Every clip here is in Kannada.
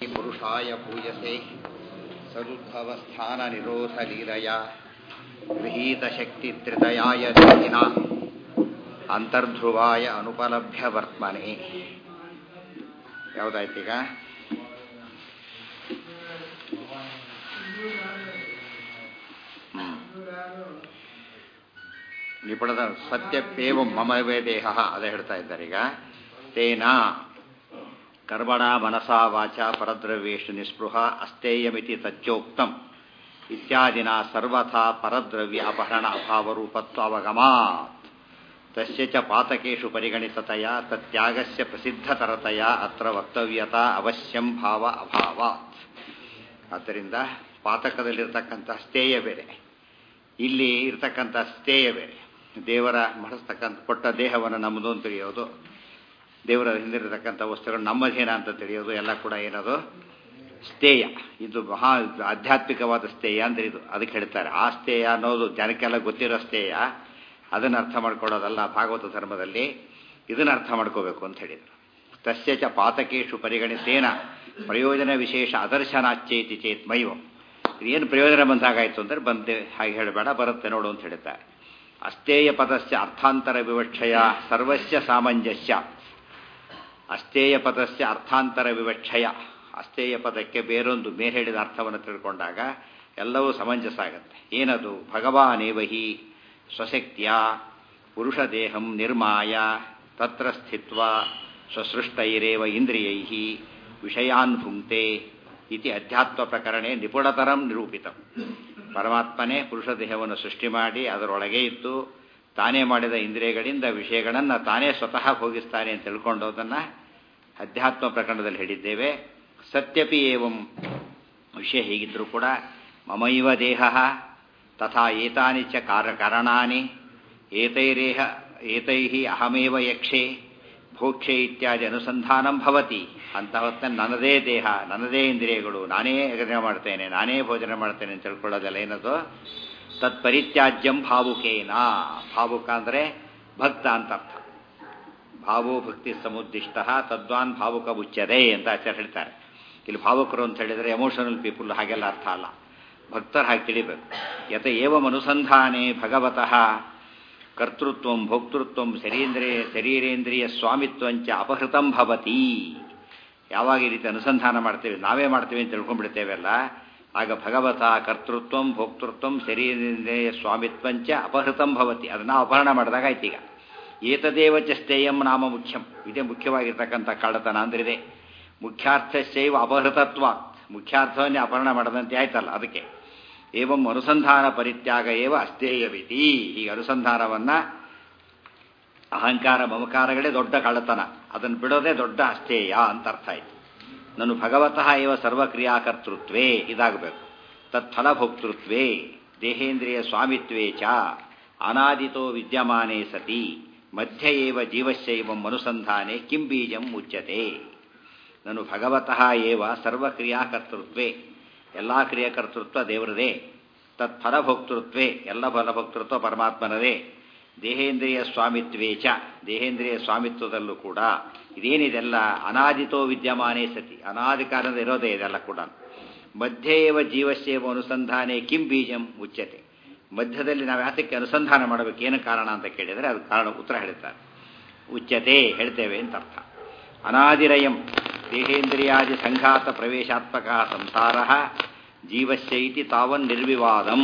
पुरुषाय पूयसे सदुद्भवस्थाननिरोधलीलया गृहीतशक्तित्रितयाय देहिना ಅಂತರ್ಧ್ರುವಾಯ ಅನುಪಲಭ್ಯ ವರ್ತಮನೆ ಯಾವುದಾಯ್ತೀಗ ನಿಪುಣದ ಸತ್ಯಪೇವ ಮಮವೇ ದೇಹ ಅದೇ ಹೇಳ್ತಾ ಇದ್ದಾರೆ ಈಗ ತೇನ ಕರ್ಮಣ ಮನಸಾ ವಾಚ ಪರದ್ರವ್ಯೇಶು ನಿಸ್ಪೃಹ ಅಸ್ತೇಯಮಿತಿ ತಚ್ಚೋಕ್ತಂ ಇತ್ಯಾದಿನ ಸರ್ವಥಾ ಪರದ್ರವ್ಯ ಅಪಹರಣ ಅಭಾವರೂಪತ್ವಾವಗಮಾತ್ ತಸ್ಯ ಚ ಪಾತಕೇಶು ಪರಿಗಣಿತತೆಯ ತತ್ಯಾಗಸ್ಯ ಪ್ರಸಿದ್ಧತರತೆಯ ಅತ್ರ ವಕ್ತವ್ಯತಾ ಅವಶ್ಯಂ ಭಾವ ಅಭಾವಾತ್ ಆದ್ದರಿಂದ ಪಾತಕದಲ್ಲಿರ್ತಕ್ಕಂಥ ಸ್ಥೇಯ ಬೇರೆ ಇಲ್ಲಿ ಇರ್ತಕ್ಕಂಥ ಸ್ಥೇಯ ಬೇರೆ ದೇವರ ಮಾಡಿಸ್ತಕ್ಕಂಥ ಕೊಟ್ಟ ದೇಹವನ್ನು ನಮ್ಮದು ಅಂತ ತಿಳಿಯೋದು ದೇವರ ಹಿಂದಿರತಕ್ಕಂಥ ವಸ್ತುಗಳು ನಮ್ಮದೇನ ಅಂತ ತಿಳಿಯೋದು ಎಲ್ಲ ಕೂಡ ಏನದು ಸ್ಥೇಯ ಇದು ಮಹಾ ಆಧ್ಯಾತ್ಮಿಕವಾದ ಸ್ಥೇಯ ಅಂದ್ರೆ ಇದು ಅದಕ್ಕೆ ಹೇಳ್ತಾರೆ ಆ ಸ್ಥೇಯ ಅನ್ನೋದು ಜನಕ್ಕೆಲ್ಲ ಗೊತ್ತಿರೋ ಸ್ಥೇಯ ಅದನ್ನು ಅರ್ಥ ಮಾಡ್ಕೊಳ್ಳೋದಲ್ಲ ಭಾಗವತ ಧರ್ಮದಲ್ಲಿ ಇದನ್ನು ಅರ್ಥ ಮಾಡ್ಕೋಬೇಕು ಅಂತ ಹೇಳಿದರು ತಸ್ಯ ಚ ಪಾತಕೇಶು ಪರಿಗಣಿತೇನ ಪ್ರಯೋಜನ ವಿಶೇಷ ಅದರ್ಶನಾಚೇತಿ ಚೇತ್ ಮೈವಂ ಏನು ಪ್ರಯೋಜನ ಬಂದಾಗಾಯ್ತು ಅಂದರೆ ಬಂದೆ ಹಾಗೆ ಹೇಳಬೇಡ ಬರುತ್ತೆ ನೋಡು ಅಂತ ಹೇಳ್ತಾರೆ ಅಸ್ತೇಯ ಪದಸ್ಯ ಅರ್ಥಾಂತರ ವಿವಕ್ಷಯ ಸರ್ವಸ್ಯ ಸಾಮಂಜಸ್ಯ ಅಸ್ತೇಯ ಪದಸ್ಯ ಅರ್ಥಾಂತರ ವಿವಕ್ಷಯ ಅಸ್ತೇಯ ಪದಕ್ಕೆ ಬೇರೊಂದು ಮೇಲೆ ಹೇಳಿದ ಅರ್ಥವನ್ನು ತಿಳ್ಕೊಂಡಾಗ ಎಲ್ಲವೂ ಸಮಂಜಸ ಆಗುತ್ತೆ ಏನದು ಭಗವಾನೇವಹಿ ಸ್ವಶಕ್ತಿಯ ಪುರುಷದೇಹಂ ನಿರ್ಮಾಯ ತತ್ರ ಸ್ಥಿತ್ವ ಸ್ವಸೃಷ್ಟೈರೇವ ಇಂದ್ರಿಯೈ ವಿಷಯಾನ್ ಭುಂಕ್ತೆ ಇತಿ ಅಧ್ಯಾತ್ಮ ಪ್ರಕರಣೆ ನಿಪುಣತರಂ ನಿರೂಪಿತ ಪರಮಾತ್ಮನೇ ಪುರುಷ ದೇಹವನ್ನು ಸೃಷ್ಟಿ ಮಾಡಿ ಅದರೊಳಗೆ ಇದ್ದು ತಾನೇ ಮಾಡಿದ ಇಂದ್ರಿಯಗಳಿಂದ ವಿಷಯಗಳನ್ನು ತಾನೇ ಸ್ವತಃ ಭೋಗಿಸ್ತಾನೆ ಅಂತ ತಿಳ್ಕೊಂಡೋದನ್ನು ಅಧ್ಯಾತ್ಮ ಪ್ರಕರಣದಲ್ಲಿ ಹೇಳಿದ್ದೇವೆ ಸತ್ಯಪಿ ಏವಂ ವಿಷಯ ಹೀಗಿದ್ರೂ ಕೂಡ ಮಮೈವ ದೇಹ ತಥಾ ಏತಾನಿ ಚ ಕಾರಣಾನಿ ಏತೈರೇಹ ಏತೈ ಅಹಮೇವ ಯಕ್ಷೆ ಭೋಕ್ಷೆ ಇತ್ಯಾದಿ ಅನುಸಂಧಾನಂ ಭವತಿ ಅಂತ ಹೊತ್ತಲ್ಲಿ ನನ್ನದೇ ದೇಹ ನನ್ನದೇ ಇಂದ್ರಿಯಗಳು ನಾನೇ ಯೋಜನೆ ಮಾಡ್ತೇನೆ ನಾನೇ ಭೋಜನ ಮಾಡ್ತೇನೆ ಅಂತ ತಿಳ್ಕೊಳ್ಳೋದೆಲ್ಲ ಏನದು ತತ್ಪರಿತ್ಯಾಜ್ಯಂ ಭಾವುಕೇನ ಭಾವುಕ ಅಂದರೆ ಭಕ್ತ ಅಂತ ಅರ್ಥ ಭಾವೋ ಭಕ್ತಿ ಸಮುದ್ದಿಷ್ಟ ತದ್ವಾನ್ ಭಾವುಕ ಉಚ್ಯದೆ ಅಂತ ಆಚಾರ್ಯ ಹೇಳ್ತಾರೆ ಇಲ್ಲಿ ಭಾವುಕರು ಅಂತ ಹೇಳಿದರೆ ಎಮೋಷನಲ್ ಪೀಪಲ್ ಹಾಗೆಲ್ಲ ಅರ್ಥ ಅಲ್ಲ ಭಕ್ತರು ಹಾಗೆ ತಿಳಿಬೇಕು ಯತ ಏವಂ ಅನುಸಂಧಾನೆ ಭಗವತಃ ಕರ್ತೃತ್ವ ಭೋಕ್ತೃತ್ವ ಶರೀಂದ್ರಿಯ ಶರೀರೇಂದ್ರಿಯ ಸ್ವಾಮಿತ್ವಂಚ ಅಪಹೃತಂ ಭವತಿ ಯಾವಾಗ ಈ ರೀತಿ ಅನುಸಂಧಾನ ಮಾಡ್ತೇವೆ ನಾವೇ ಮಾಡ್ತೇವೆ ಅಂತ ತಿಳ್ಕೊಂಡ್ಬಿಡ್ತೇವೆಲ್ಲ ಆಗ ಭಗವತ ಕರ್ತೃತ್ವ ಭೋಕ್ತೃತ್ವ ಶರೀರೇಂದ್ರಿಯ ಸ್ವಾಮಿತ್ವಂಚ ಅಪಹೃತಂ ಭವತಿ ಅದನ್ನ ಅಪಹರಣ ಮಾಡಿದಾಗ ಆಯ್ತು ಈಗ ಏತದೇವ ಚ ಸ್ಥೇಯಂ ನಾಮ ಮುಖ್ಯಂ ಇದೇ ಮುಖ್ಯವಾಗಿರ್ತಕ್ಕಂಥ ಕಳ್ಳತನ ಅಂದ್ರಿದೆ ಮುಖ್ಯಾರ್ಥಶ್ಚೈವ ಅಪಹೃತತ್ವ ಮುಖ್ಯಾರ್ಥವನ್ನೇ ಅಪಹರಣ ಮಾಡದಂತೆ ಆಯ್ತಲ್ಲ ಅದಕ್ಕೆ ಏವಂ ಅನುಸಂಧಾನ ಪರಿತ್ಯಾಗ ಏವ ಅಸ್ಥೇಯವಿತಿ ಈ ಅನುಸಂಧಾನವನ್ನ ಅಹಂಕಾರ ಮಮಕಾರಗಳೇ ದೊಡ್ಡ ಕಳ್ಳತನ ಅದನ್ನು ಬಿಡೋದೇ ದೊಡ್ಡ ಅಸ್ಥೇಯ ಅಂತ ಅರ್ಥ ಆಯ್ತು ನಾನು ಭಗವತಃ ಇವ ಸರ್ವಕ್ರಿಯಾಕರ್ತೃತ್ವೇ ಇದಾಗಬೇಕು ತತ್ಫಲಭೋಕ್ತೃತ್ವೇ ದೇಹೇಂದ್ರಿಯ ಸ್ವಾಮಿತ್ವೇ ಚ ಅನಾದಿತೋ ವಿದ್ಯಮಾನೇ ಸತಿ ಮಧ್ಯ ಏವ ಜೀವಶ್ಚೈವಂ ಅನುಸಂಧಾನೆ ಕಿಂ ಬೀಜಂ ಮುಚ್ಯತೆ ನಾನು ಭಗವತಃ ಏವ ಸರ್ವಕ್ರಿಯಾಕರ್ತೃತ್ವೇ ಎಲ್ಲ ಕ್ರಿಯಾಕರ್ತೃತ್ವ ದೇವರದೇ ತತ್ಫಲಭೋಕ್ತೃತ್ವೇ ಎಲ್ಲ ಫಲಭೋಕ್ತೃತ್ವ ಪರಮಾತ್ಮನದೇ ದೇಹೇಂದ್ರಿಯ ಸ್ವಾಮಿತ್ವೇ ಚ ದೇಹೇಂದ್ರಿಯ ಸ್ವಾಮಿತ್ವದಲ್ಲೂ ಕೂಡ ಇದೇನಿದೆಲ್ಲ ಅನಾದಿತೋ ವಿದ್ಯಮಾನೇ ಸತಿ ಅನಾದಿ ಕಾಲದ ಇರೋದೇ ಇದೆಲ್ಲ ಕೂಡ ಮಧ್ಯೇವ ಜೀವಸ್ಯೇವ ಅನುಸಂಧಾನೆ ಕಿಂ ಬೀಜಂ ಉಚ್ಯತೆ ಮಧ್ಯದಲ್ಲಿ ನಾವು ಯಾತಕ್ಕೆ ಅನುಸಂಧಾನ ಮಾಡಬೇಕು ಏನು ಕಾರಣ ಅಂತ ಕೇಳಿದರೆ ಅದು ಕಾರಣ ಉತ್ತರ ಹೇಳ್ತಾರೆ ಉಚ್ಯತೆ ಹೇಳ್ತೇವೆ ಅಂತ ಅರ್ಥ ಅನಾದಿರಯಂ ದೇಹೇಂದ್ರಿಯಾದಿ ಸಂಘಾತ ಪ್ರವೇಶಾತ್ಮಕ ಸಂಸಾರ ಜೀವಸ್ಯೈತಿ ತಾವನ್ ನಿರ್ವಿವಾದಂ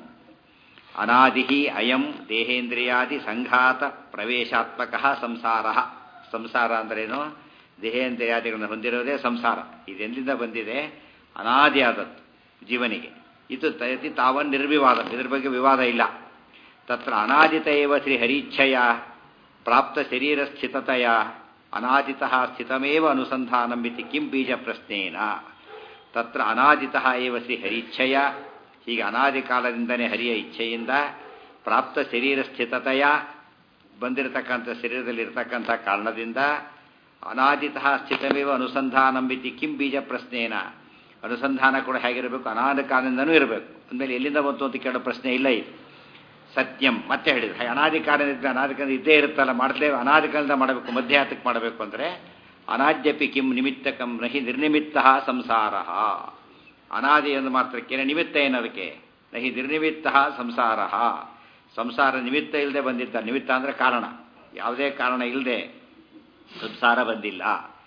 ಅನಾದಿ ಅಯಂ ದೇಹೇಂದ್ರಿಯಾದಿ ಸಂಘಾತ ಪ್ರವೇಶಾತ್ಮಕ ಸಂಸಾರ ಸಂಸಾರ ಅಂದ್ರೇನು ದೇಹೇಂದ್ರಿಯಾದಿಗಳನ್ನು ಹೊಂದಿರೋದೇ ಸಂಸಾರ ಇದೆಲ್ಲಿಂದ ಬಂದಿದೆ ಅನಾದಿಯಾದದ್ದು ಜೀವನಿಗೆ ಇದು ತಯತಿ ತಾವನ್ ನಿರ್ವಿವಾದ ಇದ್ರ ಬಗ್ಗೆ ವಿವಾದ ಇಲ್ಲ ತತ್ರ ಅನಾದಿತ ಏವ ಶ್ರೀ ಹರೀಚ್ಛಯ ಪ್ರಾಪ್ತ ಶರೀರ ಸ್ಥಿತತೆಯ ಅನಾದಿತಃ ಸ್ಥಿತಮೇವ ಅನುಸಂಧಾನಂ ಇತಿ ಕಿಂ ಬೀಜ ಪ್ರಶ್ನೇನ ತತ್ರ ಅನಾದಿತಃ ಏವ ಶ್ರೀ ಹರಿಚ್ಛಯ ಹೀಗೆ ಅನಾದಿ ಕಾಲದಿಂದನೇ ಹರಿಯ ಇಚ್ಛೆಯಿಂದ ಪ್ರಾಪ್ತ ಶರೀರ ಸ್ಥಿತತೆಯ ಬಂದಿರತಕ್ಕಂಥ ಶರೀರದಲ್ಲಿರ್ತಕ್ಕಂಥ ಕಾರಣದಿಂದ ಅನಾದಿತಃ ಸ್ಥಿತಮೇವ ಅನುಸಂಧಾನಂ ಇತಿ ಕಿಂ ಬೀಜ ಪ್ರಶ್ನೇನ ಅನುಸಂಧಾನ ಕೂಡ ಹೇಗಿರಬೇಕು ಅನಾದಿ ಕಾಲದಿಂದನೂ ಇರಬೇಕು ಅಂದಮೇಲೆ ಎಲ್ಲಿಂದ ಬಂತು ಅಂತ ಕೇಳೋ ಪ್ರಶ್ನೆ ಇಲ್ಲ ಇದು ಸತ್ಯಂ ಮತ್ತೆ ಹೇಳಿದ್ರು ಅನಾದಿ ಕಾಲದಿಂದ ಅನಾದಿ ಕಾಲದಿಂದ ಇದ್ದೇ ಇರುತ್ತಲ್ಲ ಮಾಡಲೇ ಅನಾದಿ ಕಾಲದಿಂದ ಮಾಡಬೇಕು ಮಧ್ಯಾಹ್ನಕ್ಕೆ ಮಾಡಬೇಕು ಅಂದರೆ ಅನಾದ್ಯಪಿ ಕಿಂ ನಿಮಿತ್ತಕಂ ನಹಿ ನಿರ್ನಿಮಿತ್ತ ಸಂಸಾರ ಅನಾದಿ ಎಂದು ಮಾತ್ರಕ್ಕೆ ನಿಮಿತ್ತ ಏನದಕ್ಕೆ ನಹಿ ನಿರ್ನಿಮಿತ್ತ ಸಂಸಾರ ಸಂಸಾರ ನಿಮಿತ್ತ ಇಲ್ಲದೆ ಬಂದಿದ್ದ ನಿಮಿತ್ತ ಅಂದರೆ ಕಾರಣ ಯಾವುದೇ ಕಾರಣ ಇಲ್ಲದೆ ಸಂಸಾರ ಬಂದಿಲ್ಲ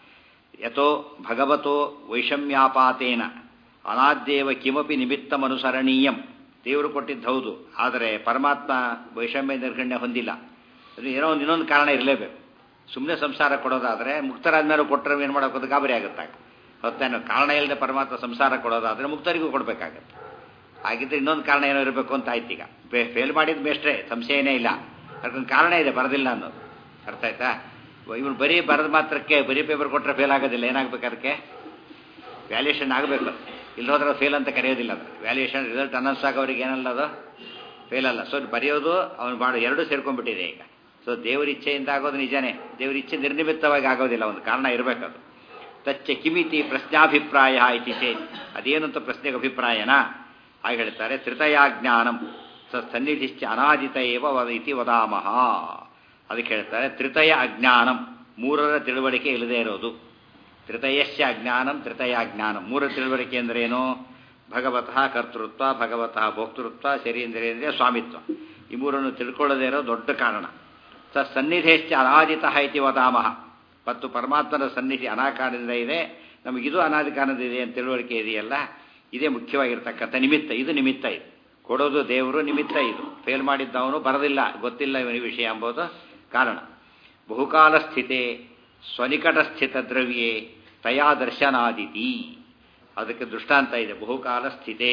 ಯಥೋ ಭಗವತೋ ವೈಷಮ್ಯಾಪಾತೇನ ಅನಾದ್ಯೇವ ಕಿಮಪಿ ನಿಮಿತ್ತಮನುಸರಣೀಯಂ ದೇವರು ಕೊಟ್ಟಿದ್ದು ಹೌದು ಆದರೆ ಪರಮಾತ್ಮ ವೈಷಮ್ಯ ನಿರ್ಗಣ್ಯ ಹೊಂದಿಲ್ಲ ಅದು ಏನೋ ಒಂದು ಇನ್ನೊಂದು ಕಾರಣ ಇರಲೇಬೇಕು ಸುಮ್ಮನೆ ಸಂಸಾರ ಕೊಡೋದಾದರೆ ಮುಕ್ತರಾದ್ಮೇಲೆ ಕೊಟ್ಟರೆ ಏನು ಮಾಡೋಕ್ಕೋದು ಗಾಬರಿ ಆಗುತ್ತಾಗ ಹೊತ್ತೇನು ಕಾರಣ ಇಲ್ಲದೆ ಪರಮಾತ್ಮ ಸಂಸಾರ ಕೊಡೋದಾದರೆ ಮುಕ್ತರಿಗೂ ಕೊಡಬೇಕಾಗತ್ತೆ ಹಾಗಿದ್ರೆ ಇನ್ನೊಂದು ಕಾರಣ ಏನೋ ಇರಬೇಕು ಅಂತ ಆಯ್ತು ಈಗ ಫೇಲ್ ಮಾಡಿದ ಬೇಸ್ಟ್ರೆ ಸಂಶಯನೇ ಇಲ್ಲ ಅದಕ್ಕೊಂದು ಕಾರಣ ಇದೆ ಬರೋದಿಲ್ಲ ಅನ್ನೋದು ಅರ್ಥ ಆಯ್ತಾ ಇವನು ಬರೀ ಬರೆದ ಮಾತ್ರಕ್ಕೆ ಬರೀ ಪೇಪರ್ ಕೊಟ್ಟರೆ ಫೇಲ್ ಆಗೋದಿಲ್ಲ ಏನಾಗಬೇಕು ಅದಕ್ಕೆ ವ್ಯಾಲ್ಯೂಷನ್ ಆಗಬೇಕು ಇಲ್ಲಿ ಹೋದ್ರೆ ಫೇಲ್ ಅಂತ ಕರೆಯೋದಿಲ್ಲ ಅದು ವ್ಯಾಲ್ಯೂಷನ್ ರಿಸಲ್ಟ್ ಅನೌನ್ಸ್ ಆಗೋರಿಗೆ ಏನಲ್ಲ ಅದು ಫೇಲ್ ಅಲ್ಲ ಸೊ ಬರೆಯೋದು ಅವನು ಭಾಳ ಎರಡೂ ಸೇರ್ಕೊಂಡ್ಬಿಟ್ಟಿದೆ ಈಗ ಸೊ ದೇವರ ಇಚ್ಛೆಯಿಂದ ಆಗೋದು ನಿಜನೇ ದೇವರ ಇಚ್ಛೆ ನಿರ್ನಿಮಿತ್ತವಾಗಿ ಆಗೋದಿಲ್ಲ ಒಂದು ಕಾರಣ ಇರಬೇಕದು ತಚ್ಚ ಕಿಮಿತಿ ಪ್ರಶ್ನಾಭಿಪ್ರಾಯ ಇತಿ ಚೇತ್ ಅದೇನಂತ ಪ್ರಶ್ನೆಗೆ ಅಭಿಪ್ರಾಯನಾ ಹಾಗೆ ಹೇಳ್ತಾರೆ ತ್ರಿತಯಾಜ್ಞಾನಂ ಸ ಸನ್ನಿಧಿಶ್ಚ ಅನಾದಿತ ಏವ ವದ ಇತಿ ವದಾಮಹ ಅದಕ್ಕೆ ಹೇಳ್ತಾರೆ ತ್ರಿತಯ ಅಜ್ಞಾನಂ ಮೂರರ ತಿಳುವಳಿಕೆ ಇಲ್ಲದೆ ಇರೋದು ತ್ರಿತಯಸ್ಯ ಅಜ್ಞಾನಂ ತ್ರಿತಯಾಜ್ಞಾನಂ ಮೂರ ತಿಳುವಳಿಕೆ ಅಂದ್ರೇನು ಭಗವತಃ ಕರ್ತೃತ್ವ ಭಗವತಃ ಭೋಕ್ತೃತ್ವ ಶರೀಂದ್ರೇಂದ್ರಿಯ ಸ್ವಾಮಿತ್ವ ಈ ಮೂರನ್ನು ತಿಳ್ಕೊಳ್ಳದೇ ಇರೋ ದೊಡ್ಡ ಕಾರಣ ಸ ಸನ್ನಿಧೇಶ್ಚ ಅನಾದಿತ ಇತಿ ವದಾಮಹ ಮತ್ತು ಪರಮಾತ್ಮನ ಸನ್ನಿಧಿ ಅನಾಕಾರದಿಂದ ಇದೆ ನಮಗಿದು ಅನಾದಿ ಕಾರಣದಿದೆ ಅಂತ ತಿಳುವಳಿಕೆ ಇದೆಯಲ್ಲ ಇದೇ ಮುಖ್ಯವಾಗಿರ್ತಕ್ಕಂಥ ನಿಮಿತ್ತ ಇದು ನಿಮಿತ್ತ ಇದು ಕೊಡೋದು ದೇವರು ನಿಮಿತ್ತ ಇದು ಫೇಲ್ ಮಾಡಿದ್ದವನು ಬರದಿಲ್ಲ ಗೊತ್ತಿಲ್ಲ ಇವನ ವಿಷಯ ಎಂಬುದು ಕಾರಣ ಬಹುಕಾಲ ಸ್ಥಿತೆ ಸ್ವನಿಕಟ ಸ್ಥಿತ ದ್ರವ್ಯೇ ತಯಾ ದರ್ಶನಾದಿತಿ ಅದಕ್ಕೆ ದೃಷ್ಟಾಂತ ಇದೆ ಬಹುಕಾಲ ಸ್ಥಿತೇ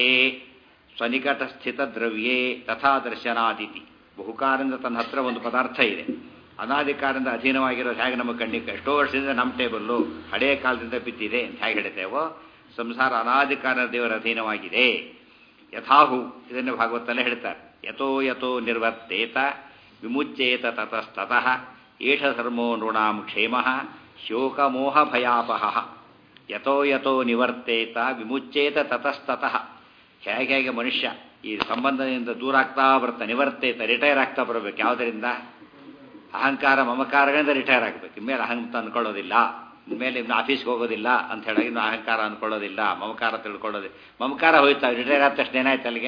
ಸ್ವನಿಕಟ ಸ್ಥಿತ ದ್ರವ್ಯೇ ತಥಾ ದರ್ಶನಾದಿತಿ ಬಹುಕಾಲದಿಂದ ತನ್ನ ಹತ್ರ ಒಂದು ಪದಾರ್ಥ ಇದೆ ಅನಾದಿಕಾರದಿಂದ ಅಧೀನವಾಗಿರೋದು ಹೇಗೆ ನಮ್ಮ ಕಣ್ಣಿಗೆ ಎಷ್ಟೋ ವರ್ಷದಿಂದ ನಮ್ಮ ಟೇಬಲ್ಲು ಹಳೆಯ ಕಾಲದಿಂದ ಬಿದ್ದಿದೆ ಅಂತ ಹೇಗೆ ಹೇಳ್ತೇವೋ ಸಂಸಾರ ಅನಾದಿಕಾರ ದೇವರ ಅಧೀನವಾಗಿದೆ ಯಥಾಹು ಇದನ್ನು ಭಾಗವತಲ್ಲೇ ಹೇಳ್ತಾರೆ ಯಥೋ ಯಥೋ ನಿರ್ವರ್ತೇತ ವಿಮುಚ್ಚೇತ ತತಸ್ತತಃ ಏಷ ಧರ್ಮೋ ನೃಣಾಂ ಕ್ಷೇಮ ಶೋಕಮೋಹ ಭಯಾಪಹ ಯಥೋ ಯಥೋ ನಿವರ್ತೇತ ವಿಮುಚ್ಚೇತ ತತಸ್ತತಃ ಹೇಗೆ ಹೇಗೆ ಮನುಷ್ಯ ಈ ಸಂಬಂಧದಿಂದ ದೂರ ಆಗ್ತಾ ಬರ್ತಾ ನಿವರ್ತೇತ ರಿಟೈರ್ ಆಗ್ತಾ ಬರಬೇಕು ಯಾವುದರಿಂದ ಅಹಂಕಾರ ಮಮಕಾರಗಳಿಂದ ರಿಟೈರ್ ಆಗಬೇಕು ಇನ್ಮೇಲೆ ಅಹಂತ ಅನ್ಕೊಳ್ಳೋದಿಲ್ಲ ಇನ್ಮೇಲೆ ಇನ್ನು ಆಫೀಸ್ಗೆ ಹೋಗೋದಿಲ್ಲ ಅಂತ ಹೇಳಿ ಇನ್ನು ಅಹಂಕಾರ ಅನ್ಕೊಳ್ಳೋದಿಲ್ಲ ಮಮಕಾರ ತಿಳ್ಕೊಳ್ಳೋದಿಲ್ಲ ಮಮಕಾರ ಹೋಯ್ತಾ ರಿಟೈರ್ ಆದ ತಕ್ಷಣ ಏನಾಯ್ತು ಅಲ್ಲಿಗೆ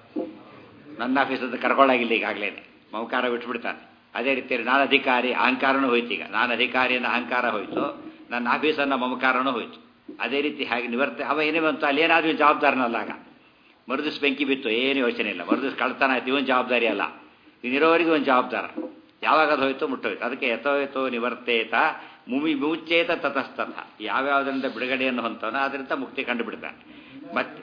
ನನ್ನ ಆಫೀಸ್ ಅಂತ ಕರ್ಕೊಳ್ಳಾಗಿಲ್ಲ ಈಗಾಗಲೇ ಮಮಕಾರ ಬಿಟ್ಬಿಡ್ತಾನೆ ಅದೇ ರೀತಿಯಲ್ಲಿ ನಾನು ಅಧಿಕಾರಿ ಅಹಂಕಾರನೂ ಹೋಯ್ತು ಈಗ ನಾನು ಅಧಿಕಾರಿಯನ್ನು ಅಹಂಕಾರ ಹೋಯ್ತು ನನ್ನ ಆಫೀಸನ್ನು ಮಮಕಾರನೂ ಹೋಯ್ತು ಅದೇ ರೀತಿ ಹಾಗೆ ನಿವರ್ತೆ ಅವ ಏನೇ ಬಂತು ಅಲ್ಲಿ ಏನಾದ್ರೂ ಜವಾಬ್ದಾರನಲ್ಲ ಆಗ ಮರುದಿವ್ಸ ಬೆಂಕಿ ಬಿತ್ತು ಏನು ಯೋಚನೆ ಇಲ್ಲ ಮರುದಿವ್ಸ ಕಳ್ತನ ಆಯ್ತು ಇವನ್ ಜವಾಬ್ದಾರಿ ಅಲ್ಲ ಇನ್ನಿರೋವರೆಗೂ ಒಂದು ಜವಾಬ್ದಾರ ಯಾವಾಗ ಅದು ಹೋಯ್ತು ಮುಟ್ಟೋಯ್ತು ಅದಕ್ಕೆ ಯಥೋ ಯಥೋ ನಿವರ್ತೇತ ಮುಮಿ ಮುಚ್ಚೇತ ತತಸ್ತಥ ಯಾವ್ಯಾವುದರಿಂದ ಬಿಡುಗಡೆಯನ್ನು ಹೊಂತವನೋ ಅದರಿಂದ ಮುಕ್ತಿ ಕಂಡುಬಿಡ್ತಾನೆ ಮತ್ತೆ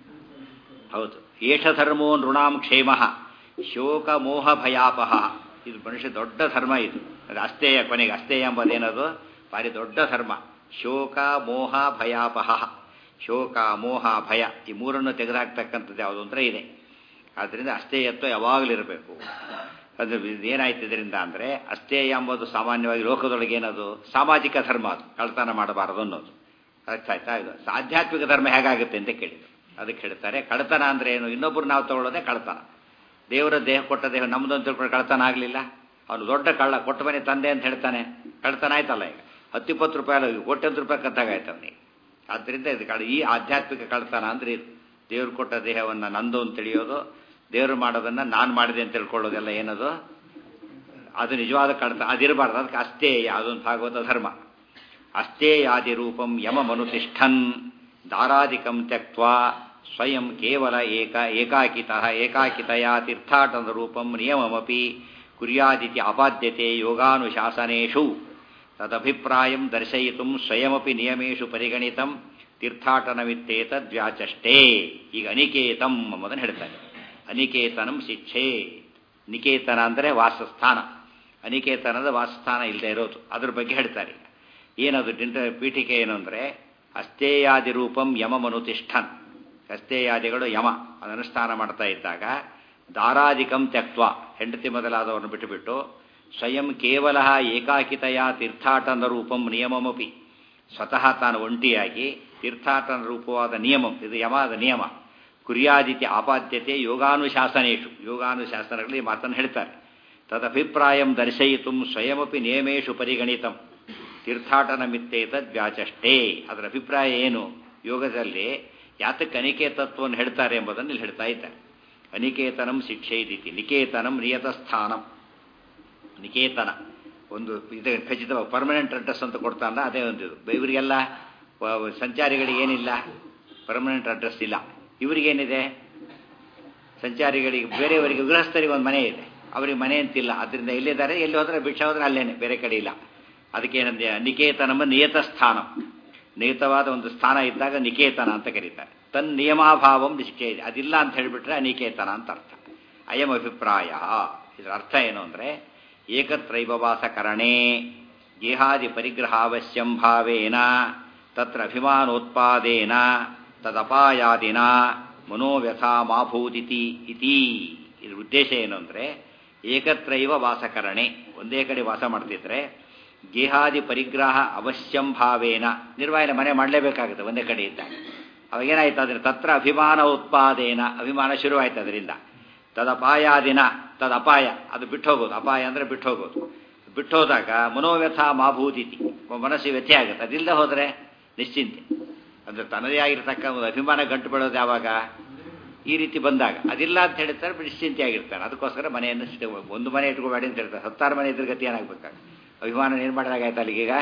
ಹೌದು ಏಷ ಧರ್ಮೋ ನೃಣಾಂ ಕ್ಷೇಮ ಶೋಕ ಮೋಹ ಭಯಾಪಹ ಇದು ಮನುಷ್ಯ ದೊಡ್ಡ ಧರ್ಮ ಇದು ಅದು ಅಸ್ತೇಯ ಕೊನೆಗೆ ಅಸ್ತೇಯ ಎಂಬುದೇನದು ಭಾರಿ ದೊಡ್ಡ ಧರ್ಮ ಶೋಕ ಮೋಹ ಭಯಾಪಹ ಶೋಕ ಮೋಹ ಭಯ ಈ ಮೂರನ್ನು ತೆಗೆದುಹಾಕ್ತಕ್ಕಂಥದ್ದು ಯಾವುದು ಅಂದರೆ ಇದೆ ಆದ್ದರಿಂದ ಅಸ್ತೇಯತ್ವ ಯಾವಾಗಲಿರಬೇಕು ಅದು ಏನಾಯ್ತು ಇದರಿಂದ ಅಂದರೆ ಅಸ್ತೇಯ ಎಂಬುದು ಸಾಮಾನ್ಯವಾಗಿ ಲೋಕದೊಳಗೆ ಏನದು ಸಾಮಾಜಿಕ ಧರ್ಮ ಅದು ಕಳ್ತನ ಮಾಡಬಾರದು ಅನ್ನೋದು ಅರ್ಥ ಆಯ್ತಾ ಇದು ಆಧ್ಯಾತ್ಮಿಕ ಧರ್ಮ ಹೇಗಾಗುತ್ತೆ ಅಂತ ಕೇಳಿದ್ರು ಅದಕ್ಕೆ ಹೇಳ್ತಾರೆ ಕಳ್ತನ ಅಂದರೆ ಏನು ಇನ್ನೊಬ್ಬರು ನಾವು ತಗೊಳ್ಳೋದೇ ಕಳ್ತನ ದೇವರ ದೇಹ ಕೊಟ್ಟ ದೇಹ ನಮ್ಮದು ಅಂತ ತಿಳ್ಕೊಂಡು ಕಳ್ತನ ಆಗಲಿಲ್ಲ ಅವನು ದೊಡ್ಡ ಕಳ್ಳ ಕೊಟ್ಟ ಮನೆ ತಂದೆ ಅಂತ ಹೇಳ್ತಾನೆ ಕಳ್ತನ ಆಯ್ತಲ್ಲ ಈಗ ಹತ್ತಿಪ್ಪತ್ತು ರೂಪಾಯಿ ಅಲ್ಲ ಕೋಟ್ಯಂತ ರೂಪಾಯಿ ಕತ್ತಾಗಾಯ್ತು ಅವನಿಗೆ ಆದ್ದರಿಂದ ಇದು ಕಳ ಈ ಆಧ್ಯಾತ್ಮಿಕ ಕಳ್ತನ ಅಂದರೆ ಇದು ದೇವ್ರು ಕೊಟ್ಟ ದೇಹವನ್ನು ನಂದು ಅಂತ ತಿಳಿಯೋದು ದೇವರು ಮಾಡೋದನ್ನ ನಾನು ಮಾಡಿದೆ ಅಂತ ತಿಳ್ಕೊಳ್ಳೋದೆಲ್ಲ ಏನದು ಅದು ನಿಜವಾದ ಕಳ್ತನ ಅದಿರಬಾರ್ದು ಅದಕ್ಕೆ ಅಸ್ತೇಯ ಅದೊಂದು ಭಾಗವತ ಧರ್ಮ ಅಸ್ತೇಯಾದಿ ರೂಪಂ ಯಮ ಮನುತಿಷ್ಠನ್ ದಾರಾದಿಕಂ ತ್ಯಕ್ವಾ ಸ್ವಯಂ ಕೇವಲ ಏಕ ಏಕಾಕಿತ ಏಕಾಕಿತಯ ತೀರ್ಥಾಟನ ರೂಪಂ ನಿಯಮಮಪಿ ಕುರ್ಯಾದಿತಿ ಅಪಾದ್ಯತೆ ಯೋಗಾನುಶಾಸನೇಷು ತದಭಿಪ್ರಾಯಂ ದರ್ಶಯಿತು ಸ್ವಯಮಪಿ ನಿಯಮೇಶು ಪರಿಗಣಿತಂ ತೀರ್ಥಾಟನವಿತ್ತೇತದ್ವ್ಯಾಚಷ್ಟೇ ಈಗ ಅನಿಕೇತಂ ಎಂಬುದನ್ನು ಹೇಳ್ತಾರೆ ಅನಿಕೇತನಂ ಶಿಕ್ಷೆ ನಿಕೇತನ ಅಂದರೆ ವಾಸಸ್ಥಾನ ಅನಿಕೇತನದ ವಾಸಸ್ಥಾನ ಇಲ್ಲದೆ ಇರೋದು ಅದ್ರ ಬಗ್ಗೆ ಹೇಳ್ತಾರೆ ಏನದು ಡಿಂಟ ಪೀಠಿಕೆ ಏನು ಅಂದರೆ ಅಸ್ತೇಯಾದಿ ರೂಪಂ ಯಮ ಮನುತಿಷ್ಠನ್ ಅಸ್ತೇಯಾದಿಗಳು ಯಮ ಅನುಷ್ಠಾನ ಮಾಡ್ತಾ ಇದ್ದಾಗ ದಾರಾದಿಕಂ ತ್ಯಕ್ವ ಹೆಂಡತಿ ಮೊದಲಾದವನ್ನು ಬಿಟ್ಟುಬಿಟ್ಟು ಸ್ವಯಂ ಕೇವಲ ಏಕಾಕಿತೆಯ ತೀರ್ಥಾಟನ ರೂಪಂ ನಿಯಮಮಪಿ ಸ್ವತಃ ತಾನು ಒಂಟಿಯಾಗಿ ತೀರ್ಥಾಟನ ರೂಪವಾದ ನಿಯಮಂ ಇದು ಯಮಾದ ನಿಯಮ ಕುರ್ಯಾದಿತ್ಯ ಆಪಾದ್ಯತೆ ಯೋಗಾನುಶಾಸನೇಶು ಯೋಗಾನುಶಾಸನಗಳಲ್ಲಿ ಮಾತನ್ನು ಹೇಳ್ತಾರೆ ತದಭಿಪ್ರಾಯಂ ದರ್ಶಯಿತು ಸ್ವಯಮಪಿ ನಿಯಮೇಶು ಪರಿಗಣಿತಂ ತೀರ್ಥಾಟನ ಮಿತ್ತೇತದ್ ವ್ಯಾಚಷ್ಟೇ ಅದರ ಅಭಿಪ್ರಾಯ ಏನು ಯೋಗದಲ್ಲಿ ಯಾತಕ್ಕೆ ಅನಿಕೇತತ್ವವನ್ನು ಹೇಳ್ತಾರೆ ಎಂಬುದನ್ನು ಇಲ್ಲಿ ಹೇಳ್ತಾ ಇದ್ದಾರೆ ಅನಿಕೇತನಂ ಶಿಕ್ಷೆ ಇದ್ದೀತಿ ನಿಕೇತನಂ ನಿಯತ ಸ್ಥಾನಂ ನಿಕೇತನ ಒಂದು ಇದು ಖಚಿತ ಪರ್ಮನೆಂಟ್ ಅಡ್ರೆಸ್ ಅಂತ ಕೊಡ್ತಾನಲ್ಲ ಅದೇ ಒಂದು ಇದು ಇವರಿಗೆಲ್ಲ ಸಂಚಾರಿಗಳಿಗೆ ಏನಿಲ್ಲ ಪರ್ಮನೆಂಟ್ ಅಡ್ರೆಸ್ ಇಲ್ಲ ಇವರಿಗೇನಿದೆ ಸಂಚಾರಿಗಳಿಗೆ ಬೇರೆಯವರಿಗೆ ಗೃಹಸ್ಥರಿಗೆ ಒಂದು ಮನೆ ಇದೆ ಅವರಿಗೆ ಮನೆ ಅಂತಿಲ್ಲ ಅದರಿಂದ ಎಲ್ಲಿದ್ದಾರೆ ಎಲ್ಲಿ ಹೋದ್ರೆ ಭಿಕ್ಷೆ ಹೋದ್ರೆ ಅಲ್ಲೇನೆ ಬೇರೆ ಕಡೆ ಇಲ್ಲ ಅದಕ್ಕೆ ಏನಂದ್ರೆ ನಿಕೇತನಂಬ ನಿಯತ ಸ್ಥಾನ ನಿಯತವಾದ ಒಂದು ಸ್ಥಾನ ಇದ್ದಾಗ ನಿಕೇತನ ಅಂತ ಕರೀತಾರೆ ತನ್ ನಿಯಮಾಭಾವಂ ಶಿಕ್ಷೆ ಇದೆ ಅದಿಲ್ಲ ಅಂತ ಹೇಳಿಬಿಟ್ರೆ ಅನಿಕೇತನ ಅಂತ ಅರ್ಥ ಅಯಂ ಅಭಿಪ್ರಾಯ ಇದರ ಅರ್ಥ ಏನು ಅಂದರೆ ಏಕತ್ರೈವವಾಸಕರಣೇ ಗೇಹಾದಿ ಪರಿಗ್ರಹಾವಶ್ಯಂ ಭಾವೇನ ತತ್ರ ಅಭಿಮಾನೋತ್ಪಾದೇನ ತದಪಾಯಾದಿನ ಮನೋವ್ಯಥಾ ಮಾಭೂತಿತಿ ಇತಿ ಇದ್ರ ಉದ್ದೇಶ ಏನು ಅಂದರೆ ಏಕತ್ರೈವ ವಾಸಕರಣೆ ಒಂದೇ ಕಡೆ ವಾಸ ಮಾಡ್ತಿದ್ರೆ ಗೇಹಾದಿ ಪರಿಗ್ರಹ ಅವಶ್ಯಂ ಭಾವೇನ ನಿರ್ವಹಣೆ ಮನೆ ಮಾಡಲೇಬೇಕಾಗುತ್ತೆ ಒಂದೇ ಕಡೆ ಇದ್ದಾಗ ಅವಾಗ ಏನಾಯ್ತು ಅದರ ತತ್ರ ಅಭಿಮಾನ ಉತ್ಪಾದೇನ ಅಭಿಮಾನ ಶುರುವಾಯ್ತು ಅದರಿಂದ ತದಪಾಯಾದಿನ ತದಪಾಯ ಅದು ಬಿಟ್ಟು ಹೋಗೋದು ಅಪಾಯ ಅಂದರೆ ಬಿಟ್ಟು ಹೋಗೋದು ಬಿಟ್ಟು ಹೋದಾಗ ಮನೋವ್ಯಥ ಮಾಭೂತಿತಿ ಮನಸ್ಸು ವ್ಯಥೆ ಆಗುತ್ತೆ ಅದಿಲ್ಲದೆ ಹೋದರೆ ನಿಶ್ಚಿಂತೆ ಅಂದರೆ ತನ್ನದೇ ಆಗಿರ್ತಕ್ಕ ಒಂದು ಅಭಿಮಾನ ಗಂಟು ಬೀಳೋದು ಯಾವಾಗ ಈ ರೀತಿ ಬಂದಾಗ ಅದಿಲ್ಲ ಅಂತ ಹೇಳ್ತಾರೆ ನಿಶ್ಚಿಂತೆ ಆಗಿರ್ತಾರೆ ಅದಕ್ಕೋಸ್ಕರ ಮನೆಯನ್ನು ಒಂದು ಮನೆ ಇಟ್ಕೋಬೇಡಿ ಅಂತ ಹೇಳ್ತಾರೆ ಹತ್ತಾರು ಮನೆ ಇದ್ರ ಗತಿ ಏನಾಗಬೇಕಾಗ ಅಭಿಮಾನ ಏನು ಮಾಡಿದಾಗಾಯ್ತು ಅಲ್ಲಿಗೀಗ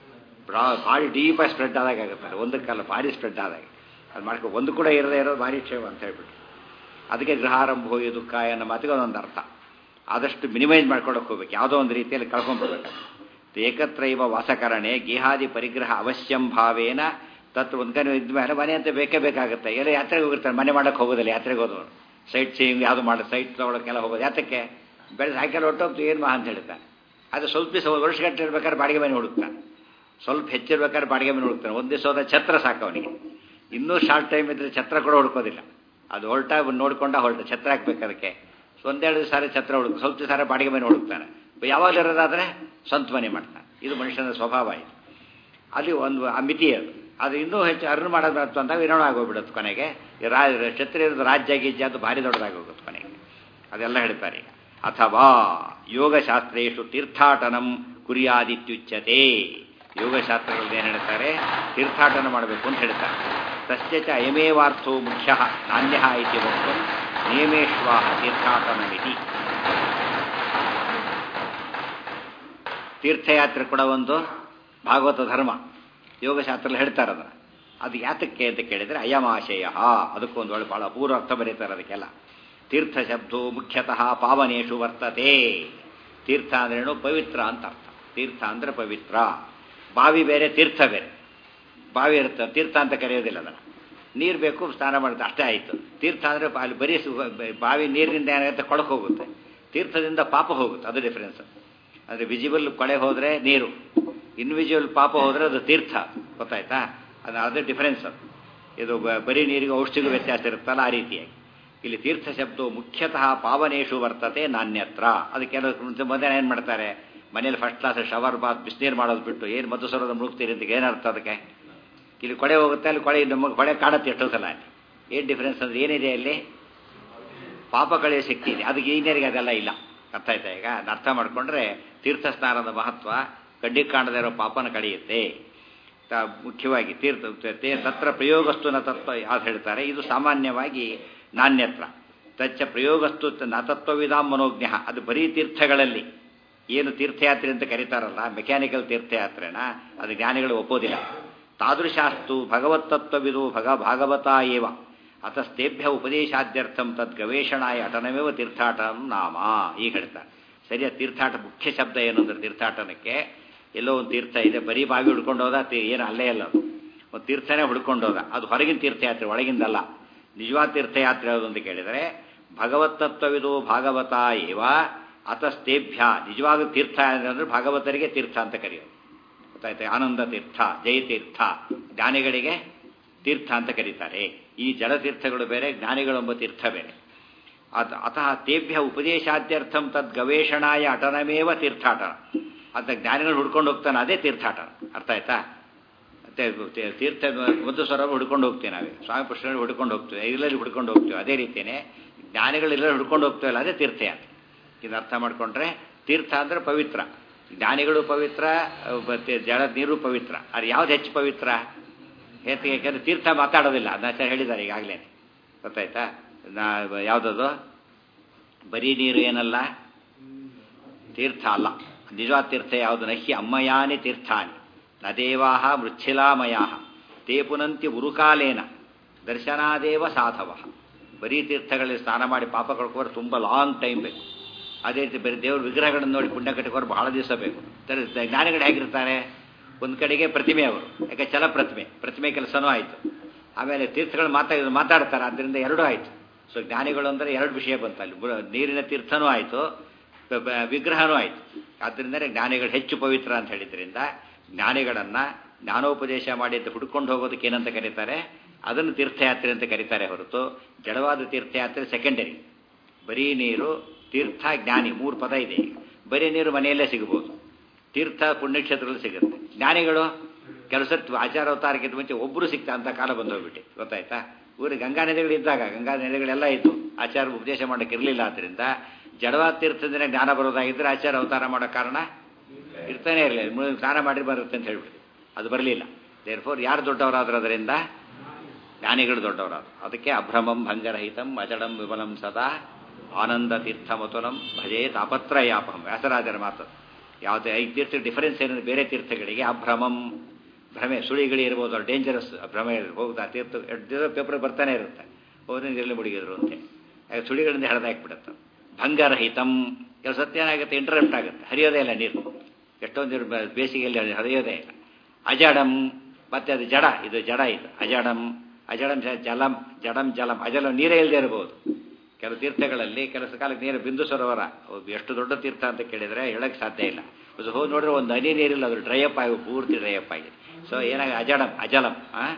ಭಾರಿ ಡೀಪಾಗಿ ಸ್ಪ್ರೆಡ್ ಆದಾಗ ಆಗುತ್ತಾರೆ ಒಂದಕ್ಕಲ್ಲ ಭಾರಿ ಸ್ಪ್ರೆಡ್ ಆದಾಗ ಅದು ಮಾಡ್ಕೊ ಒಂದು ಕೂಡ ಇರದೇ ಇರೋದು ಭಾರಿ ಕ್ಷೇಮ ಅಂತ ಹೇಳ್ಬಿಟ್ಟು ಅದಕ್ಕೆ ಗೃಹಾರಂಭ ಇದು ದುಃಖ ಅನ್ನೋ ಮಾತಿಗೆ ಒಂದೊಂದು ಅರ್ಥ ಆದಷ್ಟು ಮಿನಿಮೈಸ್ ಮಾಡ್ಕೊಳಕ್ಕೆ ಹೋಗ್ಬೇಕು ಯಾವುದೋ ಒಂದು ರೀತಿಯಲ್ಲಿ ಕಳ್ಕೊಂಡ್ಬಿಡ್ಬೇಕು ಏಕತ್ರೈವ ವಾಸಕರಣೆ ಗೇಹಾದಿ ಪರಿಗ್ರಹ ಅವಶ್ಯಂ ಭಾವೇನ ತತ್ ಒಂದು ಕಡೆ ಇದ್ಮೇಲೆ ಮನೆ ಅಂತ ಬೇಕೇ ಬೇಕಾಗುತ್ತೆ ಎಲ್ಲ ಯಾತ್ರೆಗೆ ಹೋಗಿರ್ತಾರೆ ಮನೆ ಮಾಡಕ್ಕೆ ಹೋಗೋದಿಲ್ಲ ಯಾತ್ರೆಗೆ ಹೋದವರು ಸೈಟ್ ಸೀಯಿಂಗ್ ಯಾವುದು ಮಾಡಿ ಸೈಟ್ ತೊಗೊಳಕ್ಕೆಲ್ಲ ಹೋಗೋದು ಯಾತಕ್ಕೆ ಬೆಳೆ ಸಾಯಂಕಾಲ ಹೊಟ್ಟೋಗ್ತು ಏನು ಮಹಾ ಅಂತ ಹೇಳ್ತಾನೆ ಅದು ಸ್ವಲ್ಪ ದಿವಸ ವರ್ಷಗಟ್ಟಲೆ ಇರ್ಬೇಕಾದ್ರೆ ಬಾಡಿಗೆ ಮನೆ ಹುಡುಕ್ತಾನೆ ಸ್ವಲ್ಪ ಹೆಚ್ಚಿರ್ಬೇಕಾದ್ರೆ ಬಾಡಿಗೆ ಮನೆ ಹುಡುಕ್ತಾನೆ ಒಂದು ದಿವಸ ಹೋದ ಛತ್ರ ಸಾಕು ಅವನಿಗೆ ಇನ್ನೂ ಶಾರ್ಟ್ ಟೈಮ್ ಇದ್ರೆ ಛತ್ರ ಕೂಡ ಹುಡ್ಕೋದಿಲ್ಲ ಅದು ಹೊರಟ ನೋಡ್ಕೊಂಡ ಹೊರಟ ಛತ್ರ ಹಾಕ್ಬೇಕು ಅದಕ್ಕೆ ಒಂದೆರಡು ಸಾರಿ ಛತ್ರ ಹುಡುಕ್ ಸ್ವಲ್ಪ ಸಾರಿ ಬಾಡಿಗೆ ಮನೆ ಹುಡುಕ್ತಾನೆ ಯಾವಾಗಲೂ ಇರೋದಾದ್ರೆ ಸ್ವಂತ ಮನೆ ಮಾಡ್ತಾನೆ ಇದು ಮನುಷ್ಯನ ಸ್ವಭಾವ ಇದು ಅಲ್ಲಿ ಒಂದು ಆ ಮಿತಿ ಅದು ಅದು ಇನ್ನೂ ಹೆಚ್ಚು ಅರ್ನ್ ಮಾಡೋದು ಅಂದಾಗ ವಿನೋಣ ಆಗೋಗ್ಬಿಡುತ್ತೆ ಕೊನೆಗೆ ಈ ರಾ ಛತ್ರ ಇರೋದು ರಾಜ್ಯ ಗೀಜ್ಯ ಅದು ಭಾರಿ ದೊಡ್ಡದಾಗೋಗುತ್ತೆ ಕೊನೆಗೆ ಅದೆಲ್ಲ ಹೇಳ್ತಾರೆ ಈಗ ಅಥವಾ ಯೋಗಶಾಸ್ತ್ರೇಶು ತೀರ್ಥಾಟನಂ ಕುರಿಯಾದಿತ್ಯುಚ್ಯತೆ ಯೋಗಶಾಸ್ತ್ರಗಳಲ್ಲಿ ಏನು ಹೇಳ್ತಾರೆ ತೀರ್ಥಾಟನ ಮಾಡಬೇಕು ಅಂತ ಹೇಳ್ತಾರೆ ತಸ್ಯ ಚ ಅಯಮೇವಾರ್ಥೋ ಮುಖ್ಯ ನಾಣ್ಯ ಇತಿ ವಕ್ತು ನಿಯಮೇಶ್ವಾಹ ತೀರ್ಥಾಟನಮಿತಿ ತೀರ್ಥಯಾತ್ರೆ ಕೂಡ ಒಂದು ಭಾಗವತ ಧರ್ಮ ಯೋಗಶಾಸ್ತ್ರದಲ್ಲಿ ಹೇಳ್ತಾರೆ ಅದನ್ನು ಅದು ಯಾತಕ್ಕೆ ಅಂತ ಕೇಳಿದರೆ ಅಯಮಾಶಯ ಅದಕ್ಕೊಂದು ಒಳ್ಳೆ ಭಾಳ ಅಪೂರ್ವ ಅರ್ಥ ಬರೀತಾರೆ ಅದಕ್ಕೆಲ್ಲ ತೀರ್ಥ ಶಬ್ದೋ ಮುಖ್ಯತಃ ಪಾವನೇಶು ವರ್ತತೆ ತೀರ್ಥ ಅಂದ್ರೇನು ಪವಿತ್ರ ಅಂತ ಅರ್ಥ ತೀರ್ಥ ಅಂದರೆ ಪವಿತ್ರ ಬಾವಿ ಬೇರೆ ತೀರ್ಥ ಬೇರೆ ಬಾವಿ ಇರುತ್ತೆ ತೀರ್ಥ ಅಂತ ಕರೆಯೋದಿಲ್ಲ ಅದನ್ನು ನೀರು ಬೇಕು ಸ್ನಾನ ಮಾಡುತ್ತೆ ಅಷ್ಟೇ ಆಯಿತು ತೀರ್ಥ ಅಂದರೆ ಅಲ್ಲಿ ಬರೀ ಬಾವಿ ನೀರಿನಿಂದ ಏನಾಗುತ್ತೆ ಕೊಳಕ್ಕೆ ಹೋಗುತ್ತೆ ತೀರ್ಥದಿಂದ ಪಾಪ ಹೋಗುತ್ತೆ ಅದು ಡಿಫ್ರೆನ್ಸ್ ಅಂದರೆ ವಿಜಿಬಲ್ ಕೊಳೆ ಹೋದರೆ ನೀರು ಇನ್ವಿಜುವಲ್ ಪಾಪ ಹೋದರೆ ಅದು ತೀರ್ಥ ಗೊತ್ತಾಯ್ತಾ ಅದು ಅದೇ ಡಿಫರೆನ್ಸ್ ಅದು ಇದು ಬರೀ ನೀರಿಗೆ ಔಷಧಿಗೂ ವ್ಯತ್ಯಾಸ ಇರುತ್ತಲ್ಲ ಆ ರೀತಿಯಾಗಿ ಇಲ್ಲಿ ತೀರ್ಥ ಶಬ್ದವು ಮುಖ್ಯತಃ ಪಾವನೇಶು ವರ್ತತೆ ನಾಣ್ಯತ್ರ ಅದು ಕೆಲವು ಮೊದಲೇ ಏನು ಮಾಡ್ತಾರೆ ಮನೇಲಿ ಫಸ್ಟ್ ಕ್ಲಾಸ್ ಶವರ್ ಬಾತ್ ಬಿಸಿನೀರು ಮಾಡೋದು ಬಿಟ್ಟು ಏನು ಮದ್ದು ಸರೋದು ಮುಳುಗ್ತೀರಿ ಅಂತ ಏನರ್ಥ ಅದಕ್ಕೆ ಇಲ್ಲಿ ಕೊಳೆ ಹೋಗುತ್ತೆ ಅಲ್ಲಿ ಕೊಳೆ ನಮ್ಮ ಕೊಳೆ ಕಾಣುತ್ತೆ ಎಷ್ಟೋ ಸಲ ಅಲ್ಲಿ ಏನು ಡಿಫ್ರೆನ್ಸ್ ಅಂದ್ರೆ ಏನಿದೆ ಅಲ್ಲಿ ಪಾಪ ಕಳೆಯೋ ಶಕ್ತಿ ಇದೆ ಅದಕ್ಕೆ ಇಂಜಿನಿಯರಿಗೆ ಅದೆಲ್ಲ ಇಲ್ಲ ಅರ್ಥ ಆಯ್ತಾ ಈಗ ಅರ್ಥ ಮಾಡಿಕೊಂಡ್ರೆ ತೀರ್ಥ ಸ್ನಾನದ ಮಹತ್ವ ಕಣ್ಣಿಗೆ ಕಾಣದೇ ಇರೋ ಪಾಪನ ಕಳೆಯುತ್ತೆ ಮುಖ್ಯವಾಗಿ ತೀರ್ಥ ತತ್ರ ಪ್ರಯೋಗಸ್ತು ನ ತತ್ವ ಯಾವ್ದು ಹೇಳ್ತಾರೆ ಇದು ಸಾಮಾನ್ಯವಾಗಿ ನಾಣ್ಯತ್ರ ತಚ್ಚ ಪ್ರಯೋಗಸ್ತು ನತತ್ವವಿಧಾಂ ಮನೋಜ್ಞ ಅದು ಬರೀ ತೀರ್ಥಗಳಲ್ಲಿ ಏನು ತೀರ್ಥಯಾತ್ರೆ ಅಂತ ಕರೀತಾರಲ್ಲ ಮೆಕ್ಯಾನಿಕಲ್ ತೀರ್ಥಯಾತ್ರೆನ ಅದು ಜ್ಞಾನಿಗಳು ಒಪ್ಪೋದಿಲ್ಲ ತಾದೃಶಾಸ್ತು ಭಗವತ್ತತ್ವವಿದು ಭಗ ಭಾಗವತ ಏವ ಅತಸ್ತೇಭ್ಯ ಉಪದೇಶಾದ್ಯರ್ಥಂ ತದ್ ಗವೇಷಣಾಯ ಅಟನಮೇವ ತೀರ್ಥಾಟನ ನಾಮ ಈಗ ಹೇಳ್ತಾರೆ ಸರಿಯ ತೀರ್ಥಾಟ ಮುಖ್ಯ ಶಬ್ದ ಏನು ಅಂದ್ರೆ ತೀರ್ಥಾಟನಕ್ಕೆ ಎಲ್ಲೋ ಒಂದು ತೀರ್ಥ ಇದೆ ಬರೀ ಬಾವಿ ಹುಡ್ಕೊಂಡು ಹೋದ ಏನು ಅಲ್ಲೇ ಅಲ್ಲ ಅದು ಒಂದು ತೀರ್ಥನೇ ಹುಡ್ಕೊಂಡು ಹೋದ ಅದು ಹೊರಗಿನ ತೀರ್ಥಯಾತ್ರೆ ಒಳಗಿಂದಲ್ಲ ನಿಜವಾದ ತೀರ್ಥಯಾತ್ರೆ ಯಾವುದು ಅಂತ ಕೇಳಿದರೆ ಭಗವತ್ತತ್ವವಿದು ಭಾಗವತ ಏವ ಅತಸ್ತೇಭ್ಯ ನಿಜವಾದ ತೀರ್ಥ ಅಂದರೆ ಭಾಗವತರಿಗೆ ತೀರ್ಥ ಅಂತ ಕರೆಯೋದು ಗೊತ್ತಾಯ್ತು ಆನಂದ ತೀರ್ಥ ಜಯತೀರ್ಥ ಜ್ಞಾನಿಗಳಿಗೆ ತೀರ್ಥ ಅಂತ ಕರೀತಾರೆ ಈ ಜಲತೀರ್ಥಗಳು ಬೇರೆ ಜ್ಞಾನಿಗಳೆಂಬ ತೀರ್ಥ ಬೇರೆ ಅತ ಅತಃ ತೇಭ್ಯ ಉಪದೇಶಾದ್ಯರ್ಥಂ ತದ್ ಗವೇಷಣಾಯ ಅಟನಮೇವ ತೀರ್ಥಾಟನ ಅಂತ ಜ್ಞಾನಿಗಳು ಹುಡ್ಕೊಂಡು ಹೋಗ್ತಾನೆ ಅದೇ ತೀರ್ಥಾಟನ ಅರ್ಥ ಆಯ್ತಾ ತೀರ್ಥ ಒಂದು ಸ್ವರ ಹುಡ್ಕೊಂಡು ಹೋಗ್ತೀವಿ ನಾವೇ ಸ್ವಾಮಿ ಪುಷ್ಕರಲ್ಲಿ ಹುಡ್ಕೊಂಡು ಹೋಗ್ತೀವಿ ಎಲ್ಲರಲ್ಲಿ ಹುಡ್ಕೊಂಡು ಹೋಗ್ತೀವಿ ಅದೇ ರೀತಿಯೇ ಜ್ಞಾನಿಗಳೆಲ್ಲ ಹುಡ್ಕೊಂಡು ಹೋಗ್ತೀವಲ್ಲ ಅದೇ ತೀರ್ಥಯಾತ್ರೆ ಇದು ಅರ್ಥ ಮಾಡ್ಕೊಂಡ್ರೆ ತೀರ್ಥ ಅಂದರೆ ಪವಿತ್ರ ಜ್ಞಾನಿಗಳು ಪವಿತ್ರ ಮತ್ತೆ ಜಡ ನೀರು ಪವಿತ್ರ ಅದು ಯಾವ್ದು ಹೆಚ್ಚು ಪವಿತ್ರ ಹೇಗೆ ಯಾಕಂದ್ರೆ ತೀರ್ಥ ಮಾತಾಡೋದಿಲ್ಲ ಅದನ್ನ ಹೇಳಿದ್ದಾರೆ ಈಗಾಗಲೇ ಗೊತ್ತಾಯ್ತಾ ನಾ ಯಾವುದದು ಬರೀ ನೀರು ಏನಲ್ಲ ತೀರ್ಥ ಅಲ್ಲ ನಿಜವಾದ ತೀರ್ಥ ಯಾವುದು ನಹಿ ಅಮ್ಮಯಾನಿ ತೀರ್ಥಾನಿ ನದೇವಾಹ ಮೃಚ್ಛಿಲಾಮಯಾ ತೇ ಪುನಂತಿ ಉರುಕಾಲೇನ ದರ್ಶನಾದೇವ ಸಾಧವ ಬರೀ ತೀರ್ಥಗಳಲ್ಲಿ ಸ್ನಾನ ಮಾಡಿ ಪಾಪ ಕಳ್ಕೋರು ತುಂಬ ಲಾಂಗ್ ಟೈಮ್ ಬೇಕು ಅದೇ ರೀತಿ ಬರೀ ದೇವ್ರ ವಿಗ್ರಹಗಳನ್ನು ನೋಡಿ ಪುಣ್ಯ ಕಟ್ಟಿಕೋರು ಬಹಳ ದಿವಸ ಬೇಕು ಜ್ಞಾನಿಗಳು ಹೇಗಿರ್ತಾರೆ ಒಂದು ಕಡೆಗೆ ಪ್ರತಿಮೆ ಅವರು ಯಾಕೆ ಚಲ ಪ್ರತಿಮೆ ಪ್ರತಿಮೆ ಕೆಲಸನೂ ಆಯಿತು ಆಮೇಲೆ ತೀರ್ಥಗಳು ಮಾತಾ ಮಾತಾಡ್ತಾರೆ ಆದ್ದರಿಂದ ಎರಡೂ ಆಯಿತು ಸೊ ಜ್ಞಾನಿಗಳು ಅಂದರೆ ಎರಡು ವಿಷಯ ಬಂತು ಅಲ್ಲಿ ನೀರಿನ ತೀರ್ಥನೂ ಆಯಿತು ವಿಗ್ರಹನೂ ಆಯಿತು ಆದ್ದರಿಂದ ಜ್ಞಾನಿಗಳು ಹೆಚ್ಚು ಪವಿತ್ರ ಅಂತ ಹೇಳಿದ್ರಿಂದ ಜ್ಞಾನಿಗಳನ್ನು ಜ್ಞಾನೋಪದೇಶ ಮಾಡಿ ಹುಡ್ಕೊಂಡು ಹೋಗೋದಕ್ಕೆ ಏನಂತ ಕರೀತಾರೆ ಅದನ್ನು ತೀರ್ಥಯಾತ್ರೆ ಅಂತ ಕರೀತಾರೆ ಹೊರತು ಜಡವಾದ ತೀರ್ಥಯಾತ್ರೆ ಸೆಕೆಂಡರಿ ಬರೀ ನೀರು ತೀರ್ಥ ಜ್ಞಾನಿ ಮೂರು ಪದ ಇದೆ ಈಗ ಬರೀ ನೀರು ಮನೆಯಲ್ಲೇ ಸಿಗಬಹುದು ತೀರ್ಥ ಪುಣ್ಯಕ್ಷೇತ್ರದಲ್ಲಿ ಸಿಗುತ್ತೆ ಜ್ಞಾನಿಗಳು ಕೆಲಸ ಆಚಾರಾವತಾರಕ್ಕಿಂತ ಮುಂಚೆ ಒಬ್ಬರು ಸಿಗ್ತಾ ಅಂತ ಕಾಲ ಬಂದೋಗ್ಬಿಟ್ಟು ಗೊತ್ತಾಯ್ತಾ ಊರಿಗೆ ಗಂಗಾ ನದಿಗಳು ಇದ್ದಾಗ ಗಂಗಾ ನದಿಗಳೆಲ್ಲ ಇತ್ತು ಆಚಾರ ಉಪದೇಶ ಮಾಡೋಕ್ಕೆ ಇರಲಿಲ್ಲ ಆದ್ದರಿಂದ ಜಡವಾದ ತೀರ್ಥದಿಂದ ಜ್ಞಾನ ಬರೋದಾಗಿದ್ದರೆ ಆಚಾರ ಅವತಾರ ಮಾಡೋ ಕಾರಣ ಇರ್ತಾನೆ ಇರಲಿಲ್ಲ ಸ್ನಾನ ಮಾಡಿ ಬರುತ್ತೆ ಅಂತ ಹೇಳ್ಬಿಟ್ಟು ಅದು ಬರಲಿಲ್ಲ ದೇರ್ ಫೋರ್ ಯಾರು ದೊಡ್ಡವರಾದ್ರು ಅದರಿಂದ ಜ್ಞಾನಿಗಳು ದೊಡ್ಡವರಾದ್ರು ಅದಕ್ಕೆ ಅಭ್ರಮಂ ಭಂಗರಹಿತಂ ಅಜಡಂ ವಿಮಲಂ ಸದಾ ಆನಂದ ತೀರ್ಥಮತುಲಂ ಭಜೇ ತಾಪತ್ರಯಾಪಹಂ ವ್ಯಾಸರಾಜರ ಮಾತು ಯಾವುದೇ ಐದು ತೀರ್ಥ ಡಿಫರೆನ್ಸ್ ಏನಂದ್ರೆ ಬೇರೆ ತೀರ್ಥಗಳಿಗೆ ಅಭ್ರಮಂ ಭ್ರಮೆ ಸುಳಿಗಳಿ ಇರ್ಬೋದು ಡೇಂಜರಸ್ ಭ್ರಮೆ ಹೋಗ್ತಾ ತೀರ್ಥ ಎರಡು ಪೇಪರ್ ಬರ್ತಾನೆ ಇರುತ್ತೆ ಹೋದ್ರೆ ನೀರಲ್ಲಿ ಮುಡಿಗಿದ್ರು ಅಂತೆ ಸುಳಿಗಳಿಂದ ಹರಿದಾಕ್ಬಿಡುತ್ತೆ ಭಂಗರಹಿತಂ ಕೆಲವು ಸತ್ಯ ಏನಾಗುತ್ತೆ ಇಂಟರಪ್ಟ್ ಆಗುತ್ತೆ ಹರಿಯೋದೇ ಇಲ್ಲ ನೀರು ಎಷ್ಟೊಂದು ನೀರು ಬೇಸಿಗೆಯಲ್ಲಿ ಹರಿಯೋದೇ ಇಲ್ಲ ಅಜಡಂ ಮತ್ತೆ ಅದು ಜಡ ಇದು ಜಡ ಇದು ಅಜಡಂ ಅಜಡಂ ಜಲಂ ಜಡಂ ಜಲಂ ಅಜಲಂ ನೀರೇ ಇಲ್ಲದೆ ಇರಬಹುದು ಕೆಲವು ತೀರ್ಥಗಳಲ್ಲಿ ಕೆಲಸ ಕಾಲಕ್ಕೆ ನೀರು ಬಿಂದು ಸರೋವರ ಎಷ್ಟು ದೊಡ್ಡ ತೀರ್ಥ ಅಂತ ಕೇಳಿದರೆ ಹೇಳಕ್ಕೆ ಸಾಧ್ಯ ಇಲ್ಲ ಅದು ಹೋಗಿ ನೋಡಿದ್ರೆ ಒಂದು ಹನಿ ನೀರಿಲ್ಲ ಅದು ಡ್ರೈ ಅಪ್ ಆಗಿ ಪೂರ್ತಿ ಡ್ರೈ ಅಪ್ ಆಗಿದೆ ಸೊ ಏನಾಗ ಅಜಡಂ ಅಜಲಂ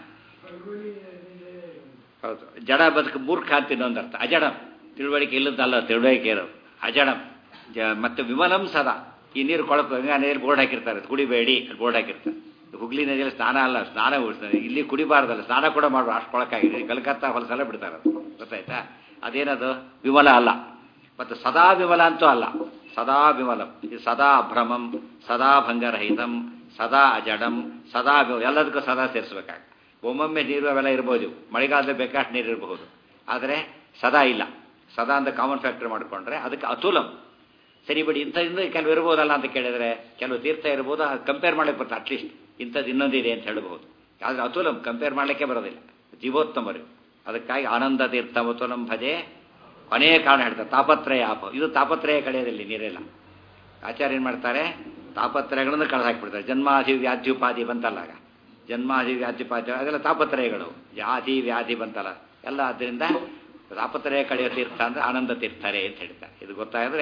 ಹೌದು ಜಡ ಬದುಕು ಮೂರ್ಖ ಅಂತ ಇನ್ನೊಂದು ಅರ್ಥ ಅಜಡಂ ತಿಳುವಳಿಕೆ ಇಲ್ಲದಲ್ಲ ತಿಳುವಳಿಕೆ ಇರೋದು ಅಜಡಂ ಜ ಮತ್ತೆ ವಿಮಲಂ ಸದಾ ಈ ನೀರು ಕೊಳಕು ಗಂಗಾ ನದಿಯಲ್ಲಿ ಬೋರ್ಡ್ ಹಾಕಿರ್ತಾರೆ ಕುಡಿಬೇಡಿ ಬೋರ್ಡ್ ಹಾಕಿರ್ತಾರೆ ಹುಗ್ಲಿ ನದಿಯಲ್ಲಿ ಸ್ನಾನ ಅಲ್ಲ ಸ್ನಾನ ಇಲ್ಲಿ ಕುಡಿಬಾರ್ದಲ್ಲ ಸ್ನಾನ ಕೂಡ ಮಾಡುವ ಅಷ್ಟು ಕೊಳಕಾಗಿದೆ ಕಲ್ಕತ್ತಾ ಹೊಲಸೆಲ್ಲ ಬಿಡ್ತಾರೆ ಅದು ಗೊತ್ತಾಯ್ತಾ ಅದೇನದು ವಿಮಲ ಅಲ್ಲ ಮತ್ತು ಸದಾ ವಿಮಲ ಅಂತೂ ಅಲ್ಲ ಸದಾ ವಿಮಲಂ ಇದು ಸದಾ ಭ್ರಮಂ ಸದಾ ಭಂಗರಹಿತಂ ಸದಾ ಅಜಡಂ ಸದಾ ಎಲ್ಲದಕ್ಕೂ ಸದಾ ಸೇರಿಸ್ಬೇಕಾಗ ಒಮ್ಮೊಮ್ಮೆ ನೀರು ಅವೆಲ್ಲ ಇರ್ಬೋದು ಮಳೆಗಾಲದಲ್ಲಿ ಬೇಕಾಷ್ಟು ನೀರು ಇರಬಹುದು ಆದರೆ ಸದಾ ಇಲ್ಲ ಸದಾ ಅಂತ ಕಾಮನ್ ಫ್ಯಾಕ್ಟರ್ ಮಾಡಿಕೊಂಡ್ರೆ ಅದಕ್ಕೆ ಅತುಲಂ ಸರಿ ಬಿಡಿ ಇಂಥದಿಂದ ಕೆಲವು ಇರ್ಬೋದಲ್ಲ ಅಂತ ಕೇಳಿದರೆ ಕೆಲವು ತೀರ್ಥ ಇರ್ಬೋದು ಕಂಪೇರ್ ಮಾಡಕ್ಕೆ ಬರ್ತದೆ ಅಟ್ಲೀಸ್ಟ್ ಇಂಥದ್ದು ಇನ್ನೊಂದಿದೆ ಅಂತ ಹೇಳ್ಬೋದು ಆದರೆ ಅತುಲಂ ಕಂಪೇರ್ ಮಾಡಲಿಕ್ಕೆ ಬರೋದಿಲ್ಲ ಜೀವೋತ್ತಮರು ಅದಕ್ಕಾಗಿ ಆನಂದ ತೀರ್ಥ ಅತುಲಂ ಭಜೆ ಅನೇಕ ಕಾರಣ ಹೇಳ್ತಾರೆ ತಾಪತ್ರಯ ಆಪ ಇದು ತಾಪತ್ರಯ ಕಳೆಯೋದಿಲ್ಲ ನೀರೆಲ್ಲ ಆಚಾರ್ಯ ಏನು ಮಾಡ್ತಾರೆ ತಾಪತ್ರಯಗಳನ್ನು ಕಳೆದು ಹಾಕಿಬಿಡ್ತಾರೆ ಜನ್ಮಾಧಿ ವ್ಯಾಧ್ಯುಪಾಧಿ ಬಂತಲ್ಲ ಆಗ ಜನ್ಮಾಧಿ ವ್ಯಾಧ್ಯುಪಾಧಿ ಅದೆಲ್ಲ ತಾಪತ್ರಯಗಳು ಜಾತಿ ವ್ಯಾಧಿ ಬಂತಲ್ಲ ಎಲ್ಲ ಆದ್ದರಿಂದ ತಾಪತ್ರಯ ಕಳೆಯೋ ತೀರ್ಥ ಅಂದರೆ ಆನಂದ ತೀರ್ಥರೇ ಅಂತ ಹೇಳ್ತಾರೆ ಇದು ಗೊತ್ತಾದರೆ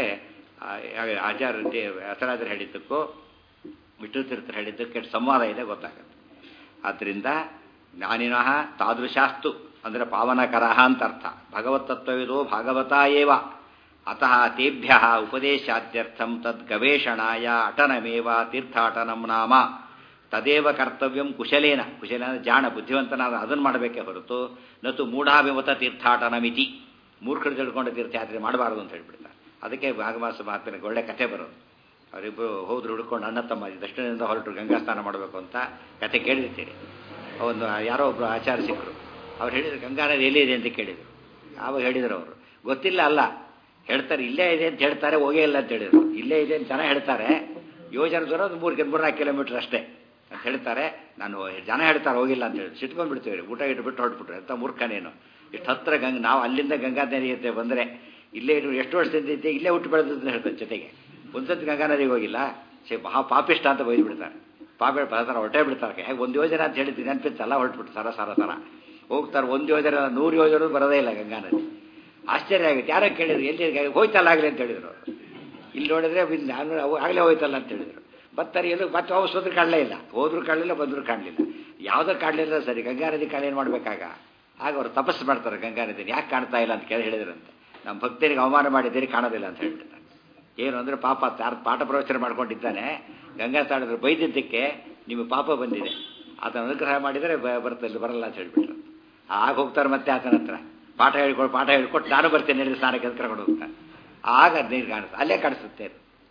ಆಚಾರ್ಯ ಹೆಸರಾದ್ರೆ ಹೇಳಿದ್ದಕ್ಕೂ ವಿಷ್ಣು ತೀರ್ಥರು ಹೇಳಿದ್ದಕ್ಕೆ ಸಂವಾದ ಇದೆ ಗೊತ್ತಾಗುತ್ತೆ ಆದ್ದರಿಂದ ಜ್ಞಾನಿನಃ ತಾದೃಶಾಸ್ತು ಅಂದರೆ ಪಾವನಕರಃ ಅಂತ ಅರ್ಥ ಭಗವತ್ತತ್ವವಿದೋ ಭಾಗವತ ಏವ ಅತಃ ತೇಭ್ಯ ಉಪದೇಶಾದ್ಯರ್ಥಂ ತದ್ ಗವೇಷಣಾಯ ಅಟನಮೇವ ತೀರ್ಥಾಟನಂ ನಾಮ ತದೇವ ಕರ್ತವ್ಯಂ ಕುಶಲೇನ ಕುಶಲ ಅಂದರೆ ಜಾಣ ಬುದ್ಧಿವಂತನಾದ ಅದನ್ನು ಮಾಡಬೇಕೇ ಹೊರತು ನತು ಮೂಢಾಭಿಮತ ತೀರ್ಥಾಟನಮಿತಿ ಮೂರ್ಖರು ತಿಳ್ಕೊಂಡು ತೀರ್ಥಯಾತ್ರೆ ಮಾಡಬಾರದು ಅಂತ ಹೇಳ್ಬಿಡ್ತಾರೆ ಅದಕ್ಕೆ ಭಾಗವಾಸ ಮಹಾತ್ಮನಿಗೆ ಒಳ್ಳೆ ಕಥೆ ಬರೋದು ಅವರಿಬ್ಬರು ಹೋದ್ರು ಹುಡ್ಕೊಂಡು ಅಣ್ಣ ತಮ್ಮ ದಕ್ಷಿಣದಿಂದ ಹೊರಟರು ಗಂಗಾ ಸ್ನಾನ ಮಾಡಬೇಕು ಅಂತ ಕತೆ ಕೇಳಿರ್ತೀರಿ ಒಂದು ಯಾರೋ ಒಬ್ಬರು ಆಚಾರ ಸಿಕ್ಕರು ಅವ್ರು ಹೇಳಿದ್ರು ಗಂಗಾ ನದಿ ಎಲ್ಲಿದೆ ಅಂತ ಕೇಳಿದರು ಆವಾಗ ಹೇಳಿದರು ಅವರು ಗೊತ್ತಿಲ್ಲ ಅಲ್ಲ ಹೇಳ್ತಾರೆ ಇಲ್ಲೇ ಇದೆ ಅಂತ ಹೇಳ್ತಾರೆ ಹೋಗೇ ಇಲ್ಲ ಅಂತ ಹೇಳಿದರು ಇಲ್ಲೇ ಇದೆ ಅಂತ ಜನ ಹೇಳ್ತಾರೆ ಯೋಜನೆ ದೂರ ಒಂದು ಮೂರು ಮೂರ್ನಾಲ್ಕು ಕಿಲೋಮೀಟರ್ ಅಷ್ಟೇ ಅಂತ ಹೇಳ್ತಾರೆ ನಾನು ಜನ ಹೇಳ್ತಾರೆ ಹೋಗಿಲ್ಲ ಅಂತ ಹೇಳಿ ಸಿಟ್ಕೊಂಡ್ಬಿಡ್ತೀವಿ ಊಟ ಇಟ್ಬಿಟ್ಟು ಹೊರಟ್ಬಿಟ್ರೆ ಅಂತ ಮೂರ್ಖನೇನು ಇಷ್ಟು ಹತ್ರ ಗಂಗ ನಾವು ಅಲ್ಲಿಂದ ಗಂಗಾ ನದಿ ಅಂತ ಬಂದರೆ ಇಲ್ಲೇ ಇಟ್ಟು ಎಷ್ಟು ವರ್ಷದಿಂದ ಇದ್ದೆ ಇಲ್ಲೇ ಹುಟ್ಟು ಬೆಳೆದ ಹೇಳ್ತಾರೆ ಜೊತೆಗೆ ಒಂದ್ಸತಿ ಗಂಗಾ ನದಿಗೆ ಹೋಗಿಲ್ಲ ಸೇ ಮಹಾ ಪಾಪಿಷ್ಟ ಅಂತ ಬೈದ್ಬಿಡ್ತಾರೆ ಪಾಪಿ ಬರ್ತಾರೆ ಹೊಟ್ಟೆ ಬಿಡ್ತಾರೆ ಹೇಗೆ ಒಂದು ಯೋಜನೆ ಅಂತ ಹೇಳಿದ್ದು ನೆನಪಿತ್ತಲ್ಲ ಹೊರಟ್ಬಿಟ್ಟು ಸರ ಸರ ಸರ ಹೋಗ್ತಾರೆ ಒಂದು ಯೋಜನೆ ನೂರು ಯೋಜನೆ ಬರೋದೇ ಇಲ್ಲ ಗಂಗಾ ನದಿ ಆಶ್ಚರ್ಯ ಆಗುತ್ತೆ ಯಾರೋ ಕೇಳಿದ್ರು ಎಲ್ಲಿ ಹೋಯ್ತಲ್ಲ ಆಗಲಿ ಅಂತ ಹೇಳಿದ್ರು ಇಲ್ಲಿ ನೋಡಿದ್ರೆ ನಾನು ಆಗಲೇ ಹೋಯ್ತಲ್ಲ ಅಂತ ಹೇಳಿದ್ರು ಬರ್ತಾರೆ ಎಲ್ಲೂ ಮತ್ತೆ ವಾಪಸ್ ಹೋದ್ರೆ ಕಾಣಲೇ ಇಲ್ಲ ಹೋದ್ರು ಕಾಣಲಿಲ್ಲ ಬಂದರೂ ಕಾಣಲಿಲ್ಲ ಯಾವುದೋ ಕಾಣಲಿಲ್ಲ ಸರಿ ಗಂಗಾ ನದಿ ಕಾಣ ಏನು ಮಾಡಬೇಕಾಗ ಆಗ ಅವರು ತಪಸ್ಸು ಮಾಡ್ತಾರೆ ಗಂಗಾ ನದಿನ ಯಾಕೆ ಕಾಣ್ತಾ ಇಲ್ಲ ಅಂತ ಕೇಳಿ ಹೇಳಿದ್ರಂತೆ ನಮ್ಮ ಭಕ್ತರಿಗೆ ಅವಮಾನ ಮಾಡಿದ್ದೀರಿ ಕಾಣೋದಿಲ್ಲ ಅಂತ ಹೇಳ್ಬಿಡ್ತಾರೆ ಏನು ಅಂದರೆ ಪಾಪ ಯಾರು ಪಾಠ ಪ್ರವಚನ ಮಾಡ್ಕೊಂಡಿದ್ದಾನೆ ಗಂಗಾ ತಾಡಿದ್ರೆ ಬೈದಿದ್ದಕ್ಕೆ ನಿಮಗೆ ಪಾಪ ಬಂದಿದೆ ಆತನ ಅನುಗ್ರಹ ಮಾಡಿದರೆ ಬರ್ತಲ್ಲ ಬರಲ್ಲ ಅಂತ ಹೇಳ್ಬಿಟ್ರು ಆಗ ಹೋಗ್ತಾರೆ ಮತ್ತೆ ಆತನ ಹತ್ರ ಪಾಠ ಹೇಳ್ಕೊಡು ಪಾಠ ಹೇಳ್ಕೊಟ್ಟು ನಾನು ಬರ್ತೇನೆ ಹೇಳಿ ಸ್ನಾನಕ್ಕೆ ಕರ್ಕೊಂಡು ಹೋಗ್ತಾರೆ ಆಗ ನೀರು ಕಾಣಿಸುತ್ತೆ ಅಲ್ಲೇ ಕಾಣಿಸುತ್ತೆ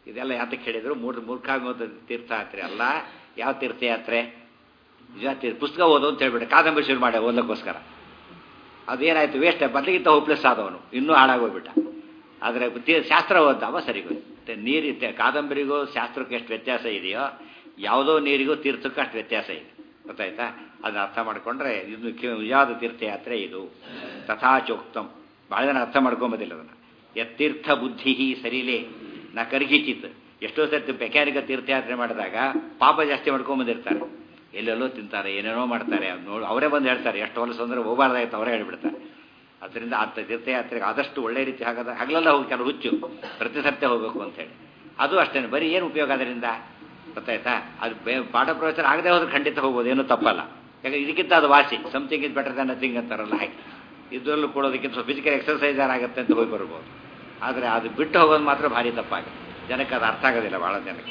ಇದೆಲ್ಲ ಯಾತಕ್ಕೆ ಹೇಳಿದ್ರು ಮೂರು ಮೂರ್ಖಾಮೋದ ತೀರ್ಥಯಾತ್ರೆ ಅಲ್ಲ ಯಾವ ತೀರ್ಥಯಾತ್ರೆ ನಿಜ ತೀರ್ಥ ಪುಸ್ತಕ ಓದು ಅಂತ ಹೇಳ್ಬಿಟ್ಟೆ ಕಾದಂಬರಿ ಶುರು ಮಾಡಿ ಓದಕ್ಕೋಸ್ಕರ ಅದೇನಾಯ್ತು ವೇಸ್ಟ್ ಬದಲಿಗಿಂತ ಹೋಪ್ಲೆಸ್ ಆದವನು ಇನ್ನೂ ಹಾಳಾಗೋಗ್ಬಿಟ್ಟ ಆದರೆ ತೀ- ಶಾಸ್ತ್ರ ಓದ್ದಾವ ಸರಿಗೋಯ್ತು ನೀರು ಕಾದಂಬರಿಗೂ ಶಾಸ್ತ್ರಕ್ಕೆ ಎಷ್ಟು ವ್ಯತ್ಯಾಸ ಇದೆಯೋ ಯಾವುದೋ ನೀರಿಗೂ ತೀರ್ಥಕ್ಕೂ ಅಷ್ಟು ವ್ಯತ್ಯಾಸ ಇದೆ ಗೊತ್ತಾಯ್ತಾ ಅದನ್ನ ಅರ್ಥ ಮಾಡ್ಕೊಂಡ್ರೆ ಇದು ಕಿ- ನಿಜವಾದ ತೀರ್ಥಯಾತ್ರೆ ಇದು ತಥಾಚೋಕ್ತಂ ಭಾಳ ಜನ ಅರ್ಥ ಮಾಡ್ಕೊಂಬೋದಿಲ್ಲ ಅದನ್ನು ಯತ್ತೀರ್ಥ ಬುದ್ಧಿ ಸರಿಲೇ ನಾ ಕರ್ಗಿಚಿತ್ ಎಷ್ಟೋ ಸರ್ತಿ ಮೆಕ್ಯಾನಿಕ ತೀರ್ಥಯಾತ್ರೆ ಮಾಡಿದಾಗ ಪಾಪ ಜಾಸ್ತಿ ಮಾಡ್ಕೊಂಬಂದಿರ್ತಾರೆ ಎಲ್ಲೆಲ್ಲೋ ತಿಂತಾರೆ ಏನೇನೋ ಮಾಡ್ತಾರೆ ಅದು ನೋಡಿ ಅವರೇ ಬಂದು ಹೇಳ್ತಾರೆ ಎಷ್ಟು ಹೊಲಸು ಅಂದ್ರೆ ಹೋಗಬಾರ್ದಾಗಿತ್ತು ಅವರೇ ಹೇಳ್ಬಿಡ್ತಾರೆ ಅದರಿಂದ ಅಂಥ ತೀರ್ಥಯಾತ್ರೆಗೆ ಆದಷ್ಟು ಒಳ್ಳೆ ರೀತಿ ಆಗದ ಹಗಲೆಲ್ಲ ಹೋಗಿ ಕೆಲವು ಹುಚ್ಚು ಪ್ರತಿ ಸತ್ಯ ಹೋಗಬೇಕು ಅಂತೇಳಿ ಅದು ಅಷ್ಟೇ ಬರೀ ಏನು ಉಪಯೋಗ ಅದರಿಂದ ಗೊತ್ತಾಯ್ತಾ ಅದು ಬೇ ಪಾಠ ಪ್ರವಚನ ಆಗದೆ ಹೋದ್ರೆ ಖಂಡಿತ ಹೋಗ್ಬೋದು ಏನೂ ತಪ್ಪಲ್ಲ ಯಾಕಂದ್ರೆ ಇದಕ್ಕಿಂತ ಅದು ವಾಸಿ something is better than nothing ಅಂತಾರಲ್ಲ ಹಾಗೆ ಇದರಲ್ಲೂ ಕೊಡೋದಕ್ಕಿಂತ ಫಿಸಿಕಲ್ ಎಕ್ಸರ್ಸೈಸ್ ಆಗುತ್ತೆ ಅಂತ ಹೋಗಿ ಬರ್ಬೋದು ಆದರೆ ಅದು ಬಿಟ್ಟು ಹೋಗೋದು ಮಾತ್ರ ಭಾರಿ ತಪ್ಪಾಗುತ್ತೆ ಜನಕ್ಕೆ ಅದು ಅರ್ಥ ಆಗೋದಿಲ್ಲ ಭಾಳ ಜನಕ್ಕೆ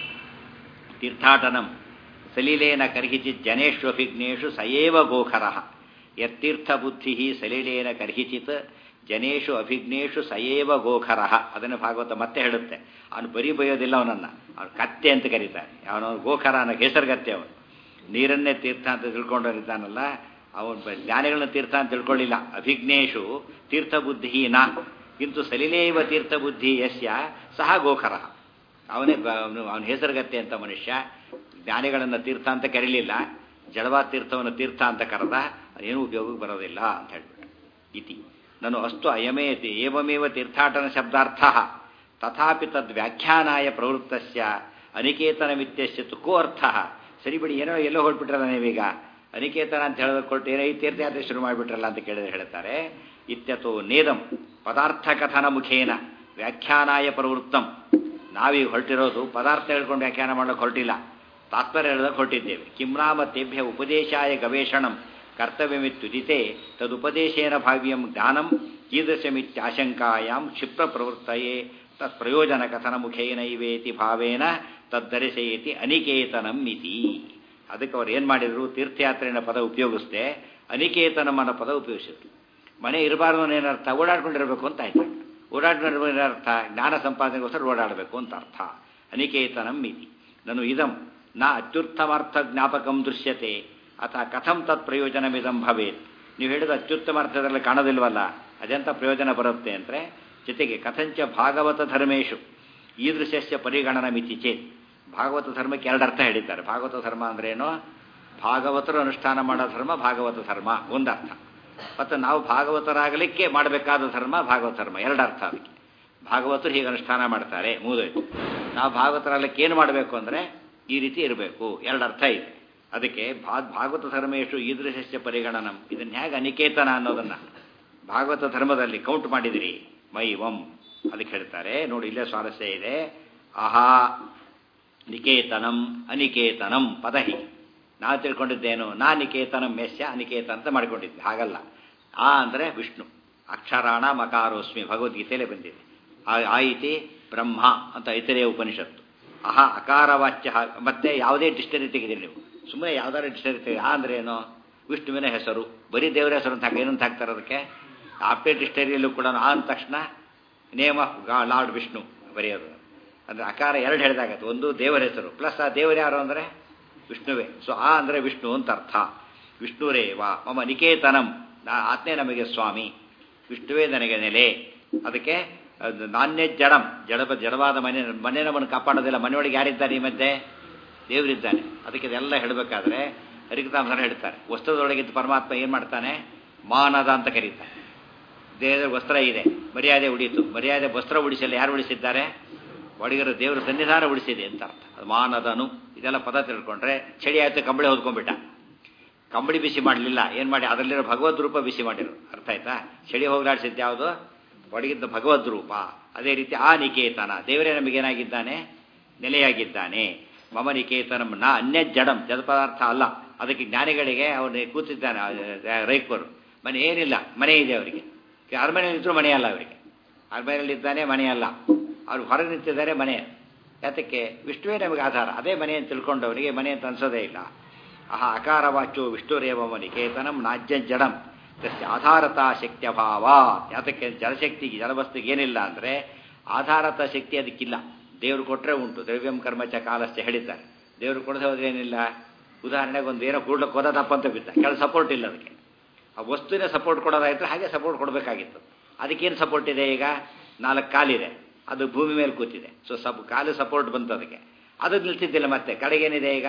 ತೀರ್ಥಾಟನಂ ಸಲೀಲೇನ ಕರ್ಹಿಚಿತ್ ಜನೇಶು ಅಭಿಜ್ಞೇಶು ಸಯೇವ ಗೋಖರ ಯತ್ತೀರ್ಥಬುದ್ಧಿ ಸಲೀಲೇನ ಕರ್ಹಿಚಿತ್ ಜನೇಶು ಅಭಿಜ್ಞೇಶು ಸಯೇವ ಗೋಖರ ಅದನ್ನು ಭಾಗವತ ಮತ್ತೆ ಹೇಳುತ್ತೆ ಅವನು ಬರೀ ಬೈಯೋದಿಲ್ಲ ಅವನನ್ನು ಅವನು ಕತ್ತೆ ಅಂತ ಕರೀತಾರೆ ಅವನು ಗೋಖರ ಅನ್ನೋ ಹೆಸರುಗತ್ತೆ ಅವನು ನೀರನ್ನೇ ತೀರ್ಥ ಅಂತ ತಿಳ್ಕೊಂಡವನಿದ್ದಾನಲ್ಲ ಅವನು ಬ- ಜ್ಞಾನಿಗಳನ್ನ ತೀರ್ಥ ಅಂತ ತಿಳ್ಕೊಳ್ಳಿಲ್ಲ ಅಭಿಜ್ಞೇಶು ತೀರ್ಥಬುದ್ಧಿ ನಾ ಕಿಂತು ಸಲಿಲೇವ ತೀರ್ಥಬುದ್ಧಿ ಯಸ್ಯ ಸಹ ಗೋಖರ ಅವನೇ ಅವನು ಅವನ ಹೆಸರುಗತ್ತೆ ಅಂತ ಮನುಷ್ಯ ಜ್ಞಾನಿಗಳನ್ನು ತೀರ್ಥ ಅಂತ ಕರೀಲಿಲ್ಲ ಜಡವಾದ ತೀರ್ಥವನ್ನು ತೀರ್ಥ ಅಂತ ಕರೆದ ಅದೇನು ಉಪಯೋಗಕ್ಕೆ ಬರೋದಿಲ್ಲ ಅಂತ ಹೇಳ್ಬಿಟ್ಟು ಇತಿ ನಾನು ಅಸ್ತು ಅಯಮೇತಿ ಏವಮೇವ ತೀರ್ಥಾಟನ ಶಬ್ದಾರ್ಥ ತಥಾಪಿ ತದ್ ವ್ಯಾಖ್ಯಾನಾಯ ಪ್ರವೃತ್ತಸ್ಯ ಅನಿಕೇತನಮಿತ್ಯಸ್ಯ ತು ಕೋ ಅರ್ಥ ಸರಿ ಬಿಡಿ ಏನೋ ಎಲ್ಲೋ ಹೊರಟ್ಬಿಟ್ರಲ್ಲ ನೀವೀಗ ಅನಿಕೇತನ ಅಂತ ಹೇಳೋದಕ್ಕೆ ಕೊಟ್ಟು ಏನೋ ಈ ತೀರ್ಥಯಾತ್ರೆ ಶುರು ಮಾಡಿಬಿಟ್ರಲ್ಲ ಅಂತ ಕೇಳಿದ್ರೆ ಹೇಳ್ತಾರೆ ಇತ್ಯತೋ ನೇದಂ ಪದಾರ್ಥ ಕಥನ ಮುಖೇನ ವ್ಯಾಖ್ಯಾನಾಯ ಪ್ರವೃತ್ತಂ ನಾವೀಗ ಹೊರಟಿರೋದು ಪದಾರ್ಥ ಹೇಳ್ಕೊಂಡು ವ್ಯಾಖ್ಯಾನ ಮಾಡೋಕೆ ಹೊರಟಿಲ್ಲ ತಾತ್ಪರ್ಯ ಹೇಳೋದಕ್ಕೆ ಹೊರಟಿದ್ದೇವೆ ಕಿಮ್ನಾಮ ತೇಭ್ಯ ಉಪದೇಶಾಯ ಗವೇಷಣಂ ಕರ್ತವ್ಯಮಿತ್ಯುದಿತೆ ತದುಪದೇಶೇನ ಭಾವ್ಯಂ ಜ್ಞಾನಂ ಕೀದೃಶಮಿತ್ಯಾಶಂಕಾಯಾಂ ಕ್ಷಿಪ್ರ ಪ್ರವೃತ್ತಯೇ ತತ್ ಪ್ರಯೋಜನ ಕಥನ ಮುಖೇನ ಇವೇತಿ ಭಾವೇನ ತದ್ದರಿಸೇತಿ ಅನಿಕೇತನಂ ಇತಿ ಅದಕ್ಕೆ ಅವ್ರು ಏನು ಮಾಡಿದ್ರು ತೀರ್ಥಯಾತ್ರೆಯ ಪದ ಉಪಯೋಗಿಸ್ದೆ ಅನಿಕೇತನಂ ಅನ್ನೋ ಪದ ಉಪಯೋಗಿಸಿದ್ರು ಮನೆ ಇರಬಾರ್ದು ಏನರ್ಥ ಓಡಾಡ್ಕೊಂಡಿರ್ಬೇಕು ಅಂತ ಆಯ್ತು ಓಡಾಡ್ಕೊಂಡಿರೋ ಅರ್ಥ ಜ್ಞಾನ ಸಂಪಾದನೆಗೋಸ್ಕರ ಓಡಾಡಬೇಕು ಅಂತ ಅರ್ಥ ಅನಿಕೇತನಂ ಇತಿ ನಾನು ಇದಂ ನ ಅತ್ಯುತ್ತಮಾರ್ಥ ಜ್ಞಾಪಕಂ ದೃಶ್ಯತೆ ಅಥವಾ ಕಥಂ ತತ್ ಪ್ರಯೋಜನಮಿದಂ ಭವೇತ್ ನೀವು ಹೇಳಿದ ಅತ್ಯುತ್ತಮ ಅರ್ಥದಲ್ಲಿ ಕಾಣೋದಿಲ್ವಲ್ಲ ಅದೆಂಥ ಪ್ರಯೋಜನ ಬರುತ್ತೆ ಅಂದರೆ ಜೊತೆಗೆ ಕಥಂಚ ಭಾಗವತ ಧರ್ಮೇಶು ಈದೃಶ್ಯ ಪರಿಗಣನ ಮಿತಿ ಚೇತ್ ಭಾಗವತ ಧರ್ಮಕ್ಕೆ ಎರಡು ಅರ್ಥ ಹೇಳಿದ್ದಾರೆ ಭಾಗವತ ಧರ್ಮ ಅಂದ್ರೇನು ಭಾಗವತರು ಅನುಷ್ಠಾನ ಮಾಡೋ ಧರ್ಮ ಭಾಗವತ ಧರ್ಮ ಒಂದರ್ಥ ಮತ್ತು ನಾವು ಭಾಗವತರಾಗಲಿಕ್ಕೆ ಮಾಡಬೇಕಾದ ಧರ್ಮ ಭಾಗವತ ಧರ್ಮ ಎರಡು ಅರ್ಥ ಅದಕ್ಕೆ ಭಾಗವತರು ಹೀಗೆ ಅನುಷ್ಠಾನ ಮಾಡ್ತಾರೆ ಮೂದೋಯ್ತು ನಾವು ಭಾಗವತರಾಗಲಿಕ್ಕೆ ಏನು ಮಾಡಬೇಕು ಅಂದರೆ ಈ ರೀತಿ ಇರಬೇಕು ಎರಡು ಅರ್ಥ ಇದೆ ಅದಕ್ಕೆ ಭಾ ಭಾಗವತ ಧರ್ಮೇಶು ಈದೃಶ್ಯ ಪರಿಗಣನಂ ಇದನ್ನು ಹೇಗೆ ಅನಿಕೇತನ ಅನ್ನೋದನ್ನು ಭಾಗವತ ಧರ್ಮದಲ್ಲಿ ಕೌಂಟ್ ಮಾಡಿದಿರಿ ಮೈ ವಂ ಅದಕ್ಕೆ ಹೇಳ್ತಾರೆ ನೋಡಿ ಇಲ್ಲೇ ಸ್ವಾರಸ್ಯ ಇದೆ ಆಹಾ ನಿಕೇತನಂ ಅನಿಕೇತನಂ ಪದ ಹೀಗೆ ನಾವು ತಿಳ್ಕೊಂಡಿದ್ದೇನು ನಾ ನಿಕೇತನಂ ಯಶ್ಯ ಅನಿಕೇತನ ಅಂತ ಮಾಡಿಕೊಂಡಿದ್ದೆ ಹಾಗಲ್ಲ ಆ ಅಂದರೆ ವಿಷ್ಣು ಅಕ್ಷರಾಣ ಮಕಾರೋಸ್ಮಿ ಭಗವದ್ಗೀತೆಯಲ್ಲೇ ಬಂದಿದೆ ಆ ಆಯಿತಿ ಬ್ರಹ್ಮ ಅಂತ ಐತರೇಯ ಉಪನಿಷತ್ತು ಅಹ ಅಕಾರವಾಚ್ಯ ಮತ್ತೆ ಯಾವುದೇ ಡಿಕ್ಷನರಿ ತೆಗೆದಿರಿ ನೀವು ಸುಮ್ಮನೆ ಯಾವ್ದಾದ್ರು ಡಿಕ್ಷನರಿ ತೆಗೆ ಆ ಅಂದ್ರೆ ಏನು ವಿಷ್ಣುವಿನ ಹೆಸರು ಬರೀ ದೇವರ ಹೆಸರು ಅಂತ ಹಾಕಿ ಏನಂತ ಹಾಕ್ತಾರೆ ಅದಕ್ಕೆ ಆಪ್ಟೇ ಡಿಕ್ಷನರಿಯಲ್ಲೂ ಕೂಡ ಆ ಅಂದ ತಕ್ಷಣ ನೇಮ್ ಆಫ್ ಗಾ ಲಾರ್ಡ್ ವಿಷ್ಣು ಬರೆಯೋದು ಅಂದರೆ ಅಕಾರ ಎರಡು ಹೇಳಿದಾಗತ್ತೆ ಒಂದು ದೇವರ ಹೆಸರು ಪ್ಲಸ್ ಆ ದೇವರು ಯಾರು ಅಂದರೆ ವಿಷ್ಣುವೇ ಸೊ ಆ ಅಂದರೆ ವಿಷ್ಣು ಅಂತ ಅರ್ಥ ವಿಷ್ಣುರೇವ ಮಮ ನಿಕೇತನಂ ನಾ ಆತ್ಮೇ ನಮಗೆ ಸ್ವಾಮಿ ವಿಷ್ಣುವೇ ನನಗೆ ನೆಲೆ ಅದಕ್ಕೆ ಅದು ನಾಣ್ಯ ಜಡಂ ಜಡಬ ಜಡವಾದ ಮನೆ ಮನೆ ನಮ್ಮನ್ನು ಕಾಪಾಡೋದಿಲ್ಲ ಮನೆಯೊಳಗೆ ಯಾರಿದ್ದಾರೆ ಈ ಮಧ್ಯೆ ದೇವರಿದ್ದಾನೆ ಅದಕ್ಕೆ ಇದೆಲ್ಲ ಹೇಳಬೇಕಾದ್ರೆ ಹರಿಕತಾಂಸನ ಹೇಳ್ತಾರೆ ವಸ್ತ್ರದೊಳಗಿದ್ದ ಪರಮಾತ್ಮ ಏನು ಮಾಡ್ತಾನೆ ಮಾನದ ಅಂತ ಕರೀತಾನೆ ದೇಹದ ವಸ್ತ್ರ ಇದೆ ಮರ್ಯಾದೆ ಉಡೀತು ಮರ್ಯಾದೆ ವಸ್ತ್ರ ಉಡಿಸಲ್ಲ ಯಾರು ಉಳಿಸಿದ್ದಾರೆ ಒಳಗಿರೋ ದೇವರ ಸನ್ನಿಧಾನ ಉಳಿಸಿದೆ ಅಂತ ಅರ್ಥ ಅದು ಮಾನದನು ಇದೆಲ್ಲ ಪದ ತಿಳ್ಕೊಂಡ್ರೆ ಚಳಿ ಆಯ್ತು ಕಂಬಳಿ ಹೊದ್ಕೊಂಡ್ಬಿಟ್ಟ ಕಂಬಳಿ ಬಿಸಿ ಮಾಡಲಿಲ್ಲ ಏನು ಮಾಡಿ ಅದರಲ್ಲಿರೋ ಭಗವದ್ ರೂಪ ಬಿಸಿ ಮಾಡಿರು ಅರ್ಥ ಆಯ್ತಾ ಚಳಿ ಹೋಗ್ಲಾಡಿಸಿದ್ದು ಯಾವುದು ಒಡಗಿದ್ದ ಭಗವದ್ ರೂಪ ಅದೇ ರೀತಿ ಆ ನಿಕೇತನ ದೇವರೇ ನಮಗೇನಾಗಿದ್ದಾನೆ ನೆಲೆಯಾಗಿದ್ದಾನೆ ಮಮ ನಿಕೇತನಂ ನ ಅನ್ಯ ಜಡಂ ಜಡ ಪದಾರ್ಥ ಅಲ್ಲ ಅದಕ್ಕೆ ಜ್ಞಾನಿಗಳಿಗೆ ಅವನು ಕೂತಿದ್ದಾನೆ ರೈಕರು ಮನೆ ಏನಿಲ್ಲ ಮನೆ ಇದೆ ಅವರಿಗೆ ಅರಮನೆಯಲ್ಲಿ ಇದ್ರೂ ಮನೆ ಅಲ್ಲ ಅವರಿಗೆ ಅರಮನೆಯಲ್ಲಿ ಇದ್ದಾನೆ ಮನೆ ಅಲ್ಲ ಅವ್ರು ಹೊರಗೆ ನಿಂತಿದ್ದಾರೆ ಮನೆ ಯಾತಕ್ಕೆ ವಿಷ್ಣುವೇ ನಮಗೆ ಆಧಾರ ಅದೇ ಮನೆ ಅಂತ ತಿಳ್ಕೊಂಡವನಿಗೆ ಮನೆ ಅಂತ ಅನ್ಸೋದೇ ಇಲ್ಲ ಆಹ ಅಕಾರವಾಚು ವಿಷ್ಣುರೇವಮ ನಿಕೇತನಂ ನಾಜ್ಯ ಜಡಂ ತಸ್ಯ ಆಧಾರತಾ ಶಕ್ತ್ಯಭಾವ ಯಾತಕ್ಕೆ ಜಲಶಕ್ತಿಗೆ ಜಲವಸ್ತಿಗೆ ಏನಿಲ್ಲ ಅಂದರೆ ಆಧಾರತ ಶಕ್ತಿ ಅದಕ್ಕಿಲ್ಲ ದೇವರು ಕೊಟ್ಟರೆ ಉಂಟು ದ್ರವ್ಯಂ ಕರ್ಮಚ ಕಾಲಶ್ಚ ಹೇಳಿದ್ದಾರೆ ದೇವರು ಕೊಡದೆ ಹೋದ್ರೆ ಏನಿಲ್ಲ ಉದಾಹರಣೆಗೆ ಒಂದು ಏನೋ ಕೂಡ್ಲಕ್ಕೆ ಹೋದಪ್ಪ ಅಂತ ಬಿದ್ದ ಕೆಲ ಸಪೋರ್ಟ್ ಇಲ್ಲ ಅದಕ್ಕೆ ಆ ವಸ್ತುವಿನ ಸಪೋರ್ಟ್ ಕೊಡೋದಾಯ್ತು ಹಾಗೆ ಸಪೋರ್ಟ್ ಕೊಡಬೇಕಾಗಿತ್ತು ಅದಕ್ಕೇನು ಸಪೋರ್ಟ್ ಇದೆ ಈಗ ನಾಲ್ಕು ಕಾಲಿದೆ ಅದು ಭೂಮಿ ಮೇಲೆ ಕೂತಿದೆ ಸೊ ಸಪ್ ಕಾಲು ಸಪೋರ್ಟ್ ಬಂತು ಅದಕ್ಕೆ ಅದು ನಿಲ್ತಿದ್ದಿಲ್ಲ ಮತ್ತೆ ಕಡೆಗೇನಿದೆ ಈಗ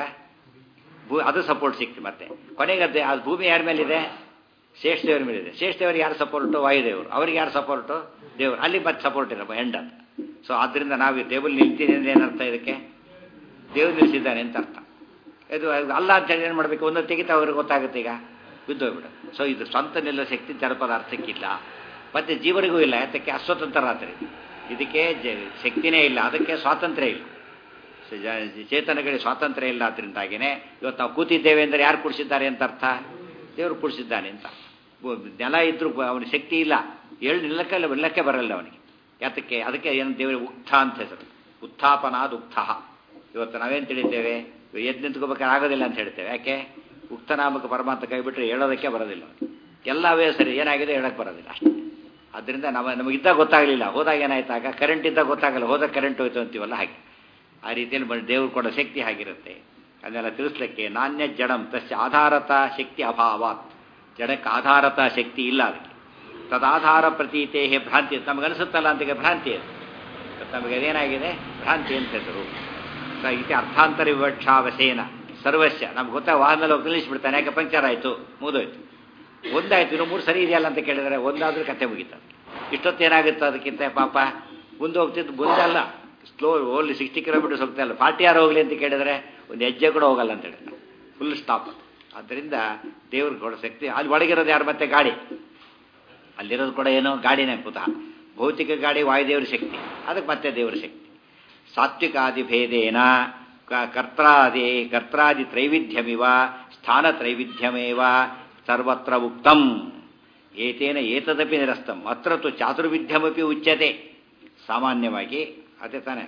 ಭೂ ಅದು ಸಪೋರ್ಟ್ ಸಿಕ್ತು ಮತ್ತೆ ಕೊನೆಗೆ ಅದು ಅದು ಭೂಮಿ ಯಾರ ಮೇಲಿದೆ ಶೇಷದೇವರ ಮೇಲಿದೆ ಶೇಷದೇವರಿಗೆ ಯಾರು ಸಪೋರ್ಟು ವಾಯುದೇವರು ಅವ್ರಿಗೆ ಯಾರು ಸಪೋರ್ಟು ದೇವರು ಅಲ್ಲಿ ಮತ್ತೆ ಸಪೋರ್ಟ್ ಇಲ್ಲ ಹೆಂಡ ಸೊ ಆದ್ದರಿಂದ ನಾವು ಈ ಟೇಬಲ್ ನಿಲ್ತೀನಿ ಅಂದ್ರೆ ಏನರ್ಥ ಇದಕ್ಕೆ ದೇವ್ರು ನಿಲ್ಲಿಸಿದ್ದಾನೆ ಅಂತ ಅರ್ಥ ಇದು ಅಲ್ಲ ಅಂತ ಹೇಳಿ ಏನು ಮಾಡಬೇಕು ಒಂದೊಂದು ತೆಗಿತಾ ಅವ್ರಿಗೆ ಗೊತ್ತಾಗುತ್ತೆ ಈಗ ಬಿದ್ದೋಗ್ಬಿಡು ಸೊ ಇದು ಸ್ವಂತ ನಿಲ್ಲ ಶಕ್ತಿ ಜಡಪದ ಅರ್ಥಕ್ಕಿಲ್ಲ ಮತ್ತೆ ಜೀವರಿಗೂ ಇಲ್ಲ ಯಾತಕ್ಕೆ ಅಸ್ವತಂತ್ರ ಆತರಿ ಇದಕ್ಕೆ ಜ ಶಕ್ತಿನೇ ಇಲ್ಲ ಅದಕ್ಕೆ ಸ್ವಾತಂತ್ರ್ಯ ಇಲ್ಲ ಸೊ ಜ- ಚೇತನಗಳಿಗೆ ಸ್ವಾತಂತ್ರ್ಯ ಇಲ್ಲ ಅದರಿಂದಾಗಿನೇ ಇವತ್ತು ನಾವು ಕೂತಿದ್ದೇವೆ ಅಂದರೆ ಯಾರು ಕುಡಿಸಿದ್ದಾರೆ ಅಂತ ಅರ್ಥ ದೇವರು ಕುಡಿಸಿದ್ದಾನೆ ಅಂತ ಬ- ನೆಲ ಇದ್ರೂ ಅವನಿಗೆ ಶಕ್ತಿ ಇಲ್ಲ ಹೇಳಿ ನಿಲ್ಲಕ್ಕೆ ನಿಲ್ಲಕ್ಕೆ ಬರಲ್ಲ ಅವನಿಗೆ ಯಾತಕ್ಕೆ ಅದಕ್ಕೆ ಏನು ದೇವರಿಗೆ ಉಕ್ಥ ಅಂತ ಹೆಸರು ಉತ್ಥಾಪನಾದ ಉಕ್ಥ ಇವತ್ತು ನಾವೇನು ತಿಳಿತೇವೆ ಎದ್ದು ನಿಂತ್ಕೋಬೇಕಾದ್ರೆ ಆಗೋದಿಲ್ಲ ಅಂತ ಹೇಳ್ತೇವೆ ಯಾಕೆ ಉಕ್ತನಾಮಕ ಪರಮಾತ್ಮ ಕೈ ಬಿಟ್ಟರೆ ಹೇಳೋದಕ್ಕೆ ಬರೋದಿಲ್ಲ ಅವನಿಗೆ ಎಲ್ಲವೇ ಸರಿ ಏನಾಗಿದೆ ಹೇಳಕ್ಕೆ ಬರೋದಿಲ್ಲ ಅಷ್ಟೇ ಅದರಿಂದ ನಾವು ನಮಗಿದ್ದಾಗ ಗೊತ್ತಾಗಲಿಲ್ಲ ಹೋದಾಗ ಏನಾಯ್ತಾಗ ಕರೆಂಟ್ ಇದ್ದಾಗ ಗೊತ್ತಾಗಲ್ಲ ಹೋದಾಗ ಕರೆಂಟ್ ಹೋಯ್ತು ಅಂತೀವಲ್ಲ ಹಾಗೆ ಆ ರೀತಿಯಲ್ಲಿ ಬ- ದೇವ್ರು ಕೊಡೋ ಶಕ್ತಿ ಹಾಗಿರುತ್ತೆ ಅದನ್ನೆಲ್ಲ ತಿಳಿಸ್ಲಿಕ್ಕೆ ನಾಣ್ಯ ಜಡಂ ತಸ್ಯ ಆಧಾರತ ಶಕ್ತಿ ಅಭಾವಾತ್ ಜಡಕ್ಕೆ ಆಧಾರತ ಶಕ್ತಿ ಇಲ್ಲ ಅದಕ್ಕೆ ತದಾಧಾರ ಪ್ರತೀತೆ ಭ್ರಾಂತಿ ನಮಗನಿಸುತ್ತಲ್ಲ ಅಂತಿಗೆ ಭ್ರಾಂತಿ ಅದು ನಮಗೆ ಅದೇನಾಗಿದೆ ಭ್ರಾಂತಿ ಅಂತ ಹೆಸರು ಸ ಇತಿ ಅರ್ಥಾಂತರ ವಿವಕ್ಷಾವಸೇನ ಸರ್ವಸ್ಯ ನಮ್ಗೆ ಗೊತ್ತಾ ವಾಹನದಲ್ಲಿ ಹೋಗಿ ನಿಲ್ಲಿಸ್ಬಿಡ್ತಾನೆ ಯಾಕೆ ಪಂಕ್ಚರ್ ಆಯಿತು ಮುಗಿದೋಯ್ತು ಒಂದಾಯ್ತು ಇನ್ನು ಮೂರು ಸರಿ ಇದೆಯಲ್ಲ ಅಂತ ಕೇಳಿದರೆ ಒಂದಾದ್ರೂ ಕತೆ ಮುಗೀತು ಇಷ್ಟೊತ್ತು ಏನಾಗುತ್ತೆ ಅದಕ್ಕಿಂತ ಪಾಪ ಮುಂದೆ ಹೋಗ್ತಿದ್ದು ಮುಂದೆ ಅಲ್ಲ ಸ್ಲೋ ಓನ್ಲಿ ಸಿಕ್ಸ್ಟಿ ಕಿಲೋಮೀಟರ್ಸ್ ಹೋಗ್ತಾ ಇಲ್ಲ ಫಾರ್ಟಿ ಆರ್ ಹೋಗ್ಲಿ ಅಂತ ಕೇಳಿದರೆ ಒಂದು ಹೆಜ್ಜೆ ಕೂಡ ಹೋಗಲ್ಲ ಅಂತ ಹೇಳಿದ್ರೆ ಫುಲ್ ಸ್ಟಾಪ್ ಆದ್ದರಿಂದ ದೇವ್ರಿಗೆ ಕೊಡೋ ಶಕ್ತಿ ಅಲ್ಲಿ ಒಳಗಿರೋದು ಯಾರು ಮತ್ತೆ ಗಾಡಿ ಅಲ್ಲಿರೋದು ಕೂಡ ಏನೋ ಗಾಡಿನೇ ಪುತಃ ಭೌತಿಕ ಗಾಡಿ ವಾಯುದೇವರ ಶಕ್ತಿ ಅದಕ್ಕೆ ಮತ್ತೆ ದೇವರ ಶಕ್ತಿ ಸಾತ್ವಿಕಾದಿ ಭೇದೇನ ಕ- ಕರ್ತ್ರಾದಿ ಕರ್ತ್ರಾದಿ ತ್ರೈವಿಧ್ಯಮಿವ ಸ್ಥಾನ ತ್ರೈವಿಧ್ಯಮೇವ ಸರ್ವತ್ರ ಉಕ್ತಂ ಏತೇನ ಏತದಪಿ ನಿರಸ್ತಂ ಅತ್ರ ತು ಚಾತುರ್ವಿಧ್ಯಮಪಿ ಉಚ್ಯತೆ ಸಾಮಾನ್ಯವಾಗಿ ಅದೇ ತಾನೆ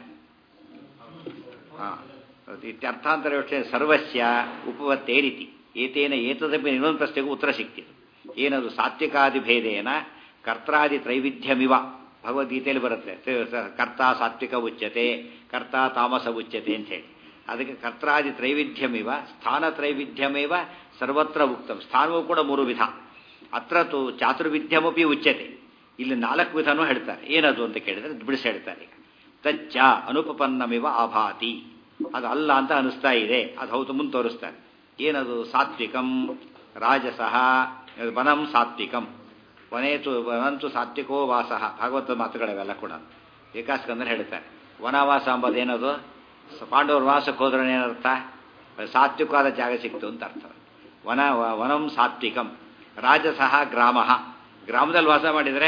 ಹಾಂ ಇತ್ಯರ್ಥಾಂತರ ಯೋಚನೆ ಸರ್ವಸ್ಯ ಉಪವತ್ತೇರಿತಿ ಏತೇನ ಏತದಪಿ ಇನ್ನೊಂದು ಪ್ರಶ್ನೆಗೂ ಉತ್ತರ ಸಿಕ್ತಿದೆ ಏನದು ಸಾತ್ವಿಕಾದಿ ಭೇದೇನ ಕರ್ತಾದಿ ತ್ರೈವಿಧ್ಯಮಿವ ಭಗವದ್ಗೀತೆಯಲ್ಲಿ ಬರುತ್ತೆ ತ- ಸ- ಕರ್ತ ಸಾತ್ವಿಕ ಉಚ್ಯತೆ ಕರ್ತ ತಾಮಸ ಉಚ್ಯತೆ ಅಂತ ಹೇಳಿ ಅದಕ್ಕೆ ಕರ್ತಾದಿ ತ್ರೈವಿಧ್ಯಮಿವ ಸ್ಥಾನ ತ್ರೈವಿಧ್ಯಮೇವ ಸರ್ವತ್ರ ಉಕ್ತಂ ಸ್ಥಾನವೂ ಕೂಡ ಮೂರು ವಿಧ ಅತ್ರ ತು ಚಾತುರ್ವಿಧ್ಯಮಪಿ ಉಚ್ಯತೆ ಇಲ್ಲಿ ನಾಲ್ಕು ವಿಧನೂ ಹೇಳ್ತಾರೆ ಏನದು ಅಂತ ಕೇಳಿದ್ರೆ ಬಿಡಿಸಿ ಹೇಳ್ತಾರೆ ಈಗ ತಚ್ಚ ಅನುಪಪನ್ನಮಿವ ಆಭಾತಿ ಅದು ಅಲ್ಲ ಅಂತ ಅನಿಸ್ತಾ ಇದೆ ಅದು ಹೌದು ಮುಂದೆ ತೋರಿಸ್ತಾರೆ ಏನದು ಸಾತ್ವಿಕಂ ರಾಜಸಃ ವನಂ ಸಾತ್ವಿಕಂ ವನೇತು ವನಂತು ಸಾತ್ವಿಕೋ ವಾಸಃ ಭಾಗವತ ಮಾತುಗಳಿವೆಲ್ಲ ಕೂಡ ಏಕಾಸ್ಕಂದ್ರೆ ಹೇಳ್ತಾರೆ ವನವಾಸ ಅಂಬದು ಏನದು ಸ- ಪಾಂಡವರು ವಾಸಕ್ಕೆ ಹೋದ್ರೆ ಏನರ್ಥ ಸಾತ್ವಿಕವಾದ ಜಾಗ ಸಿಕ್ತು ಅಂತ ಅರ್ಥ ವನ ವ- ವನಂ ಸಾತ್ವಿಕಂ ರಾಜಸಃ ಗ್ರಾಮ ಗ್ರಾಮದಲ್ಲಿ ವಾಸ ಮಾಡಿದರೆ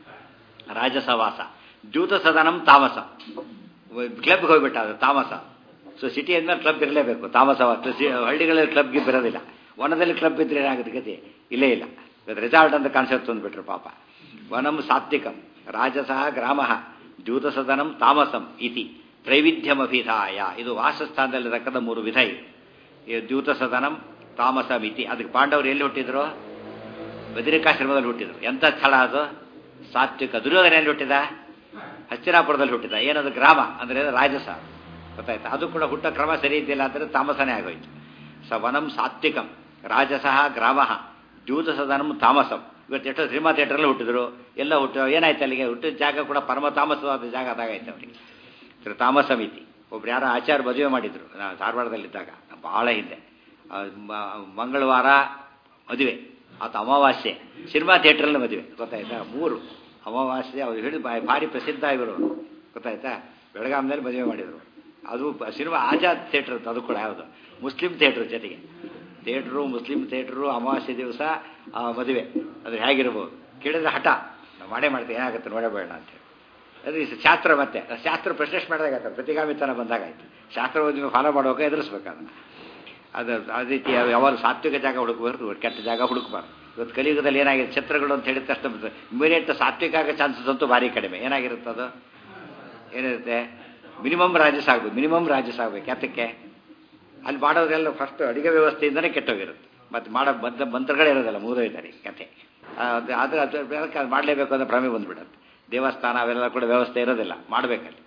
ರಾಜಸವಾಸ ದ್ಯೂತ ಸದನಂ ತಾಮಸ ಕ್ಲಬ್ಗೆ ಹೋಗ್ಬಿಟ್ಟ ಅದು ತಾಮಸ ಸೊ ಸಿಟಿ ಅಂದ್ಮೇಲೆ ಕ್ಲಬ್ ಇರಲೇಬೇಕು ತಾಮಸವಾಸ ಸಿ- ಹಳ್ಳಿಗಳಲ್ಲಿ ಕ್ಲಬ್ಗೆ ಬರೋದಿಲ್ಲ ವನದಲ್ಲಿ ಕ್ಲಬ್ ಇದ್ರೆ ಏನಾಗುತ್ತೆ ಗತಿ ಇಲ್ಲೇ ಇಲ್ಲ ಇವತ್ತು ರೆಸಾರ್ಟ್ ಅಂತ ಕಾನ್ಸೆಪ್ಟ್ ತಂದುಬಿಟ್ರು ಪಾಪ ವನಂ ಸಾತ್ವಿಕಂ ರಾಜಸಃ ಗ್ರಾಮ ದ್ಯೂತ ಸದನಂ ತಾಮಸಂ ಇತಿ ತ್ರೈವಿಧ್ಯಮಭಿಧಾಯ ಇದು ವಾಸಸ್ಥಾನದಲ್ಲಿರತಕ್ಕಂಥ ಮೂರು ವಿಧ ಇದು ಈ ದ್ಯೂತ ಸದನಂ ತಾಮಸಂ ಇತಿ ಅದಕ್ಕೆ ಪಾಂಡವರು ಎಲ್ಲಿ ಹುಟ್ಟಿದ್ರು ಬದರಿಕಾಶ್ರಮದಲ್ಲಿ ಹುಟ್ಟಿದ್ರು ಎಂಥ ಸ್ಥಳ ಅದು ಸಾತ್ವಿಕ ದುರ್ಯೋಧನ ಎಲ್ಲಿ ಹುಟ್ಟಿದ ಹಸ್ತಿನಾಪುರದಲ್ಲಿ ಹುಟ್ಟಿದ ಏನದು ಗ್ರಾಮ ಅಂದರೆ ರಾಜಸ ಗೊತ್ತಾಯ್ತಾ ಅದು ಕೂಡ ಹುಟ್ಟ ಕ್ರಮ ಸರಿ ಇದ್ದಿಲ್ಲ ಅಂದರೆ ತಾಮಸನೇ ಆಗೋಯ್ತು ಸ ವನಂ ಸಾತ್ವಿಕಂ ರಾಜಸಃ ಗ್ರಾಮ ದ್ಯೂತ ಸದನಂ ತಾಮಸಂ ಇವತ್ತು ಎಷ್ಟೋ ಸಿನಿಮಾ ಥಿಯೇಟ್ರಲ್ಲಿ ಹುಟ್ಟಿದ್ರು ಎಲ್ಲ ಹುಟ್ಟು ಏನಾಯ್ತು ಅಲ್ಲಿಗೆ ಹುಟ್ಟಿದ ಜಾಗ ಕೂಡ ಪರಮ ತಾಮಸವಾದ ಜಾಗ ಅದಾಗಾಯ್ತು ಅವರಿಗೆ ಇದ್ರ ತಾಮಸ ಮಿತಿ ಒಬ್ರು ಯಾರೋ ಆಚಾರ ಮದುವೆ ಮಾಡಿದ್ರು ನಾನು ಧಾರವಾಡದಲ್ಲಿದ್ದಾಗ ಭಾಳ ಹಿಂದೆ ಆ, ಮ- ಮಂಗಳವಾರ ಮದುವೆ ಆತ ಅಮಾವಾಸ್ಯೆ ಸಿನಿಮಾ ಥಿಯೇಟ್ರಲ್ಲಿ ಮದುವೆ ಗೊತ್ತಾಯ್ತಾ ಮೂರು ಅಮಾವಾಸ್ಯೆ ಅವ್ರು ಹೇಳಿ ಬಾ- ಭಾರಿ ಪ್ರಸಿದ್ಧ ಇವರು ಗೊತ್ತಾಯ್ತಾ ಬೆಳಗಾಂನಲ್ಲಿ ಮದುವೆ ಮಾಡಿದರು ಅದು ಬ- ಸಿನಿಮಾ ಆಜಾದ್ ಥಿಯೇಟ್ರ್ ಅಂತ ಅದು ಕೂಡ ಯಾವುದು ಮುಸ್ಲಿಂ ಥಿಯೇಟ್ರ್ ಜೊತೆಗೆ ಥಿಯೇಟ್ರು ಮುಸ್ಲಿಂ ಥಿಯೇಟ್ರು ಅಮಾವಾಸ್ಯೆ ದಿವಸ ಆ, ಮದುವೆ ಅದು ಹೇಗಿರ್ಬೋದು ಕೇಳಿದ್ರೆ ಹಠ ನಾವು ಮಾಡೇ ಮಾಡ್ತೀವಿ ಏನಾಗುತ್ತೆ ನೋಡಬೇಡ ಅಂತೇಳಿ ಅದು ಈ ಶಾಸ್ತ್ರ ಮತ್ತೆ ಶಾಸ್ತ್ರ ಪ್ರಶ್ನೆ ಮಾಡಿದಾಗ ಆಯ್ತು ಪ್ರತಿಗಾಮಿತನ ಬಂದಾಗಾಯ್ತು ಶಾಸ್ತ್ರ ಓದಿ ಫಾಲೋ ಮಾಡುವಾಗ ಎದುರಿಸ್ಬೇಕು ಅದನ್ನು ಅದು ಅದೇ ರೀತಿ ಯಾವಾಗ ಸಾತ್ವಿಕ ಜಾಗ ಹುಡುಕಬಾರ್ದು ಕೆಟ್ಟ ಜಾಗ ಹುಡುಕಬಾರ್ದು ಇವತ್ತು ಕಲಿಯುಗದಲ್ಲಿ ಏನಾಗಿದೆ ಛತ್ರಗಳು ಅಂತ ಹೇಳಿದ ತಕ್ಷಣ ಇಮಿಡಿಯೇಟ್ ಸಾತ್ವಿಕ ಆಗೋ ಚಾನ್ಸಸ್ ಅಂತೂ ಭಾರಿ ಕಡಿಮೆ ಏನಾಗಿರುತ್ತೆ ಅದು ಏನಿರುತ್ತೆ ಮಿನಿಮಮ್ ರಾಜಸ್ ಆಗ್ಬೇಕು ಮಿನಿಮಮ್ ರಾಜಸ್ ಆಗ್ಬೇಕು ಯಾತಕ್ಕೆ ಅಲ್ಲಿ ಮಾಡೋದ್ರೆಲ್ಲ ಫಸ್ಟ್ ಅಡಿಗೆ ವ್ಯವಸ್ಥೆಯಿಂದನೇ ಕೆಟ್ಟೋಗಿರುತ್ತೆ ಮತ್ತು ಮಾಡೋ ಮಂತ್ರ ಮಂತ್ರಗಳೇ ಇರೋದಿಲ್ಲ ಮುಗಿದೋಯ್ತಾರೆ ಕತೆ ಅದು ಆದರೆ ಅದು ಅದಕ್ಕೆ ಅದು ಮಾಡಲೇಬೇಕು ಅನ್ನೋ ಭ್ರಮೆ ಬಂದ್ಬಿಡುತ್ತೆ ದೇವಸ್ಥಾನ ಅವೆಲ್ಲ ಕೂಡ ವ್ಯವಸ್ಥೆ ಇರೋದಿಲ್ಲ ಮಾಡಬೇಕಲ್ಲಿ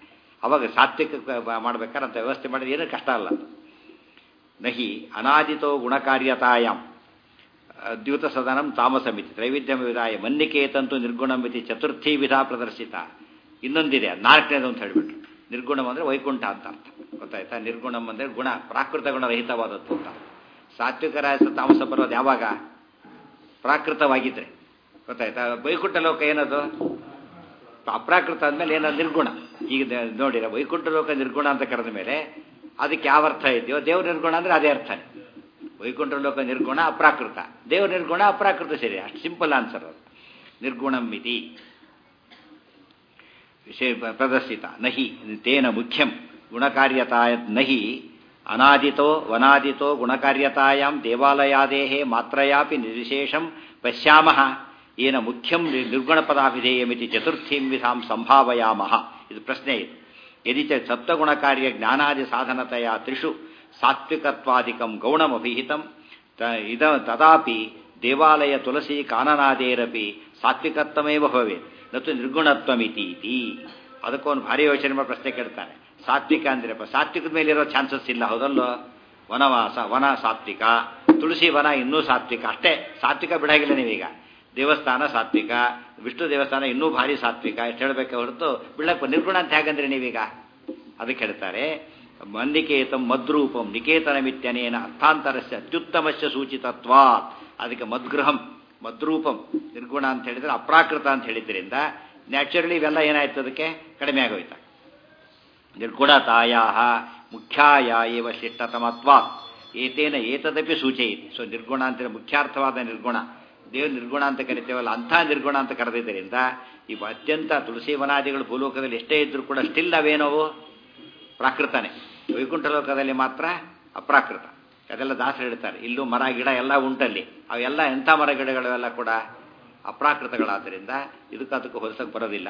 ಅವಾಗ ಸಾತ್ವಿಕ ಮಾಡ್ಬೇಕಾದ್ರೆ ಅಂತ ವ್ಯವಸ್ಥೆ ಮಾಡಿದ್ರೆ ಏನೂ ಕಷ್ಟ ಅಲ್ಲ ನಹಿ ಅನಾದಿತೋ ಗುಣಕಾರ್ಯತಾಯಾಮ್ ದ್ಯೂತ ಸದನಂ ತಾಮಸಮಿತಿ ತ್ರೈವಿಧ್ಯಮ ವಿಧಾಯ ಮನ್ನಿಕೇತಂತು ನಿರ್ಗುಣಂ ಇತಿ ಚತುರ್ಥಿ ವಿಧ ಪ್ರದರ್ಶಿತ ಇನ್ನೊಂದಿದೆ ನಾಲ್ಕನೇದು ಅಂತ ಹೇಳಿಬಿಟ್ರು ನಿರ್ಗುಣಂ ಅಂದರೆ ವೈಕುಂಠ ಅಂತ ಅರ್ಥ ಗೊತ್ತಾಯ್ತಾ ನಿರ್ಗುಣಂ ಅಂದರೆ ಗುಣ ಪ್ರಾಕೃತ ಗುಣರಹಿತವಾದದ್ದು ಅಂತ ಸಾತ್ವಿಕ ರಾಜಸ ತಾಮಸ ಬರೋದು ಯಾವಾಗ ಪ್ರಾಕೃತವಾಗಿದ್ರೆ ಗೊತ್ತಾಯ್ತಾ ವೈಕುಂಠ ಲೋಕ ಏನದು ಅಪ್ರಾಕೃತ ಅಂದಮೇಲೆ ಏನದು ನಿರ್ಗುಣ ಈಗ ನೋಡಿರ ವೈಕುಂಠ ಲೋಕ ನಿರ್ಗುಣ ಅಂತ ಕರೆದ ಮೇಲೆ ಅದಕ್ಕೆ ಯಾವ ಅರ್ಥ ಇದೆಯೋ ದೇವ್ರ ನಿರ್ಗುಣ ಅಂದರೆ ಅದೇ ಅರ್ಥನೇ ವೈಕುಂಠ ಲೋಕ ನಿರ್ಗುಣ ಅಪ್ರಾಕೃತ ದೇವ್ರ ನಿರ್ಗುಣ ಅಪ್ರಾಕೃತ ಸರಿ ಅಷ್ಟು ಸಿಂಪಲ್ ಆನ್ಸರ್ ಅದು ನಿರ್ಗುಣಂ ಮಿತಿ ವಿಷಯ ಪ್ರದರ್ಶಿತ ನಹಿ ತೇನ ಮುಖ್ಯಂ ಗುಣಕಾರ್ಯತಾಯ ನಹಿ ಅನಾದಿತೋ ವನಾದಿತೋ ಗುಣಕಾರ್ಯತಾಯಾಂ ದೇವಾಲಯಾದೇಹೇ ಮಾತ್ರಯಾಪಿ ನಿರ್ವಿಶೇಷಂ ಪಶ್ಯಾಮಃ ಏನ ಮುಖ್ಯಂ ನಿರ್ಗುಣಪದಾಭಿಧೇಯಮಿತಿ ಚತುರ್ಥೀಂ ವಿಧಾಂ ಸಂಭಾವಯಾಮಃ ಇದು ಪ್ರಶ್ನೆ ಇದು ಯದಿ ಚ ಸಪ್ತಗುಣಕಾರ್ಯ ಜ್ಞಾನಾದಿ ಸಾಧನತೆಯ ತ್ರಿಷು ಸಾತ್ವಿಕತ್ವಾದಿಕಂ ಗೌಣಮಭಿಹಿತಂ ಇದ ತದಾಪಿ ದೇವಾಲಯ ತುಳಸಿ ಕಾನನಾದೇರಪಿ ಸಾತ್ವಿಕತ್ವಮೇವ ಭವೇತ್ ನತ್ತು ನಿರ್ಗುಣತ್ವಮಿತಿ ಅದಕ್ಕೊಂದು ಭಾರಿ ಯೋಚನೆ ಮಾಡಿ ಪ್ರಶ್ನೆ ಕೇಳ್ತಾನೆ ಸಾತ್ವಿಕ ಅಂದ್ರಪ್ಪ ಸಾತ್ವಿಕದ ಮೇಲಿರೋ ಚಾನ್ಸಸ್ ಇಲ್ಲ ಹೌದಲ್ಲೋ ವನವಾಸ ವನ ಸಾತ್ವಿಕ ತುಳಸಿ ವನ ಇನ್ನೂ ಸಾತ್ವಿಕ ಅಷ್ಟೇ ಸಾತ್ವಿಕ ಬಿಡಾಗಿಲ್ಲ ನೀವೀಗ ದೇವಸ್ಥಾನ ಸಾತ್ವಿಕ ವಿಷ್ಣು ದೇವಸ್ಥಾನ ಇನ್ನೂ ಭಾರಿ ಸಾತ್ವಿಕ ಎಷ್ಟು ಹೇಳಬೇಕೆ ಹೊರತು ಬಿಡಕ್ಕೆ ನಿರ್ಗುಣ ಅಂತ ಹೇಗಂದ್ರೆ ನೀವೀಗ ಅದಕ್ಕೆ ಹೇಳ್ತಾರೆ ಮನ್ನಿಕೇತಂ ಮದ್ರೂಪಂ ನಿಕೇತನಮಿತ್ಯನೇನ ಅರ್ಥಾಂತರಸ್ಯ ಅತ್ಯುತ್ತಮಸ್ಯ ಸೂಚಿತತ್ವಾ ಅದಕ್ಕೆ ಮದ್ಗೃಹಂ ಮದ್ರೂಪಂ ನಿರ್ಗುಣ ಅಂತ ಹೇಳಿದ್ರೆ ಅಪ್ರಾಕೃತ ಅಂತ ಹೇಳಿದ್ರಿಂದ ನ್ಯಾಚುರಲಿ ಇವೆಲ್ಲ ಏನಾಯ್ತು ಅದಕ್ಕೆ ಕಡಿಮೆ ಆಗೋಯ್ತ ನಿರ್ಗುಣತಾಯ ಮುಖ್ಯಾಯ ಏವ ಶಿಷ್ಟತಮತ್ವ ಏತೇನ ಏತದಪಿ ಸೂಚಯಿತಿ ಸೊ ನಿರ್ಗುಣ ಅಂತ ಮುಖ್ಯಾರ್ಥವಾದ ನಿರ್ಗುಣ ದೇವ್ ನಿರ್ಗುಣ ಅಂತ ಕರಿತೇವಲ್ಲ ಅಂಥ ನಿರ್ಗುಣ ಅಂತ ಕರೆದಿದ್ದರಿಂದ ಇವು ಅತ್ಯಂತ ತುಳಸಿ ವನಾದಿಗಳು ಭೂಲೋಕದಲ್ಲಿ ಎಷ್ಟೇ ಇದ್ರೂ ಕೂಡ ಸ್ಟಿಲ್ ಅವೇನೋವು ಪ್ರಾಕೃತನೇ ವೈಕುಂಠ ಲೋಕದಲ್ಲಿ ಮಾತ್ರ ಅಪ್ರಾಕೃತ ಅದೆಲ್ಲ ದಾಸರು ಹೇಳ್ತಾರೆ ಇಲ್ಲೂ ಮರ ಗಿಡ ಎಲ್ಲ ಉಂಟಲ್ಲಿ ಅವೆಲ್ಲ ಎಂಥ ಮರ ಗಿಡಗಳೆಲ್ಲ ಕೂಡ ಅಪ್ರಾಕೃತಗಳಾದ್ದರಿಂದ ಇದಕ್ಕೆ ಅದಕ್ಕೆ ಹೊರಸಕ್ಕೆ ಬರೋದಿಲ್ಲ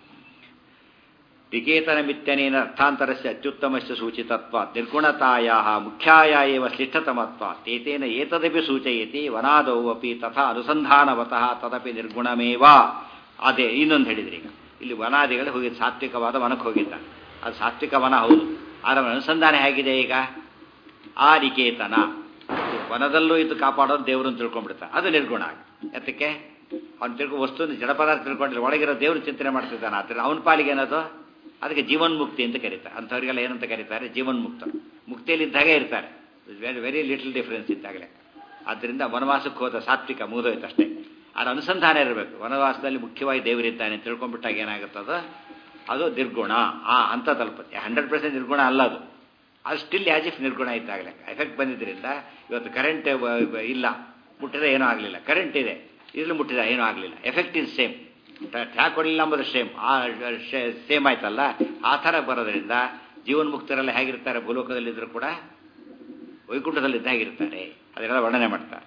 ವಿಕೇತನ ಮಿತ್ಯನೇನ ಅರ್ಥಾಂತರಸ್ಯ ಅತ್ಯುತ್ತಮಸ್ಯ ಸೂಚಿತತ್ವ ನಿರ್ಗುಣತಾಯ ಮುಖ್ಯಾಯ ಏವ ಶ್ಲಿಷ್ಠತಮತ್ವ ತೇತೇನ ಏತದಪಿ ಸೂಚಯತಿ ವನಾದೌ ಅಪಿ ತಥಾ ಅನುಸಂಧಾನವತಃ ತದಪಿ ನಿರ್ಗುಣಮೇವ ಅದೇ ಇನ್ನೊಂದು ಹೇಳಿದ್ರಿ ಈಗ ಇಲ್ಲಿ ವನಾದಿಗಳು ಹೋಗಿ ಸಾತ್ವಿಕವಾದ ವನಕ್ಕೆ ಹೋಗಿದ್ದ ಅದು ಸಾತ್ವಿಕ ವನ ಹೌದು ಆದರೆ ಅನುಸಂಧಾನ ಹೇಗಿದೆ ಈಗ ಆ ನಿಕೇತನ ವನದಲ್ಲೂ ಇದು ಕಾಪಾಡೋದು ದೇವರನ್ನು ತಿಳ್ಕೊಂಡ್ಬಿಡ್ತಾರೆ ಅದು ನಿರ್ಗುಣ ಯಾತಕ್ಕೆ ಅವ್ನು ತಿಳ್ಕೊ ವಸ್ತುನ ಜಡ ಪದಾರ್ಥ ತಿಳ್ಕೊಂಡಿಲ್ಲ ಒಳಗಿರೋ ದೇವರು ಚಿಂತನೆ ಮಾಡ್ತಿದ್ದಾನೆ ಆದ್ದರಿಂದ ಅವನ ಪಾಲಿಗೆ ಏನದು ಅದಕ್ಕೆ ಜೀವನ್ಮುಕ್ತಿ ಅಂತ ಕರೀತಾರೆ ಅಂಥವ್ರಿಗೆಲ್ಲ ಏನಂತ ಕರೀತಾರೆ ಜೀವನ್ಮುಕ್ತರು ಮುಕ್ತಿಯಲ್ಲಿ ಇದ್ದಾಗೆ ಇರ್ತಾರೆ ವೆರಿ ವೆರಿ ಲಿಟಲ್ ಡಿಫ್ರೆನ್ಸ್ ಇದ್ದಾಗಲೇ ಆದ್ದರಿಂದ ವನವಾಸಕ್ಕೆ ಹೋದ ಸಾತ್ವಿಕ ಮುಗಿದೋಯ್ತು ಅಷ್ಟೇ ಅದು ಅನುಸಂಧಾನ ಇರಬೇಕು ವನವಾಸದಲ್ಲಿ ಮುಖ್ಯವಾಗಿ ದೇವರಿದ್ದಾನೆ ಅಂತ ತಿಳ್ಕೊಂಡ್ಬಿಟ್ಟಾಗ ಏನಾಗುತ್ತದ ಅದು ನಿರ್ಗುಣ ಆ ಅಂತ ತಲುಪುತ್ತೆ ಹಂಡ್ರೆಡ್ ಪರ್ಸೆಂಟ್ ನಿರ್ಗುಣ ಅಲ್ಲ ಅದು ಅದು ಸ್ಟಿಲ್ ಆಸ್ ಇಫ್ ನಿರ್ಗುಣ ಇದ್ದಾಗಲೇ ಎಫೆಕ್ಟ್ ಬಂದಿದ್ದರಿಂದ ಇವತ್ತು ಕರೆಂಟ್ ಇಲ್ಲ ಮುಟ್ಟಿದ್ರೆ ಏನೂ ಆಗಲಿಲ್ಲ ಕರೆಂಟ್ ಇದೆ ಇದ್ರಲ್ಲಿ ಮುಟ್ಟಿದ ಏನೂ ಆಗಲಿಲ್ಲ ಎಫೆಕ್ಟ್ ಇಸ್ ಸೇಮ್ ಟ್ಯಾಕ್ ಕೊಡಲಿಲ್ಲ ಅಂಬೋದು ಸೇಮ್ ಆ ಸೇಮ್ ಆಯ್ತಲ್ಲ ಆ ಥರ ಬರೋದ್ರಿಂದ ಜೀವನ್ಮುಕ್ತರೆಲ್ಲ ಹೇಗಿರ್ತಾರೆ ಭೂಲೋಕದಲ್ಲಿದ್ದರೂ ಕೂಡ ವೈಕುಂಠದಲ್ಲಿದ್ದ ಹೇಗಿರ್ತಾರೆ ಅದನ್ನೆಲ್ಲ ವರ್ಣನೆ ಮಾಡ್ತಾರೆ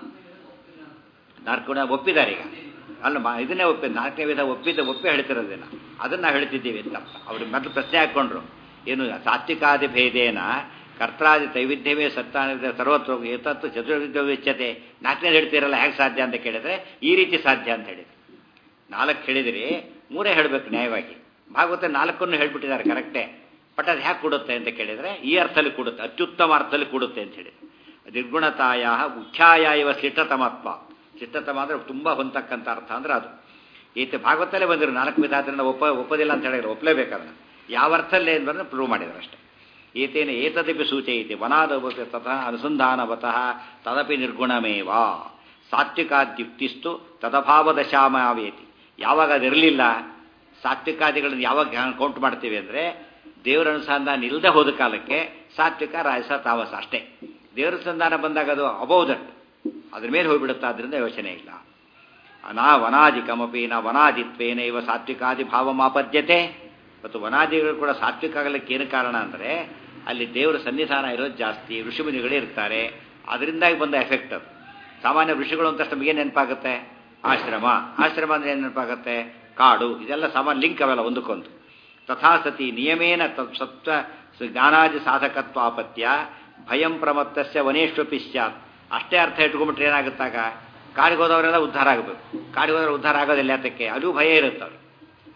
ನಾಲ್ಕು ಗುಣ ಒಪ್ಪಿದ್ದಾರೆ ಈಗ ಅಲ್ಲ ಇದನ್ನೇ ಒಪ್ಪಿದ ನಾಲ್ಕನೇ ವಿಧ ಒಪ್ಪಿದ್ದ ಒಪ್ಪಿ ಹೇಳ್ತಿರೋದೇನ ಅದನ್ನ ನಾವು ಹೇಳ್ತಿದ್ದೀವಿ ಅಂತ ಅವ್ರು ಮೊದಲು ಪ್ರಶ್ನೆ ಹಾಕ್ಕೊಂಡ್ರು ಏನು ಸಾತ್ವಿಕಾದಿ ಭೇದೇನ ಕರ್ತಾದಿ ತೈವಿಧ್ಯವೇ ಸತ್ತಾನಿದ ಸರ್ವತ್ರ ಏತತ್ತು ಚತುರ್ವಿದ್ಯತೆ ನಾಲ್ಕನೇ ಹೇಳ್ತೀರಲ್ಲ ಹೇಗೆ ಸಾಧ್ಯ ಅಂತ ಕೇಳಿದ್ರೆ ಈ ರೀತಿ ಸಾಧ್ಯ ಅಂತ ಹೇಳಿದ್ರು ನಾಲ್ಕು ಹೇಳಿದಿರಿ ಮೂರೇ ಹೇಳಬೇಕು ನ್ಯಾಯವಾಗಿ ಭಾಗವತ ನಾಲ್ಕನ್ನು ಹೇಳ್ಬಿಟ್ಟಿದ್ದಾರೆ ಕರೆಕ್ಟೇ ಬಟ್ ಅದು ಹ್ಯಾಕೆ ಕೊಡುತ್ತೆ ಅಂತ ಕೇಳಿದರೆ ಈ ಅರ್ಥದಲ್ಲಿ ಕೊಡುತ್ತೆ ಅತ್ಯುತ್ತಮ ಅರ್ಥದಲ್ಲಿ ಕೊಡುತ್ತೆ ಅಂತ ಹೇಳಿದ್ರು ನಿರ್ಗುಣತಾಯ ಮುಖ್ಯಾಯ ಇವ ಶಿಷ್ಟತಮತ್ವ ಶಿಷ್ಟತಮ ಅಂದರೆ ತುಂಬ ಹೊಂದಕ್ಕಂಥ ಅರ್ಥ ಅಂದ್ರೆ ಅದು ಈತ ಭಾಗವತಲ್ಲೇ ಬಂದಿರು ನಾಲ್ಕು ವಿಧ ಅದನ್ನು ಒಪ್ಪ ಒಪ್ಪೋದಿಲ್ಲ ಅಂತ ಹೇಳಿದ್ರು ಒಪ್ಪಲೇಬೇಕಾದ್ರೆ ಯಾವ ಅರ್ಥಲ್ಲೇ ಬಂದ್ರೆ ಪ್ರೂವ್ ಮಾಡಿದ್ರು ಅಷ್ಟೇ ಏತೇನ ಏತದಪಿ ಸೂಚಯಿತಿ ವನಾದವತ ತತಃ ಅನುಸಂಧಾನವತಃ ತದಪಿ ನಿರ್ಗುಣಮೇವ ಸಾತ್ವಿಕಾದ್ಯುಕ್ತಿಸ್ತು ತದಭಾವದಶಾಮಾವೇತಿ ಯಾವಾಗ ಅದಿರಲಿಲ್ಲ ಸಾತ್ವಿಕಾದಿಗಳನ್ನು ಯಾವಾಗ ಕೌಂಟ್ ಮಾಡ್ತೀವಿ ಅಂದರೆ ದೇವರ ಅನುಸಂಧಾನ ಇಲ್ಲದೆ ಹೋದ ಕಾಲಕ್ಕೆ ಸಾತ್ವಿಕ ರಾಜಸ ತಾವಸ ಅಷ್ಟೇ ದೇವರ ಸಂಧಾನ ಬಂದಾಗ ಅದು ಅಬೌದಟ್ ಅದ್ರ ಮೇಲೆ ಹೋಗ್ಬಿಡುತ್ತೆ ಅದರಿಂದ ಯೋಚನೆ ಇಲ್ಲ ನಾ ವನಾದಿಕಮಪಿ ನಾ ವನಾದಿತ್ವೇನ ಇವ ಸಾತ್ವಿಕಾದಿ ಭಾವಮಾಪದ್ಯತೆ ಮತ್ತು ವನಾದಿಗಳು ಕೂಡ ಸಾತ್ವಿಕ ಆಗಲಿಕ್ಕೆ ಏನು ಕಾರಣ ಅಂದರೆ ಅಲ್ಲಿ ದೇವರ ಸನ್ನಿಧಾನ ಇರೋದು ಜಾಸ್ತಿ ಋಷಿಮುನಿಗಳೇ ಇರ್ತಾರೆ ಅದರಿಂದಾಗಿ ಬಂದ ಎಫೆಕ್ಟ್ ಅದು ಸಾಮಾನ್ಯ ಋಷಿಗಳು ಅಂತ ನಮಗೇನು ನೆನಪಾಗುತ್ತೆ ಆಶ್ರಮ ಆಶ್ರಮ ಅಂದರೆ ಏನು ನೆನಪಾಗುತ್ತೆ ಕಾಡು ಇದೆಲ್ಲ ಸಾಮಾನ್ಯ ಲಿಂಕ್ ಅವೆಲ್ಲ ಒಂದಕ್ಕೊಂದು ತಥಾಸತಿ ನಿಯಮೇನ ಸತ್ವ ಜ್ಞಾನಾದಿ ಸಾಧಕತ್ವಾಪತ್ಯ ಭಯಂ ಪ್ರಮತ್ತಸ್ಯ ವನೇಶ್ವಪಿ ಸ್ಯಾತ್ ಅಷ್ಟೇ ಅರ್ಥ ಇಟ್ಕೊಂಡ್ಬಿಟ್ರೆ ಏನಾಗುತ್ತಾಗ ಕಾಡಿಗೆ ಹೋದವರೆಲ್ಲ ಉದ್ಧಾರ ಆಗಬೇಕು ಕಾಡಿಗೆ ಹೋದ್ರೆ ಉದ್ಧಾರ ಆಗೋದಿಲ್ಲ ಯಾತಕ್ಕೆ ಅದು ಭಯ ಇರುತ್ತೆ ಅವ್ರು